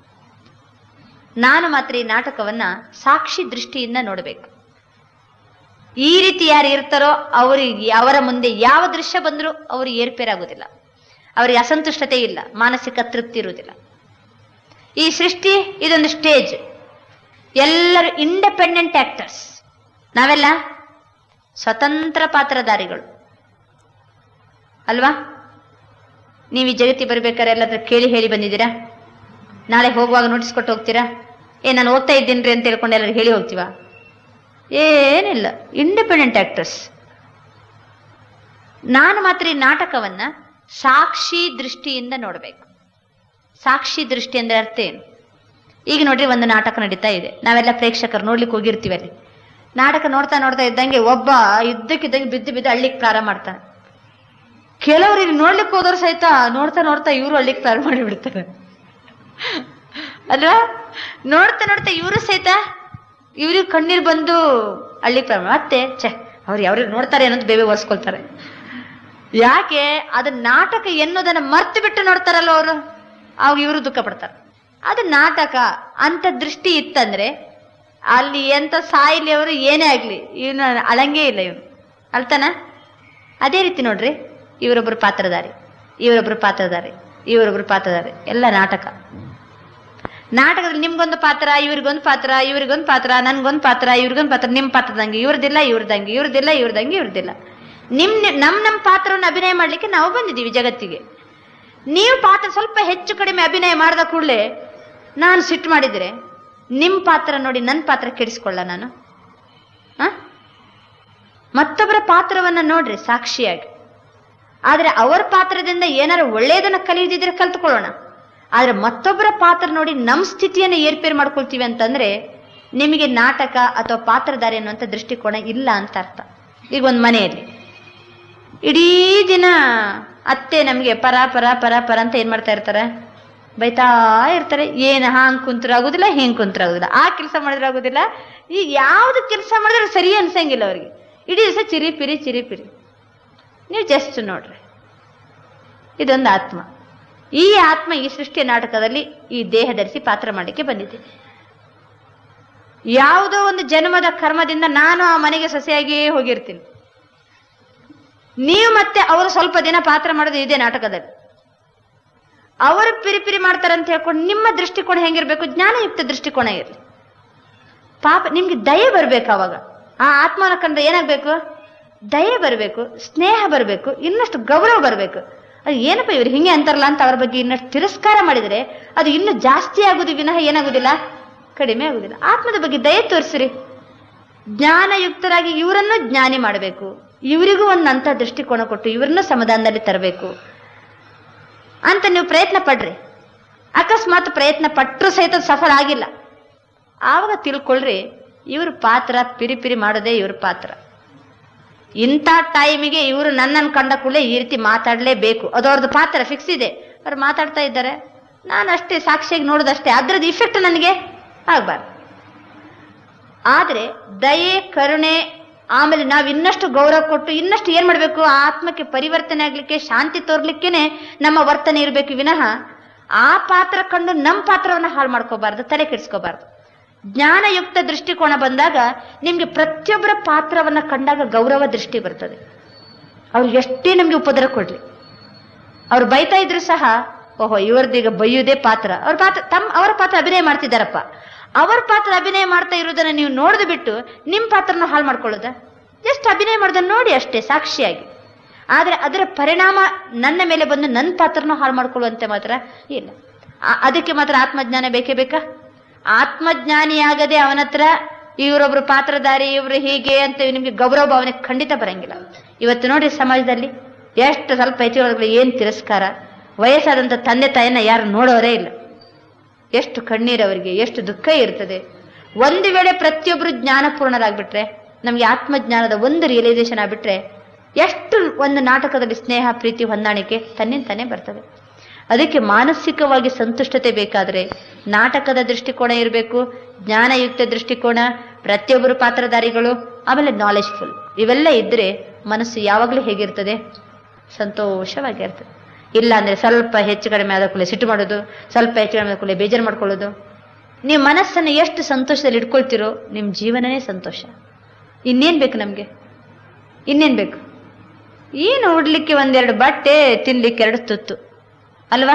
ನಾನು ಮಾತ್ರ ಈ ನಾಟಕವನ್ನ ಸಾಕ್ಷಿ ದೃಷ್ಟಿಯಿಂದ ನೋಡಬೇಕು ಈ ರೀತಿ ಯಾರು ಇರ್ತಾರೋ ಅವರಿಗೆ ಅವರ ಮುಂದೆ ಯಾವ ದೃಶ್ಯ ಬಂದರೂ ಅವರು ಏರ್ಪೇರಾಗುವುದಿಲ್ಲ ಅವರಿಗೆ ಅಸಂತುಷ್ಟತೆ ಇಲ್ಲ ಮಾನಸಿಕ ತೃಪ್ತಿ ಇರುವುದಿಲ್ಲ ಈ ಸೃಷ್ಟಿ ಇದೊಂದು ಸ್ಟೇಜ್ ಎಲ್ಲರೂ ಇಂಡಿಪೆಂಡೆಂಟ್ ಆಕ್ಟರ್ಸ್ ನಾವೆಲ್ಲ ಸ್ವತಂತ್ರ ಪಾತ್ರಧಾರಿಗಳು ಅಲ್ವಾ ನೀವು ಈ ಜಗತ್ತಿಗೆ ಬರ್ಬೇಕಾದ್ರೆ ಎಲ್ಲಾದ್ರೂ ಕೇಳಿ ಹೇಳಿ ಬಂದಿದ್ದೀರಾ ನಾಳೆ ಹೋಗುವಾಗ ನೋಟಿಸ್ ಕೊಟ್ಟು ಹೋಗ್ತೀರಾ ಏ ನಾನು ಓದ್ತಾ ಇದ್ದೀನ್ರಿ ಅಂತ ಹೇಳ್ಕೊಂಡು ಎಲ್ಲರೂ ಹೇಳಿ ಹೋಗ್ತೀವಾ ಏನಿಲ್ಲ ಇಂಡಿಪೆಂಡೆಂಟ್ ಆಕ್ಟರ್ಸ್ ನಾನು ಮಾತ್ರ ಈ ನಾಟಕವನ್ನ ಸಾಕ್ಷಿ ದೃಷ್ಟಿಯಿಂದ ನೋಡಬೇಕು ಸಾಕ್ಷಿ ದೃಷ್ಟಿ ಅಂದ್ರೆ ಅರ್ಥ ಏನು ಈಗ ನೋಡ್ರಿ ಒಂದು ನಾಟಕ ನಡೀತಾ ಇದೆ ನಾವೆಲ್ಲ ಪ್ರೇಕ್ಷಕರು ನೋಡ್ಲಿಕ್ಕೆ ಹೋಗಿರ್ತೀವಿ ಅಲ್ಲಿ ನಾಟಕ ನೋಡ್ತಾ ನೋಡ್ತಾ ಇದ್ದಂಗೆ ಒಬ್ಬ ಇದ್ದಕ್ಕಿದ್ದಂಗೆ ಬಿದ್ದು ಬಿದ್ದು ಅಳ್ಳಿಕ್ ಪ್ರಾರಂಭ ಮಾಡ್ತಾನೆ ಕೆಲವರು ಇಲ್ಲಿ ನೋಡ್ಲಿಕ್ಕೆ ಹೋದವ್ರು ಸಹಿತ ನೋಡ್ತಾ ನೋಡ್ತಾ ಇವರು ಅಳ್ಳಿಕ್ ಪ್ರಾರಂಭ ಮಾಡಿಬಿಡ್ತಾರೆ ಅಲ್ವಾ ನೋಡ್ತಾ ನೋಡ್ತಾ ಇವರು ಸಹಿತ ಇವ್ರಿಗೆ ಕಣ್ಣೀರ್ ಬಂದು ಹಳ್ಳಿ ಪ್ರಾರಂಭ ಮತ್ತೆ ಛೆ ಅವ್ರು ಯಾವ್ರಿಗೆ ನೋಡ್ತಾರೆ ಅನ್ನೋದು ಬೇಬೆ ಒರೆಸ್ಕೊಳ್ತಾರೆ ಯಾಕೆ ಅದು ನಾಟಕ ಎನ್ನುವುದನ್ನ ಮರ್ತು ಬಿಟ್ಟು ನೋಡ್ತಾರಲ್ಲ ಅವರು ಅವಾಗ ಇವರು ದುಃಖ ಪಡ್ತಾರೆ ಅದು ನಾಟಕ ಅಂತ ದೃಷ್ಟಿ ಇತ್ತಂದ್ರೆ ಅಲ್ಲಿ ಎಂತ ಸಾಯಿಲಿ ಅವರು ಏನೇ ಆಗ್ಲಿ ಇವನು ಅಳಂಗೇ ಇಲ್ಲ ಇವನು ಅಳ್ತಾನ ಅದೇ ರೀತಿ ನೋಡ್ರಿ ಇವರೊಬ್ರು ಪಾತ್ರಧಾರಿ ಇವರೊಬ್ರು ಪಾತ್ರಧಾರಿ ಇವರೊಬ್ರು ಪಾತ್ರಧಾರಿ ಎಲ್ಲ ನಾಟಕ ನಾಟಕದಲ್ಲಿ ನಿಮ್ಗೊಂದು ಪಾತ್ರ ಇವ್ರಿಗೊಂದು ಪಾತ್ರ ಇವ್ರಿಗೊಂದು ಪಾತ್ರ ನನ್ಗೊಂದು ಪಾತ್ರ ಇವ್ರಿಗೊಂದು ಪಾತ್ರ ನಿಮ್ ಪಾತ್ರದಂಗೆ ಇವ್ರದಿಲ್ಲ ಇವ್ರದಂಗೆ ಇವ್ರದಿಲ್ಲ ಇವ್ರದಂಗೆ ಇವ್ರದಿಲ್ಲ ನಿಮ್ ನಮ್ ನಮ್ ಪಾತ್ರವನ್ನು ಅಭಿನಯ ಮಾಡ್ಲಿಕ್ಕೆ ನಾವು ಬಂದಿದ್ದೀವಿ ಜಗತ್ತಿಗೆ ನೀವು ಪಾತ್ರ ಸ್ವಲ್ಪ ಹೆಚ್ಚು ಕಡಿಮೆ ಅಭಿನಯ ಮಾಡಿದ ಕೂಡಲೇ ನಾನು ಸಿಟ್ಟು ಮಾಡಿದ್ರೆ ನಿಮ್ ಪಾತ್ರ ನೋಡಿ ನನ್ನ ಪಾತ್ರ ಕೆಡಿಸ್ಕೊಳ್ಳ ನಾನು ಆ? ಮತ್ತೊಬ್ಬರ ಪಾತ್ರವನ್ನ ನೋಡ್ರಿ ಸಾಕ್ಷಿಯಾಗಿ ಆದ್ರೆ ಅವರ ಪಾತ್ರದಿಂದ ಏನಾರು ಒಳ್ಳೆಯದನ್ನ ಕಲಿಯದಿದ್ರೆ ಕಲ್ತ್ಕೊಳ್ಳೋಣ ಆದ್ರೆ ಮತ್ತೊಬ್ಬರ ಪಾತ್ರ ನೋಡಿ ನಮ್ ಸ್ಥಿತಿಯನ್ನ ಏರ್ಪೇರ್ ಮಾಡ್ಕೊಳ್ತೀವಿ ಅಂತಂದ್ರೆ ನಿಮಗೆ ನಾಟಕ ಅಥವಾ ಪಾತ್ರಧಾರಿ ಅನ್ನುವಂಥ ದೃಷ್ಟಿಕೋನ ಇಲ್ಲ ಅಂತ ಅರ್ಥ ಈಗ ಒಂದು ಮನೆಯಲ್ಲಿ ಇಡೀ ದಿನ ಅತ್ತೆ ನಮಗೆ ಪರ ಪರ ಪರ ಪರ ಅಂತ ಏನ್ ಮಾಡ್ತಾ ಇರ್ತಾರೆ ಬೈತಾ ಇರ್ತಾರೆ ಏನ್ ಹಾಂಗ್ ಕುಂತ್ರ ಆಗುದಿಲ್ಲ ಹಿಂಗ್ ಕುಂತ್ರ ಆಗುದಿಲ್ಲ ಆ ಕೆಲಸ ಮಾಡಿದ್ರೆ ಆಗುದಿಲ್ಲ ಈಗ ಯಾವ್ದು ಕೆಲಸ ಮಾಡಿದ್ರೆ ಸರಿ ಅನ್ಸಂಗಿಲ್ಲ ಅವ್ರಿಗೆ ಇಡೀ ದಿವಸ ಚಿರಿಪಿರಿ ಚಿರಿಪಿರಿ ನೀವು ಜಸ್ಟ್ ನೋಡ್ರಿ ಇದೊಂದು ಆತ್ಮ ಈ ಆತ್ಮ ಈ ಸೃಷ್ಟಿಯ ನಾಟಕದಲ್ಲಿ ಈ ದೇಹ ಧರಿಸಿ ಪಾತ್ರ ಮಾಡಲಿಕ್ಕೆ ಬಂದಿದೆ ಯಾವುದೋ ಒಂದು ಜನ್ಮದ ಕರ್ಮದಿಂದ ನಾನು ಆ ಮನೆಗೆ ಸೊಸೆಯಾಗಿಯೇ ಹೋಗಿರ್ತೀನಿ ನೀವು ಮತ್ತೆ ಅವರು ಸ್ವಲ್ಪ ದಿನ ಪಾತ್ರ ಮಾಡೋದು ಇದೇ ನಾಟಕದಲ್ಲಿ ಅವರು ಪಿರಿಪಿರಿ ಮಾಡ್ತಾರಂತ ಹೇಳ್ಕೊಂಡು ನಿಮ್ಮ ದೃಷ್ಟಿಕೋನ ಹೆಂಗಿರ್ಬೇಕು ಜ್ಞಾನಯುಕ್ತ ದೃಷ್ಟಿಕೋನ ಇರಲಿ ಪಾಪ ನಿಮ್ಗೆ ದಯೆ ಬರ್ಬೇಕು ಅವಾಗ ಆ ಆತ್ಮನ ಕಂಡ್ರೆ ಏನಾಗ್ಬೇಕು ದಯೆ ಬರಬೇಕು ಸ್ನೇಹ ಬರಬೇಕು ಇನ್ನಷ್ಟು ಗೌರವ ಬರಬೇಕು ಅದು ಏನಪ್ಪ ಇವ್ರು ಹಿಂಗೆ ಅಂತಾರಲ್ಲ ಅಂತ ಅವ್ರ ಬಗ್ಗೆ ಇನ್ನಷ್ಟು ತಿರಸ್ಕಾರ ಮಾಡಿದರೆ ಅದು ಇನ್ನೂ ಜಾಸ್ತಿ ಆಗುದು ವಿನಃ ಏನಾಗುದಿಲ್ಲ ಕಡಿಮೆ ಆಗುದಿಲ್ಲ ಆತ್ಮದ ಬಗ್ಗೆ ದಯೆ ತೋರಿಸ್ರಿ ಜ್ಞಾನಯುಕ್ತರಾಗಿ ಇವರನ್ನು ಜ್ಞಾನಿ ಮಾಡಬೇಕು ಇವರಿಗೂ ಒಂದು ಅಂತ ದೃಷ್ಟಿಕೋನ ಕೊಟ್ಟು ಇವ್ರನ್ನ ಸಮಾಧಾನದಲ್ಲಿ ತರಬೇಕು ಅಂತ ನೀವು ಪ್ರಯತ್ನ ಪಡ್ರಿ ಅಕಸ್ಮಾತ್ ಪ್ರಯತ್ನ ಪಟ್ಟರು ಸಹಿತ ಸಫಲ ಆಗಿಲ್ಲ ಆವಾಗ ತಿಳ್ಕೊಳ್ರಿ ಇವ್ರ ಪಾತ್ರ ಪಿರಿ ಪಿರಿ ಮಾಡೋದೇ ಇವ್ರ ಪಾತ್ರ ಇಂಥ ಟೈಮಿಗೆ ಇವರು ನನ್ನನ್ನು ಕಂಡ ಕೂಡಲೇ ಈ ರೀತಿ ಮಾತಾಡಲೇಬೇಕು ಅದು ಅವ್ರದ್ದು ಪಾತ್ರ ಫಿಕ್ಸ್ ಇದೆ ಅವ್ರು ಮಾತಾಡ್ತಾ ಇದ್ದಾರೆ ನಾನು ಅಷ್ಟೇ ಸಾಕ್ಷಿಯಾಗಿ ನೋಡೋದಷ್ಟೇ ಅದ್ರದ್ದು ಇಫೆಕ್ಟ್ ನನಗೆ ಆಗ್ಬಾರ್ದು ಆದ್ರೆ ದಯೆ ಕರುಣೆ ಆಮೇಲೆ ನಾವು ಇನ್ನಷ್ಟು ಗೌರವ ಕೊಟ್ಟು ಇನ್ನಷ್ಟು ಏನ್ ಮಾಡ್ಬೇಕು ಆ ಆತ್ಮಕ್ಕೆ ಪರಿವರ್ತನೆ ಆಗ್ಲಿಕ್ಕೆ ಶಾಂತಿ ತೋರ್ಲಿಕ್ಕೇನೆ ನಮ್ಮ ವರ್ತನೆ ಇರಬೇಕು ವಿನಃ ಆ ಪಾತ್ರ ಕಂಡು ನಮ್ಮ ಪಾತ್ರವನ್ನ ಹಾಳು ಮಾಡ್ಕೋಬಾರ್ದು ತಲೆ ಕೆಡಿಸ್ಕೋಬಾರ್ದು ಜ್ಞಾನಯುಕ್ತ ದೃಷ್ಟಿಕೋನ ಬಂದಾಗ ನಿಮ್ಗೆ ಪ್ರತಿಯೊಬ್ಬರ ಪಾತ್ರವನ್ನ ಕಂಡಾಗ ಗೌರವ ದೃಷ್ಟಿ ಬರ್ತದೆ ಅವ್ರಿಗೆ ಎಷ್ಟೇ ನಮ್ಗೆ ಉಪದ್ರ ಕೊಡ್ಲಿ ಅವ್ರು ಬೈತಾ ಇದ್ರು ಸಹ ಓಹೋ ಇವ್ರದೀಗ ಬೈಯುವುದೇ ಪಾತ್ರ ಅವ್ರ ಪಾತ್ರ ತಮ್ಮ ಅವರ ಪಾತ್ರ ಅಭಿನಯ ಮಾಡ್ತಿದ್ದಾರಪ್ಪ ಅವರ ಪಾತ್ರ ಅಭಿನಯ ಮಾಡ್ತಾ ಇರೋದನ್ನ ನೀವು ನೋಡಿದು ಬಿಟ್ಟು ನಿಮ್ಮ ಪಾತ್ರನ ಹಾಳು ಮಾಡ್ಕೊಳ್ಳೋದ ಜಸ್ಟ್ ಅಭಿನಯ ಮಾಡೋದನ್ನ ನೋಡಿ ಅಷ್ಟೇ ಸಾಕ್ಷಿಯಾಗಿ ಆದ್ರೆ ಅದರ ಪರಿಣಾಮ ನನ್ನ ಮೇಲೆ ಬಂದು ನನ್ನ ಪಾತ್ರನ ಹಾಳು ಮಾಡ್ಕೊಳ್ಳುವಂತೆ ಮಾತ್ರ ಇಲ್ಲ ಆ- ಅದಕ್ಕೆ ಮಾತ್ರ ಆತ್ಮಜ್ಞಾನ ಬೇಕೇ ಬೇಕಾ ಆತ್ಮಜ್ಞಾನಿಯಾಗದೆ ಅವನ ಹತ್ರ ಇವರೊಬ್ರು ಪಾತ್ರಧಾರಿ ಇವ್ರು ಹೀಗೆ ಅಂತ ನಿಮ್ಗೆ ಗೌರವ ಭಾವನೆ ಖಂಡಿತ ಬರಂಗಿಲ್ಲ ಇವತ್ತು ನೋಡಿ ಸಮಾಜದಲ್ಲಿ ಎಷ್ಟು ಸ್ವಲ್ಪ ಹೆಚ್ಚು ಏನ್ ತಿರಸ್ಕಾರ ವಯಸ್ಸಾದಂತ ತಂದೆ ತಾಯಿನ ಯಾರು ನೋಡೋರೇ ಇಲ್ಲ ಎಷ್ಟು ಕಣ್ಣೀರು ಅವರಿಗೆ ಎಷ್ಟು ದುಃಖ ಇರ್ತದೆ ಒಂದು ವೇಳೆ ಪ್ರತಿಯೊಬ್ಬರು ಜ್ಞಾನಪೂರ್ಣರಾಗ್ಬಿಟ್ರೆ ನಮ್ಗೆ ಆತ್ಮಜ್ಞಾನದ ಒಂದು ರಿಯಲೈಸೇಷನ್ ಆಗ್ಬಿಟ್ರೆ ಎಷ್ಟು ಒಂದು ನಾಟಕದಲ್ಲಿ ಸ್ನೇಹ ಪ್ರೀತಿ ಹೊಂದಾಣಿಕೆ ತನ್ನಿಂತಾನೆ ಬರ್ತದೆ ಅದಕ್ಕೆ ಮಾನಸಿಕವಾಗಿ ಸಂತುಷ್ಟತೆ ಬೇಕಾದ್ರೆ ನಾಟಕದ ದೃಷ್ಟಿಕೋನ ಇರಬೇಕು ಜ್ಞಾನಯುಕ್ತ ದೃಷ್ಟಿಕೋನ ಪ್ರತಿಯೊಬ್ಬರು ಪಾತ್ರಧಾರಿಗಳು ಆಮೇಲೆ ನಾಲೆಜ್ಫುಲ್ ಇವೆಲ್ಲ ಇದ್ರೆ ಮನಸ್ಸು ಯಾವಾಗಲೂ ಹೇಗಿರ್ತದೆ ಸಂತೋಷವಾಗಿರ್ತದೆ ಇಲ್ಲ ಅಂದ್ರೆ ಸ್ವಲ್ಪ ಹೆಚ್ಚು ಕಡಿಮೆ ಆದ ಕೂಡಲೇ ಸಿಟ್ಟು ಮಾಡೋದು ಸ್ವಲ್ಪ ಹೆಚ್ಚು ಕಡಿಮೆ ಆದ ಕೂಡಲೇ ಬೇಜಾರು ಮಾಡ್ಕೊಳ್ಳೋದು ನೀವು ಮನಸ್ಸನ್ನು ಎಷ್ಟು ಸಂತೋಷದಲ್ಲಿ ಇಟ್ಕೊಳ್ತಿರೋ ನಿಮ್ಮ ಜೀವನನೇ ಸಂತೋಷ ಇನ್ನೇನ್ ಬೇಕು ನಮ್ಗೆ ಇನ್ನೇನ್ ಬೇಕು ಏನು ಉಡ್ಲಿಕ್ಕೆ ಒಂದೆರಡು ಬಟ್ಟೆ ತಿನ್ಲಿಕ್ಕೆ ಎರಡು ತುತ್ತು ಅಲ್ವಾ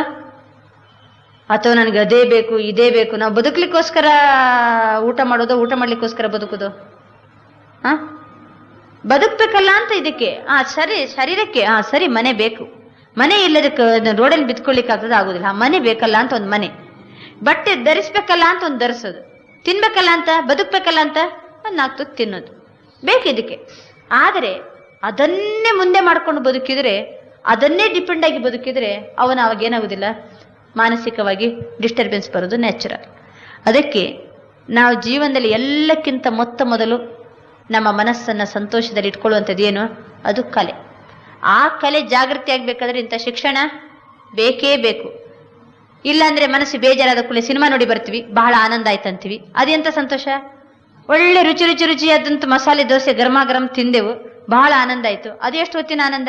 ಅಥವಾ ನನಗೆ ಅದೇ ಬೇಕು ಇದೇ ಬೇಕು ನಾವು ಬದುಕ್ಲಿಕ್ಕೋಸ್ಕರ ಊಟ ಮಾಡೋದು ಊಟ ಮಾಡ್ಲಿಕ್ಕೋಸ್ಕರ ಬದುಕೋದು ಹಾ ಬದುಕ್ಬೇಕಲ್ಲ ಅಂತ ಇದಕ್ಕೆ ಆ ಸರಿ ಶರೀರಕ್ಕೆ ಆ ಸರಿ ಮನೆ ಬೇಕು ಮನೆ ಇಲ್ಲದಕ್ಕೆ ರೋಡಲ್ಲಿ ಬಿತ್ಕೊಳ್ಳಿಕ್ಕೆ ಆಗ್ತದೆ ಆಗುದಿಲ್ಲ ಆ ಮನೆ ಬೇಕಲ್ಲ ಅಂತ ಒಂದು ಮನೆ ಬಟ್ಟೆ ಧರಿಸ್ಬೇಕಲ್ಲ ಅಂತ ಒಂದು ಧರಿಸೋದು ತಿನ್ಬೇಕಲ್ಲ ಅಂತ ಬದುಕ್ಬೇಕಲ್ಲ ಅಂತ ಒಂದು ನಾಲ್ಕು ತುತ್ತು ತಿನ್ನೋದು ಬೇಕು ಇದಕ್ಕೆ ಆದರೆ ಅದನ್ನೇ ಮುಂದೆ ಮಾಡ್ಕೊಂಡು ಬದುಕಿದ್ರೆ ಅದನ್ನೇ ಡಿಪೆಂಡ್ ಆಗಿ ಬದುಕಿದ್ರೆ ಅವನ ಅವಾಗ ಏನಾಗುದಿಲ್ಲ ಮಾನಸಿಕವಾಗಿ ಡಿಸ್ಟರ್ಬೆನ್ಸ್ ಬರೋದು ನ್ಯಾಚುರಲ್ ಅದಕ್ಕೆ ನಾವು ಜೀವನದಲ್ಲಿ ಎಲ್ಲಕ್ಕಿಂತ ಮೊತ್ತ ಮೊದಲು ನಮ್ಮ ಮನಸ್ಸನ್ನ ಸಂತೋಷದಲ್ಲಿ ಇಟ್ಕೊಳ್ಳುವಂಥದ್ದು ಏನು ಅದು ಕಲೆ ಆ ಕಲೆ ಜಾಗೃತಿ ಆಗ್ಬೇಕಾದ್ರೆ ಇಂಥ ಶಿಕ್ಷಣ ಬೇಕೇ ಬೇಕು ಇಲ್ಲಾಂದ್ರೆ ಮನಸ್ಸು ಬೇಜಾರಾದ ಕೂಡಲೇ ಸಿನಿಮಾ ನೋಡಿ ಬರ್ತೀವಿ ಬಹಳ ಆನಂದ ಆಯ್ತಂತೀವಿ ಅದೆಂತ ಸಂತೋಷ ಒಳ್ಳೆ ರುಚಿ ರುಚಿ ರುಚಿಯಾದಂತ ಮಸಾಲೆ ದೋಸೆ ಗರಮ ಗರಂ ತಿಂದೆವು ಬಹಳ ಆನಂದ ಆಯ್ತು ಅದು ಎಷ್ಟು ಹೊತ್ತಿನ ಆನಂದ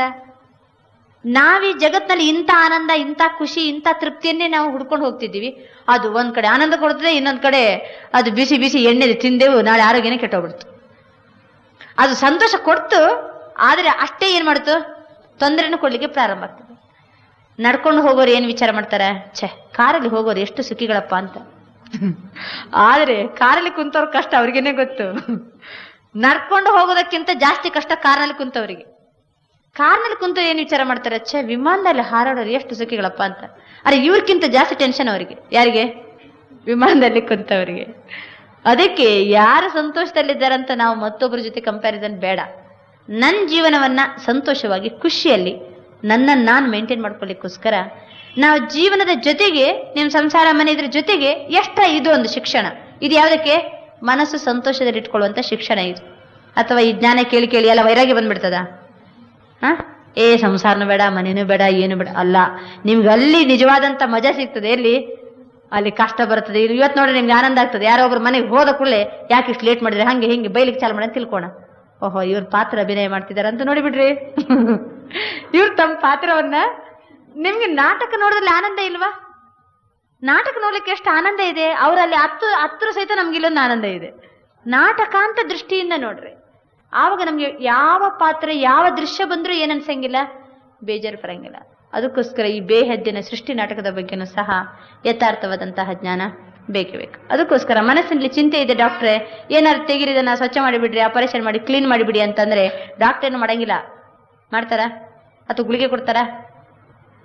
ನಾವೀ ಜಗತ್ನಲ್ಲಿ ಇಂಥ ಆನಂದ ಇಂಥ ಖುಷಿ ಇಂಥ ತೃಪ್ತಿಯನ್ನೇ ನಾವು ಹುಡ್ಕೊಂಡು ಹೋಗ್ತಿದ್ದೀವಿ ಅದು ಒಂದ್ ಕಡೆ ಆನಂದ ಕೊಡ್ತದೆ ಇನ್ನೊಂದ್ ಕಡೆ ಅದು ಬಿಸಿ ಬಿಸಿ ಎಣ್ಣೆ ತಿಂದೆವು ನಾಳೆ ಆರೋಗ್ಯನೇ ಕೆಟ್ಟೋಗ್ಬಿಡ್ತು ಅದು ಸಂತೋಷ ಕೊಡ್ತು ಆದ್ರೆ ಅಷ್ಟೇ ಏನ್ ಮಾಡ್ತು ತೊಂದರೆನೂ ಕೊಡ್ಲಿಕ್ಕೆ ಪ್ರಾರಂಭ ಆಗ್ತದೆ ನಡ್ಕೊಂಡು ಹೋಗೋರು ಏನ್ ವಿಚಾರ ಮಾಡ್ತಾರೆ ಛೆ ಕಾರಲ್ಲಿ ಹೋಗೋರು ಎಷ್ಟು ಸುಖಿಗಳಪ್ಪ ಅಂತ ಆದ್ರೆ ಕಾರಲ್ಲಿ ಕುಂತವ್ರ ಕಷ್ಟ ಅವ್ರಿಗೇನೆ ಗೊತ್ತು ನಡ್ಕೊಂಡು ಹೋಗೋದಕ್ಕಿಂತ ಜಾಸ್ತಿ ಕಷ್ಟ ಕಾರ್ನಲ್ಲಿ ಕುಂತವರಿಗೆ ಕಾರ್ನಲ್ಲಿ ಕುಂತು ಏನ್ ವಿಚಾರ ಮಾಡ್ತಾರೆ ಛೆ ವಿಮಾನದಲ್ಲಿ ಹಾರಾಡೋರು ಎಷ್ಟು ಸುಖಿಗಳಪ್ಪ ಅಂತ ಅರೆ ಇವ್ರಕ್ಕಿಂತ ಜಾಸ್ತಿ ಟೆನ್ಷನ್ ಅವರಿಗೆ ಯಾರಿಗೆ ವಿಮಾನದಲ್ಲಿ ಕುಂತವರಿಗೆ ಅದಕ್ಕೆ ಯಾರು ಸಂತೋಷದಲ್ಲಿದ್ದಾರಂತ ನಾವು ಮತ್ತೊಬ್ಬರ ಜೊತೆ ಕಂಪ್ಯಾರಿಸನ್ ಬೇಡ ನನ್ನ ಜೀವನವನ್ನ ಸಂತೋಷವಾಗಿ ಖುಷಿಯಲ್ಲಿ ನನ್ನನ್ನು ನಾನು ಮೇಂಟೈನ್ ಮಾಡ್ಕೊಳ್ಳಿಕ್ಕೋಸ್ಕರ ನಾವು ಜೀವನದ ಜೊತೆಗೆ ನಿಮ್ಮ ಸಂಸಾರ ಮನೆ ಇದ್ರ ಜೊತೆಗೆ ಎಷ್ಟ ಇದು ಒಂದು ಶಿಕ್ಷಣ ಇದು ಯಾವುದಕ್ಕೆ ಮನಸ್ಸು ಸಂತೋಷದಲ್ಲಿ ಇಟ್ಕೊಳ್ಳುವಂತ ಶಿಕ್ಷಣ ಇದು ಅಥವಾ ಈ ಜ್ಞಾನ ಕೇಳಿ ಕೇಳಿ ಎಲ್ಲ ವೈರಾಗ್ಯ ಬಂದ್ಬಿಡ್ತದ ಹ ಏ ಸಂಸಾರನೂ ಬೇಡ ಮನೇನೂ ಬೇಡ ಏನು ಬೇಡ ಅಲ್ಲ ನಿಮ್ಗೆ ಅಲ್ಲಿ ನಿಜವಾದಂತ ಮಜಾ ಸಿಗ್ತದೆ ಎಲ್ಲಿ ಅಲ್ಲಿ ಕಷ್ಟ ಬರ್ತದೆ ಇವತ್ತು ನೋಡ್ರಿ ನಿಮ್ಗೆ ಆನಂದ ಆಗ್ತದೆ ಯಾರೋ ಒಬ್ರು ಮನೆಗೆ ಹೋದ ಕೂಡಲೇ ಯಾಕೆ ಇಷ್ಟು ಲೇಟ್ ಮಾಡಿದ್ರೆ ಹಂಗೆ ಹಿಂಗೆ ಬೈಲಿಕ್ಕೆ ಚಾಲು ಮಾಡಿ ಅಂತ ತಿಳ್ಕೋಣ ಓಹೋ ಇವ್ರ ಪಾತ್ರ ಅಭಿನಯ ಮಾಡ್ತಿದಾರೆ ಅಂತ ನೋಡಿಬಿಡ್ರಿ ಇವ್ರು ತಮ್ಮ ಪಾತ್ರವನ್ನ ನಿಮ್ಗೆ ನಾಟಕ ನೋಡಿದ್ರಲ್ಲಿ ಆನಂದ ಇಲ್ವಾ ನಾಟಕ ನೋಡ್ಲಿಕ್ಕೆ ಎಷ್ಟು ಆನಂದ ಇದೆ ಅವರಲ್ಲಿ ಹತ್ತು ಹತ್ರ ಸಹಿತ ನಮ್ಗೆ ಇಲ್ಲೊಂದು ಆನಂದ ಇದೆ ನಾಟಕ ಅಂತ ದೃಷ್ಟಿಯಿಂದ ನೋಡ್ರಿ ಆವಾಗ ನಮ್ಗೆ ಯಾವ ಪಾತ್ರ ಯಾವ ದೃಶ್ಯ ಬಂದ್ರೂ ಏನ್ ಅನ್ಸಂಗಿಲ್ಲ ಬೇಜಾರು ಬರಂಗಿಲ್ಲ ಅದಕ್ಕೋಸ್ಕರ ಈ ಬೇಹದ್ದಿನ ಸೃಷ್ಟಿ ನಾಟಕದ ಬಗ್ಗೆನೂ ಸಹ ಯಥಾರ್ಥವಾದಂತಹ ಜ್ಞಾನ ಬೇಕೇ ಬೇಕು ಅದಕ್ಕೋಸ್ಕರ ಮನಸ್ಸಿನಲ್ಲಿ ಚಿಂತೆ ಇದೆ ಡಾಕ್ಟ್ರೆ ಏನಾದ್ರು ತೆಗಿರಿದನ್ನ ಸ್ವಚ್ಛ ಮಾಡಿಬಿಡ್ರಿ ಆಪರೇಷನ್ ಮಾಡಿ ಕ್ಲೀನ್ ಮಾಡಿಬಿಡಿ ಅಂತಂದ್ರೆ ಡಾಕ್ಟರ್ ಏನು ಮಾಡಂಗಿಲ್ಲ ಮಾಡ್ತಾರಾ ಅಥವಾ ಗುಳಿಗೆ ಕೊಡ್ತಾರಾ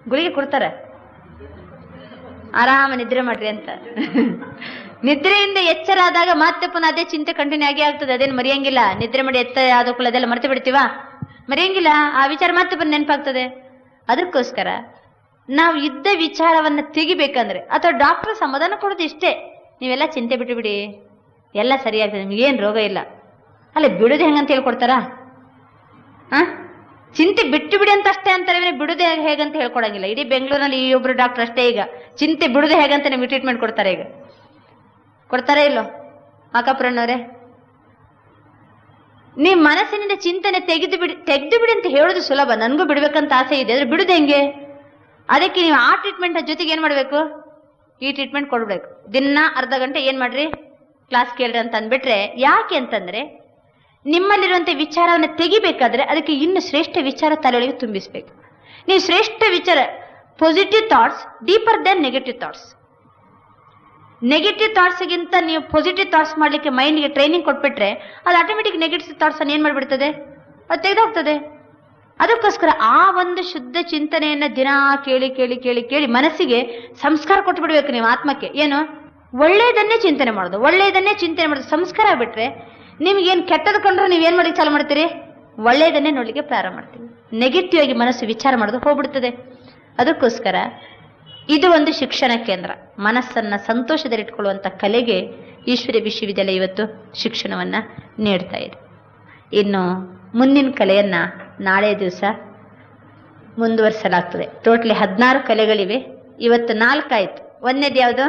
ಗುಳಿಗೆ ಕೊಡ್ತಾರೆ ಆರಾಮ ನಿದ್ರೆ ಮಾಡ್ರಿ ಅಂತ ನಿದ್ರೆಯಿಂದ ಎಚ್ಚರ ಆದಾಗ ಮತ್ತೆ ಪುನಃ ಅದೇ ಚಿಂತೆ ಕಂಟಿನ್ಯೂ ಆಗಿ ಆಗ್ತದೆ ಅದೇನು ಮರೆಯಂಗಿಲ್ಲ ನಿದ್ರೆ ಮಾಡಿ ಎತ್ತ ಆದ ಕೂಡಲೇ ಅದೆಲ್ಲ ಮರ್ತು ಬಿಡ್ತೀವಾ ಮರೆಯಂಗಿಲ್ಲ ಆ ವಿಚಾರ ಮತ್ತೆ ಬಂದು ನೆನಪಾಗ್ತದೆ ಅದಕ್ಕೋಸ್ಕರ ನಾವು ಇದ್ದ ವಿಚಾರವನ್ನ ತೆಗಿಬೇಕಂದ್ರೆ ಅಥವಾ ಡಾಕ್ಟರ್ ಸಮಾಧಾನ ಕೊಡೋದು ಇಷ್ಟೇ ನೀವೆಲ್ಲ ಚಿಂತೆ ಬಿಟ್ಟು ಬಿಡಿ ಎಲ್ಲ ಸರಿಯಾಗ್ತದೆ ನಿಮಗೇನು ರೋಗ ಇಲ್ಲ ಅಲ್ಲ ಬಿಡುದು ಹೆಂಗಂತ ಹೇಳ್ಕೊಡ್ತಾರಾ ಆ ಚಿಂತೆ ಬಿಟ್ಟು ಬಿಡಿ ಅಂತ ಅಷ್ಟೇ ಅಂತಾರೆ ಬಿಡುದೇ ಹೇಗಂತ ಹೇಳ್ಕೊಡಂಗಿಲ್ಲ ಇಡೀ ಬೆಂಗಳೂರಿನಲ್ಲಿ ಈ ಒಬ್ರು ಡಾಕ್ಟರ್ ಅಷ್ಟೇ ಈಗ ಚಿಂತೆ ಬಿಡುದೇ ಹೇಗಂತ ನಿಮ್ಗೆ ಟ್ರೀಟ್ಮೆಂಟ್ ಕೊಡ್ತಾರೆ ಈಗ ಕೊಡ್ತಾರಾ ಇಲ್ಲೋ ಅಕ್ಕಪುರಣ್ಣವ್ರೆ ನೀವ್ ಮನಸ್ಸಿನಿಂದ ಚಿಂತನೆ ತೆಗೆದು ಬಿಡಿ ತೆಗೆದು ಬಿಡಿ ಅಂತ ಹೇಳೋದು ಸುಲಭ ನನಗೂ ಬಿಡ್ಬೇಕಂತ ಆಸೆ ಇದೆ ಆದ್ರೆ ಬಿಡುದು ಹೆಂಗೆ ಅದಕ್ಕೆ ನೀವು ಆ ಟ್ರೀಟ್ಮೆಂಟ್ ಜೊತೆಗೆ ಏನ್ ಮಾಡ್ಬೇಕು ಈ ಟ್ರೀಟ್ಮೆಂಟ್ ಕೊಡ್ಬೇಕು ದಿನ ಅರ್ಧ ಗಂಟೆ ಏನ್ ಮಾಡ್ರಿ ಕ್ಲಾಸ್ ಕೇಳ್ರಿ ಅಂತ ಅಂದ್ಬಿಟ್ರೆ ಯಾಕೆ ಅಂತಂದ್ರೆ ನಿಮ್ಮಲ್ಲಿರುವಂತ ವಿಚಾರವನ್ನು ತೆಗಿಬೇಕಾದ್ರೆ ಅದಕ್ಕೆ ಇನ್ನು ಶ್ರೇಷ್ಠ ವಿಚಾರ ತಲೆಯೊಳಗೆ ತುಂಬಿಸ್ಬೇಕು ನೀವು ಶ್ರೇಷ್ಠ ವಿಚಾರ positive thoughts deeper then negative thoughts negative ಥಾಟ್ಸ್ಗಿಂತ ನೀವು ಪಾಸಿಟಿವ್ ಥಾಟ್ಸ್ ಮಾಡ್ಲಿಕ್ಕೆ ಮೈಂಡ್ಗೆ ಟ್ರೈನಿಂಗ್ ಕೊಟ್ಬಿಟ್ರೆ ಅದು ಆಟೋಮೆಟಿಕ್ ನೆಗೆಟಿವ್ ಥಾಟ್ಸ್ ಅನ್ನು ಏನ್ ಮಾಡ್ಬಿಡ್ತದೆ ಅದು ತೆಗೆದೋಗ್ತದೆ ಅದಕ್ಕೋಸ್ಕರ ಆ ಒಂದು ಶುದ್ಧ ಚಿಂತನೆಯನ್ನ ದಿನ ಕೇಳಿ ಕೇಳಿ ಕೇಳಿ ಕೇಳಿ ಮನಸ್ಸಿಗೆ ಸಂಸ್ಕಾರ ಕೊಟ್ಟು ಬಿಡ್ಬೇಕು ನೀವು ಆತ್ಮಕ್ಕೆ ಏನು ಒಳ್ಳೆಯದನ್ನೇ ಚಿಂತನೆ ಮಾಡೋದು ಒಳ್ಳೆಯದನ್ನೇ ಚಿಂತನೆ ಮಾಡೋದು ಸಂಸ್ಕಾರ ಬಿಟ್ರೆ ನಿಮ್ಗೇನು ಕೆಟ್ಟದ್ದು ಕಂಡ್ರೆ ನೀವು ಏನ್ ಮಾಡ್ಲಿಕ್ಕೆ ಚಾಲು ಮಾಡ್ತೀರಿ ಒಳ್ಳೆಯದನ್ನೇ ನೋಡ್ಲಿಕ್ಕೆ ಪ್ರಾರಂಭ ಮಾಡ್ತೀವಿ ನೆಗೆಟಿವ್ ಆಗಿ ಮನಸ್ಸು ವಿಚಾರ ಮಾಡೋದು ಹೋಗ್ಬಿಡ್ತದೆ ಅದಕ್ಕೋಸ್ಕರ ಇದು ಒಂದು ಶಿಕ್ಷಣ ಕೇಂದ್ರ ಮನಸ್ಸನ್ನ ಸಂತೋಷದಲ್ಲಿಟ್ಕೊಳ್ಳುವಂತ ಕಲೆಗೆ ಈಶ್ವರಿ ವಿಶ್ವವಿದ್ಯಾಲಯ ಇವತ್ತು ಶಿಕ್ಷಣವನ್ನ ನೀಡ್ತಾ ಇದೆ ಇನ್ನು ಮುಂದಿನ ಕಲೆಯನ್ನ ನಾಳೆ ದಿವಸ ಮುಂದುವರಿಸಲಾಗ್ತದೆ ಟೋಟಲಿ ಹದಿನಾರು ಕಲೆಗಳಿವೆ ಇವತ್ತು ನಾಲ್ಕಾಯ್ತು ಒಂದನೇದು ಯಾವುದು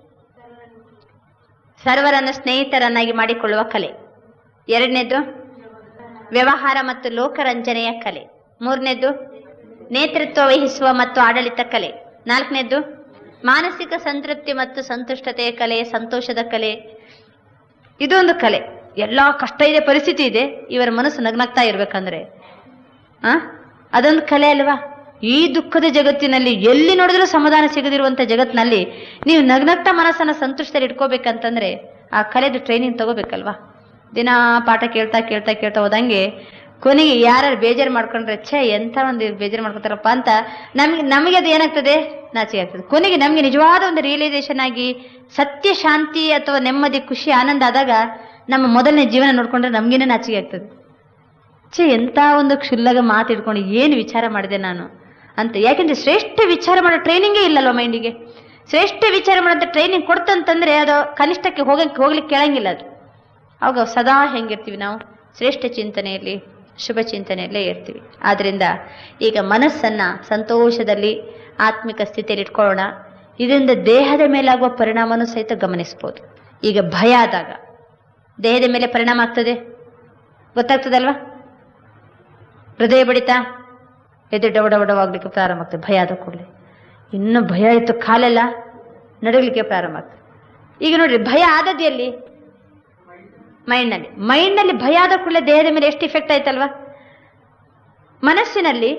ಸರ್ವರನ್ನು ಸ್ನೇಹಿತರನ್ನಾಗಿ ಮಾಡಿಕೊಳ್ಳುವ ಕಲೆ ಎರಡನೇದು ವ್ಯವಹಾರ ಮತ್ತು ಲೋಕರಂಜನೆಯ ಕಲೆ ಮೂರನೇದು ನೇತೃತ್ವ ವಹಿಸುವ ಮತ್ತು ಆಡಳಿತ ಕಲೆ ನಾಲ್ಕನೇದು ಮಾನಸಿಕ ಸಂತೃಪ್ತಿ ಮತ್ತು ಸಂತುಷ್ಟತೆಯ ಕಲೆ ಸಂತೋಷದ ಕಲೆ ಇದೊಂದು ಕಲೆ ಎಲ್ಲಾ ಕಷ್ಟ ಇದೆ ಪರಿಸ್ಥಿತಿ ಇದೆ ಇವರ ಮನಸ್ಸು ನಗ್ನಗ್ತಾ ಇರ್ಬೇಕಂದ್ರೆ ಆ ಅದೊಂದು ಕಲೆ ಅಲ್ವಾ ಈ ದುಃಖದ ಜಗತ್ತಿನಲ್ಲಿ ಎಲ್ಲಿ ನೋಡಿದ್ರೂ ಸಮಾಧಾನ ಸಿಗದಿರುವಂತ ಜಗತ್ತಿನಲ್ಲಿ ನೀವು ನಗ್ನಗ್ತಾ ಮನಸ್ಸನ್ನ ಸಂತುಷ್ಟದಲ್ಲಿ ಇಟ್ಕೋಬೇಕಂತಂದ್ರೆ ಆ ಕಲೆದು ಟ್ರೈನಿಂಗ್ ತಗೋಬೇಕಲ್ವಾ ದಿನ ಪಾಠ ಕೇಳ್ತಾ ಕೇಳ್ತಾ ಕೇಳ್ತಾ ಹೋದಂಗೆ ಕೊನೆಗೆ ಯಾರು ಬೇಜಾರು ಮಾಡ್ಕೊಂಡ್ರೆ ಛೇ ಎಂತ ಒಂದು ಬೇಜಾರು ಮಾಡ್ಕೊತಾರಪ್ಪ ಅಂತ ನಮ್ಗೆ ನಮಗೆ ಅದು ಏನಾಗ್ತದೆ ನಾಚಿಕೆ ಆಗ್ತದೆ ಕೊನೆಗೆ ನಮ್ಗೆ ನಿಜವಾದ ಒಂದು ರಿಯಲೈಸೇಷನ್ ಆಗಿ ಸತ್ಯ ಶಾಂತಿ ಅಥವಾ ನೆಮ್ಮದಿ ಖುಷಿ ಆನಂದ ಆದಾಗ ನಮ್ಮ ಮೊದಲನೇ ಜೀವನ ನೋಡ್ಕೊಂಡ್ರೆ ನಮ್ಗೇನೆ ನಾಚಿಕೆ ಆಗ್ತದೆ ಛೇ ಎಂತ ಒಂದು ಕ್ಷುಲ್ಲಗ ಮಾತು ಇಟ್ಕೊಂಡು ಏನು ವಿಚಾರ ಮಾಡಿದೆ ನಾನು ಅಂತ ಯಾಕೆಂದ್ರೆ ಶ್ರೇಷ್ಠ ವಿಚಾರ ಮಾಡೋ ಟ್ರೈನಿಂಗೇ ಇಲ್ಲಲ್ವ ಮೈಂಡಿಗೆ ಶ್ರೇಷ್ಠ ವಿಚಾರ ಮಾಡೋಂಥ ಟ್ರೈನಿಂಗ್ ಕೊಡ್ತಂತಂದ್ರೆ ಅದು ಕನಿಷ್ಠಕ್ಕೆ ಹೋಗಕ್ಕೆ ಹೋಗ್ಲಿಕ್ಕೆ ಕೇಳಂಗಿಲ್ಲ ಅದು ಅವಾಗ ಸದಾ ಹೆಂಗಿರ್ತೀವಿ ನಾವು ಶ್ರೇಷ್ಠ ಚಿಂತನೆಯಲ್ಲಿ ಶುಭ ಚಿಂತನೆಯಲ್ಲೇ ಇರ್ತೀವಿ ಆದ್ರಿಂದ ಈಗ ಮನಸ್ಸನ್ನ ಸಂತೋಷದಲ್ಲಿ ಆತ್ಮಿಕ ಸ್ಥಿತಿಯಲ್ಲಿ ಇಟ್ಕೊಳ್ಳೋಣ ಇದರಿಂದ ದೇಹದ ಮೇಲಾಗುವ ಪರಿಣಾಮನೂ ಸಹಿತ ಗಮನಿಸ್ಬೋದು ಈಗ ಭಯ ಆದಾಗ ದೇಹದ ಮೇಲೆ ಪರಿಣಾಮ ಆಗ್ತದೆ ಗೊತ್ತಾಗ್ತದಲ್ವಾ ಹೃದಯ ಬಡಿತ ಎದೆ ಡವ ಡವ ಡವ ಆಗ್ಲಿಕ್ಕೆ ಪ್ರಾರಂಭ ಆಗ್ತದೆ ಭಯ ಆದ ಕೂಡಲೇ ಇನ್ನು ಭಯ ಇತ್ತು ಕಾಲೆಲ್ಲ ನಡಗಲಿಕ್ಕೆ ಪ್ರಾರಂಭ ಆಗ್ತದೆ ಈಗ ನೋಡ್ರಿ ಭಯ ಆದದ್ದು ಎಲ್ಲಿ ಮೈಂಡ್ನಲ್ಲಿ ಮೈಂಡ್ನಲ್ಲಿ ಭಯ ಆದ ಕೂಡಲೇ ದೇಹದ ಮೇಲೆ ಎಷ್ಟು ಇಫೆಕ್ಟ್ ಆಯ್ತಲ್ವಾ ಮನಸ್ಸಿನಲ್ಲಿ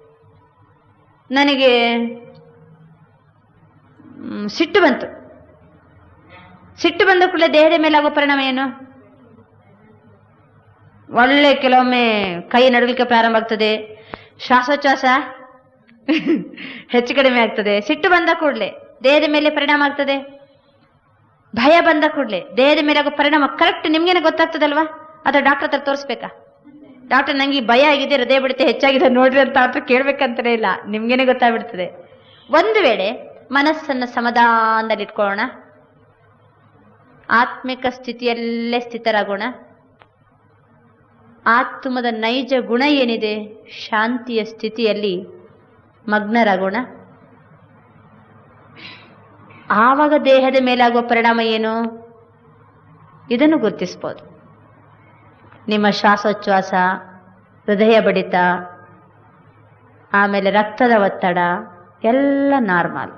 ನನಗೆ ಮ್, ಸಿಟ್ಟು ಬಂತು ಸಿಟ್ಟು ಬಂದ ಕೂಡಲೇ ದೇಹದ ಮೇಲೆ ಆಗೋ ಪರಿಣಾಮ ಏನು ಒಳ್ಳೆ ಕೆಲವೊಮ್ಮೆ ಕೈ ನಡಗಲಿಕ್ಕೆ ಪ್ರಾರಂಭ ಆಗ್ತದೆ ಶ್ವಾಸೋಚ್ಛ್ವಾಸ ಹೆಚ್ಚು ಕಡಿಮೆ ಆಗ್ತದೆ ಸಿಟ್ಟು ಬಂದ ಕೂಡಲೇ ದೇಹದ ಮೇಲೆ ಪರಿಣಾಮ ಆಗ್ತದೆ ಭಯ ಬಂದ ಕೂಡಲೇ ದೇಹದ ಮೇಲೆ ಆಗೋ ಪರಿಣಾಮ ಕರೆಕ್ಟ್ ನಿಮ್ಗೇನೆ ಗೊತ್ತಾಗ್ತದಲ್ವಾ ಅಥವಾ ಡಾಕ್ಟರ್ ಹತ್ರ ತೋರಿಸ್ಬೇಕಾ ಡಾಕ್ಟರ್ ನಂಗೆ ಈ ಭಯ ಆಗಿದೆ ಹೃದಯ ಬಿಡುತ್ತೆ ಹೆಚ್ಚಾಗಿದೆ ನೋಡ್ರಿ ಅಂತ ಹತ್ರ ಕೇಳ್ಬೇಕಂತಾನೆ ಇಲ್ಲ ನಿಮ್ಗೇನೆ ಗೊತ್ತಾಗ್ಬಿಡ್ತದೆ ಒಂದು ವೇಳೆ ಮನಸ್ಸನ್ನ ಸಮಾಧಾನದಲ್ಲಿ ಇಟ್ಕೊಳ್ಳೋಣ ಆತ್ಮಿಕ ಸ್ಥಿತಿಯಲ್ಲೇ ಸ್ಥಿತರಾಗೋಣ ಆತ್ಮದ ನೈಜ ಗುಣ ಏನಿದೆ ಶಾಂತಿಯ ಸ್ಥಿತಿಯಲ್ಲಿ ಮಗ್ನರಾಗೋಣ ಆವಾಗ ದೇಹದ ಮೇಲಾಗುವ ಪರಿಣಾಮ ಏನು ಇದನ್ನು ಗುರುತಿಸ್ಬೋದು ನಿಮ್ಮ ಶ್ವಾಸೋಚ್ಛ್ವಾಸ ಹೃದಯ ಬಡಿತ ಆಮೇಲೆ ರಕ್ತದ ಒತ್ತಡ ಎಲ್ಲ ನಾರ್ಮಲ್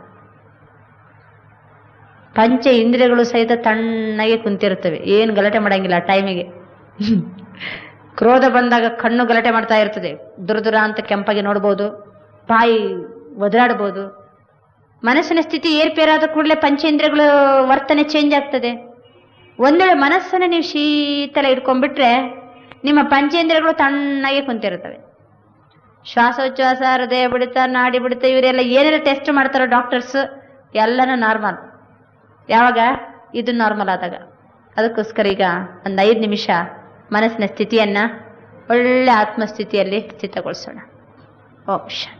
ಪಂಚ ಇಂದ್ರಿಯಗಳು ಸಹಿತ ತಣ್ಣಗೆ ಕುಂತಿರುತ್ತವೆ ಏನು ಗಲಾಟೆ ಮಾಡಂಗಿಲ್ಲ ಆ ಟೈಮಿಗೆ ಕ್ರೋಧ ಬಂದಾಗ ಕಣ್ಣು ಗಲಾಟೆ ಮಾಡ್ತಾ ಇರ್ತದೆ ದುರ್ದುರ ಅಂತ ಕೆಂಪಗೆ ನೋಡ್ಬೋದು ಬಾಯಿ ಒದರಾಡ್ಬೋದು ಮನಸ್ಸಿನ ಸ್ಥಿತಿ ಏರ್ಪೇರಾದ ಕೂಡಲೇ ಪಂಚೇಂದ್ರಿಯಗಳು ವರ್ತನೆ ಚೇಂಜ್ ಆಗ್ತದೆ ಒಂದೇಳೆ ಮನಸ್ಸನ್ನ ನೀವು ಶೀತಲ ಇಟ್ಕೊಂಡ್ಬಿಟ್ರೆ ನಿಮ್ಮ ಪಂಚೇಂದ್ರಿಯಗಳು ತಣ್ಣಗೆ ಕುಂತಿರ್ತವೆ ಶ್ವಾಸೋಚ್ಛ್ವಾಸ ಹೃದಯ ಬಿಡುತ್ತ ನಾಡಿ ಬಿಡುತ್ತ ಇವರೆಲ್ಲ ಏನೆಲ್ಲ ಟೆಸ್ಟ್ ಮಾಡ್ತಾರೋ ಡಾಕ್ಟರ್ಸ್ ಎಲ್ಲನೂ ನಾರ್ಮಲ್ ಯಾವಾಗ ಇದು ನಾರ್ಮಲ್ ಆದಾಗ ಅದಕ್ಕೋಸ್ಕರ ಈಗ ಒಂದು ಐದು ನಿಮಿಷ ಮನಸ್ಸಿನ ಸ್ಥಿತಿಯನ್ನ ಒಳ್ಳೆ ಆತ್ಮಸ್ಥಿತಿಯಲ್ಲಿ ಸ್ಥಿತಗೊಳಿಸೋಣ ಓಂ ಶಾಂತಿ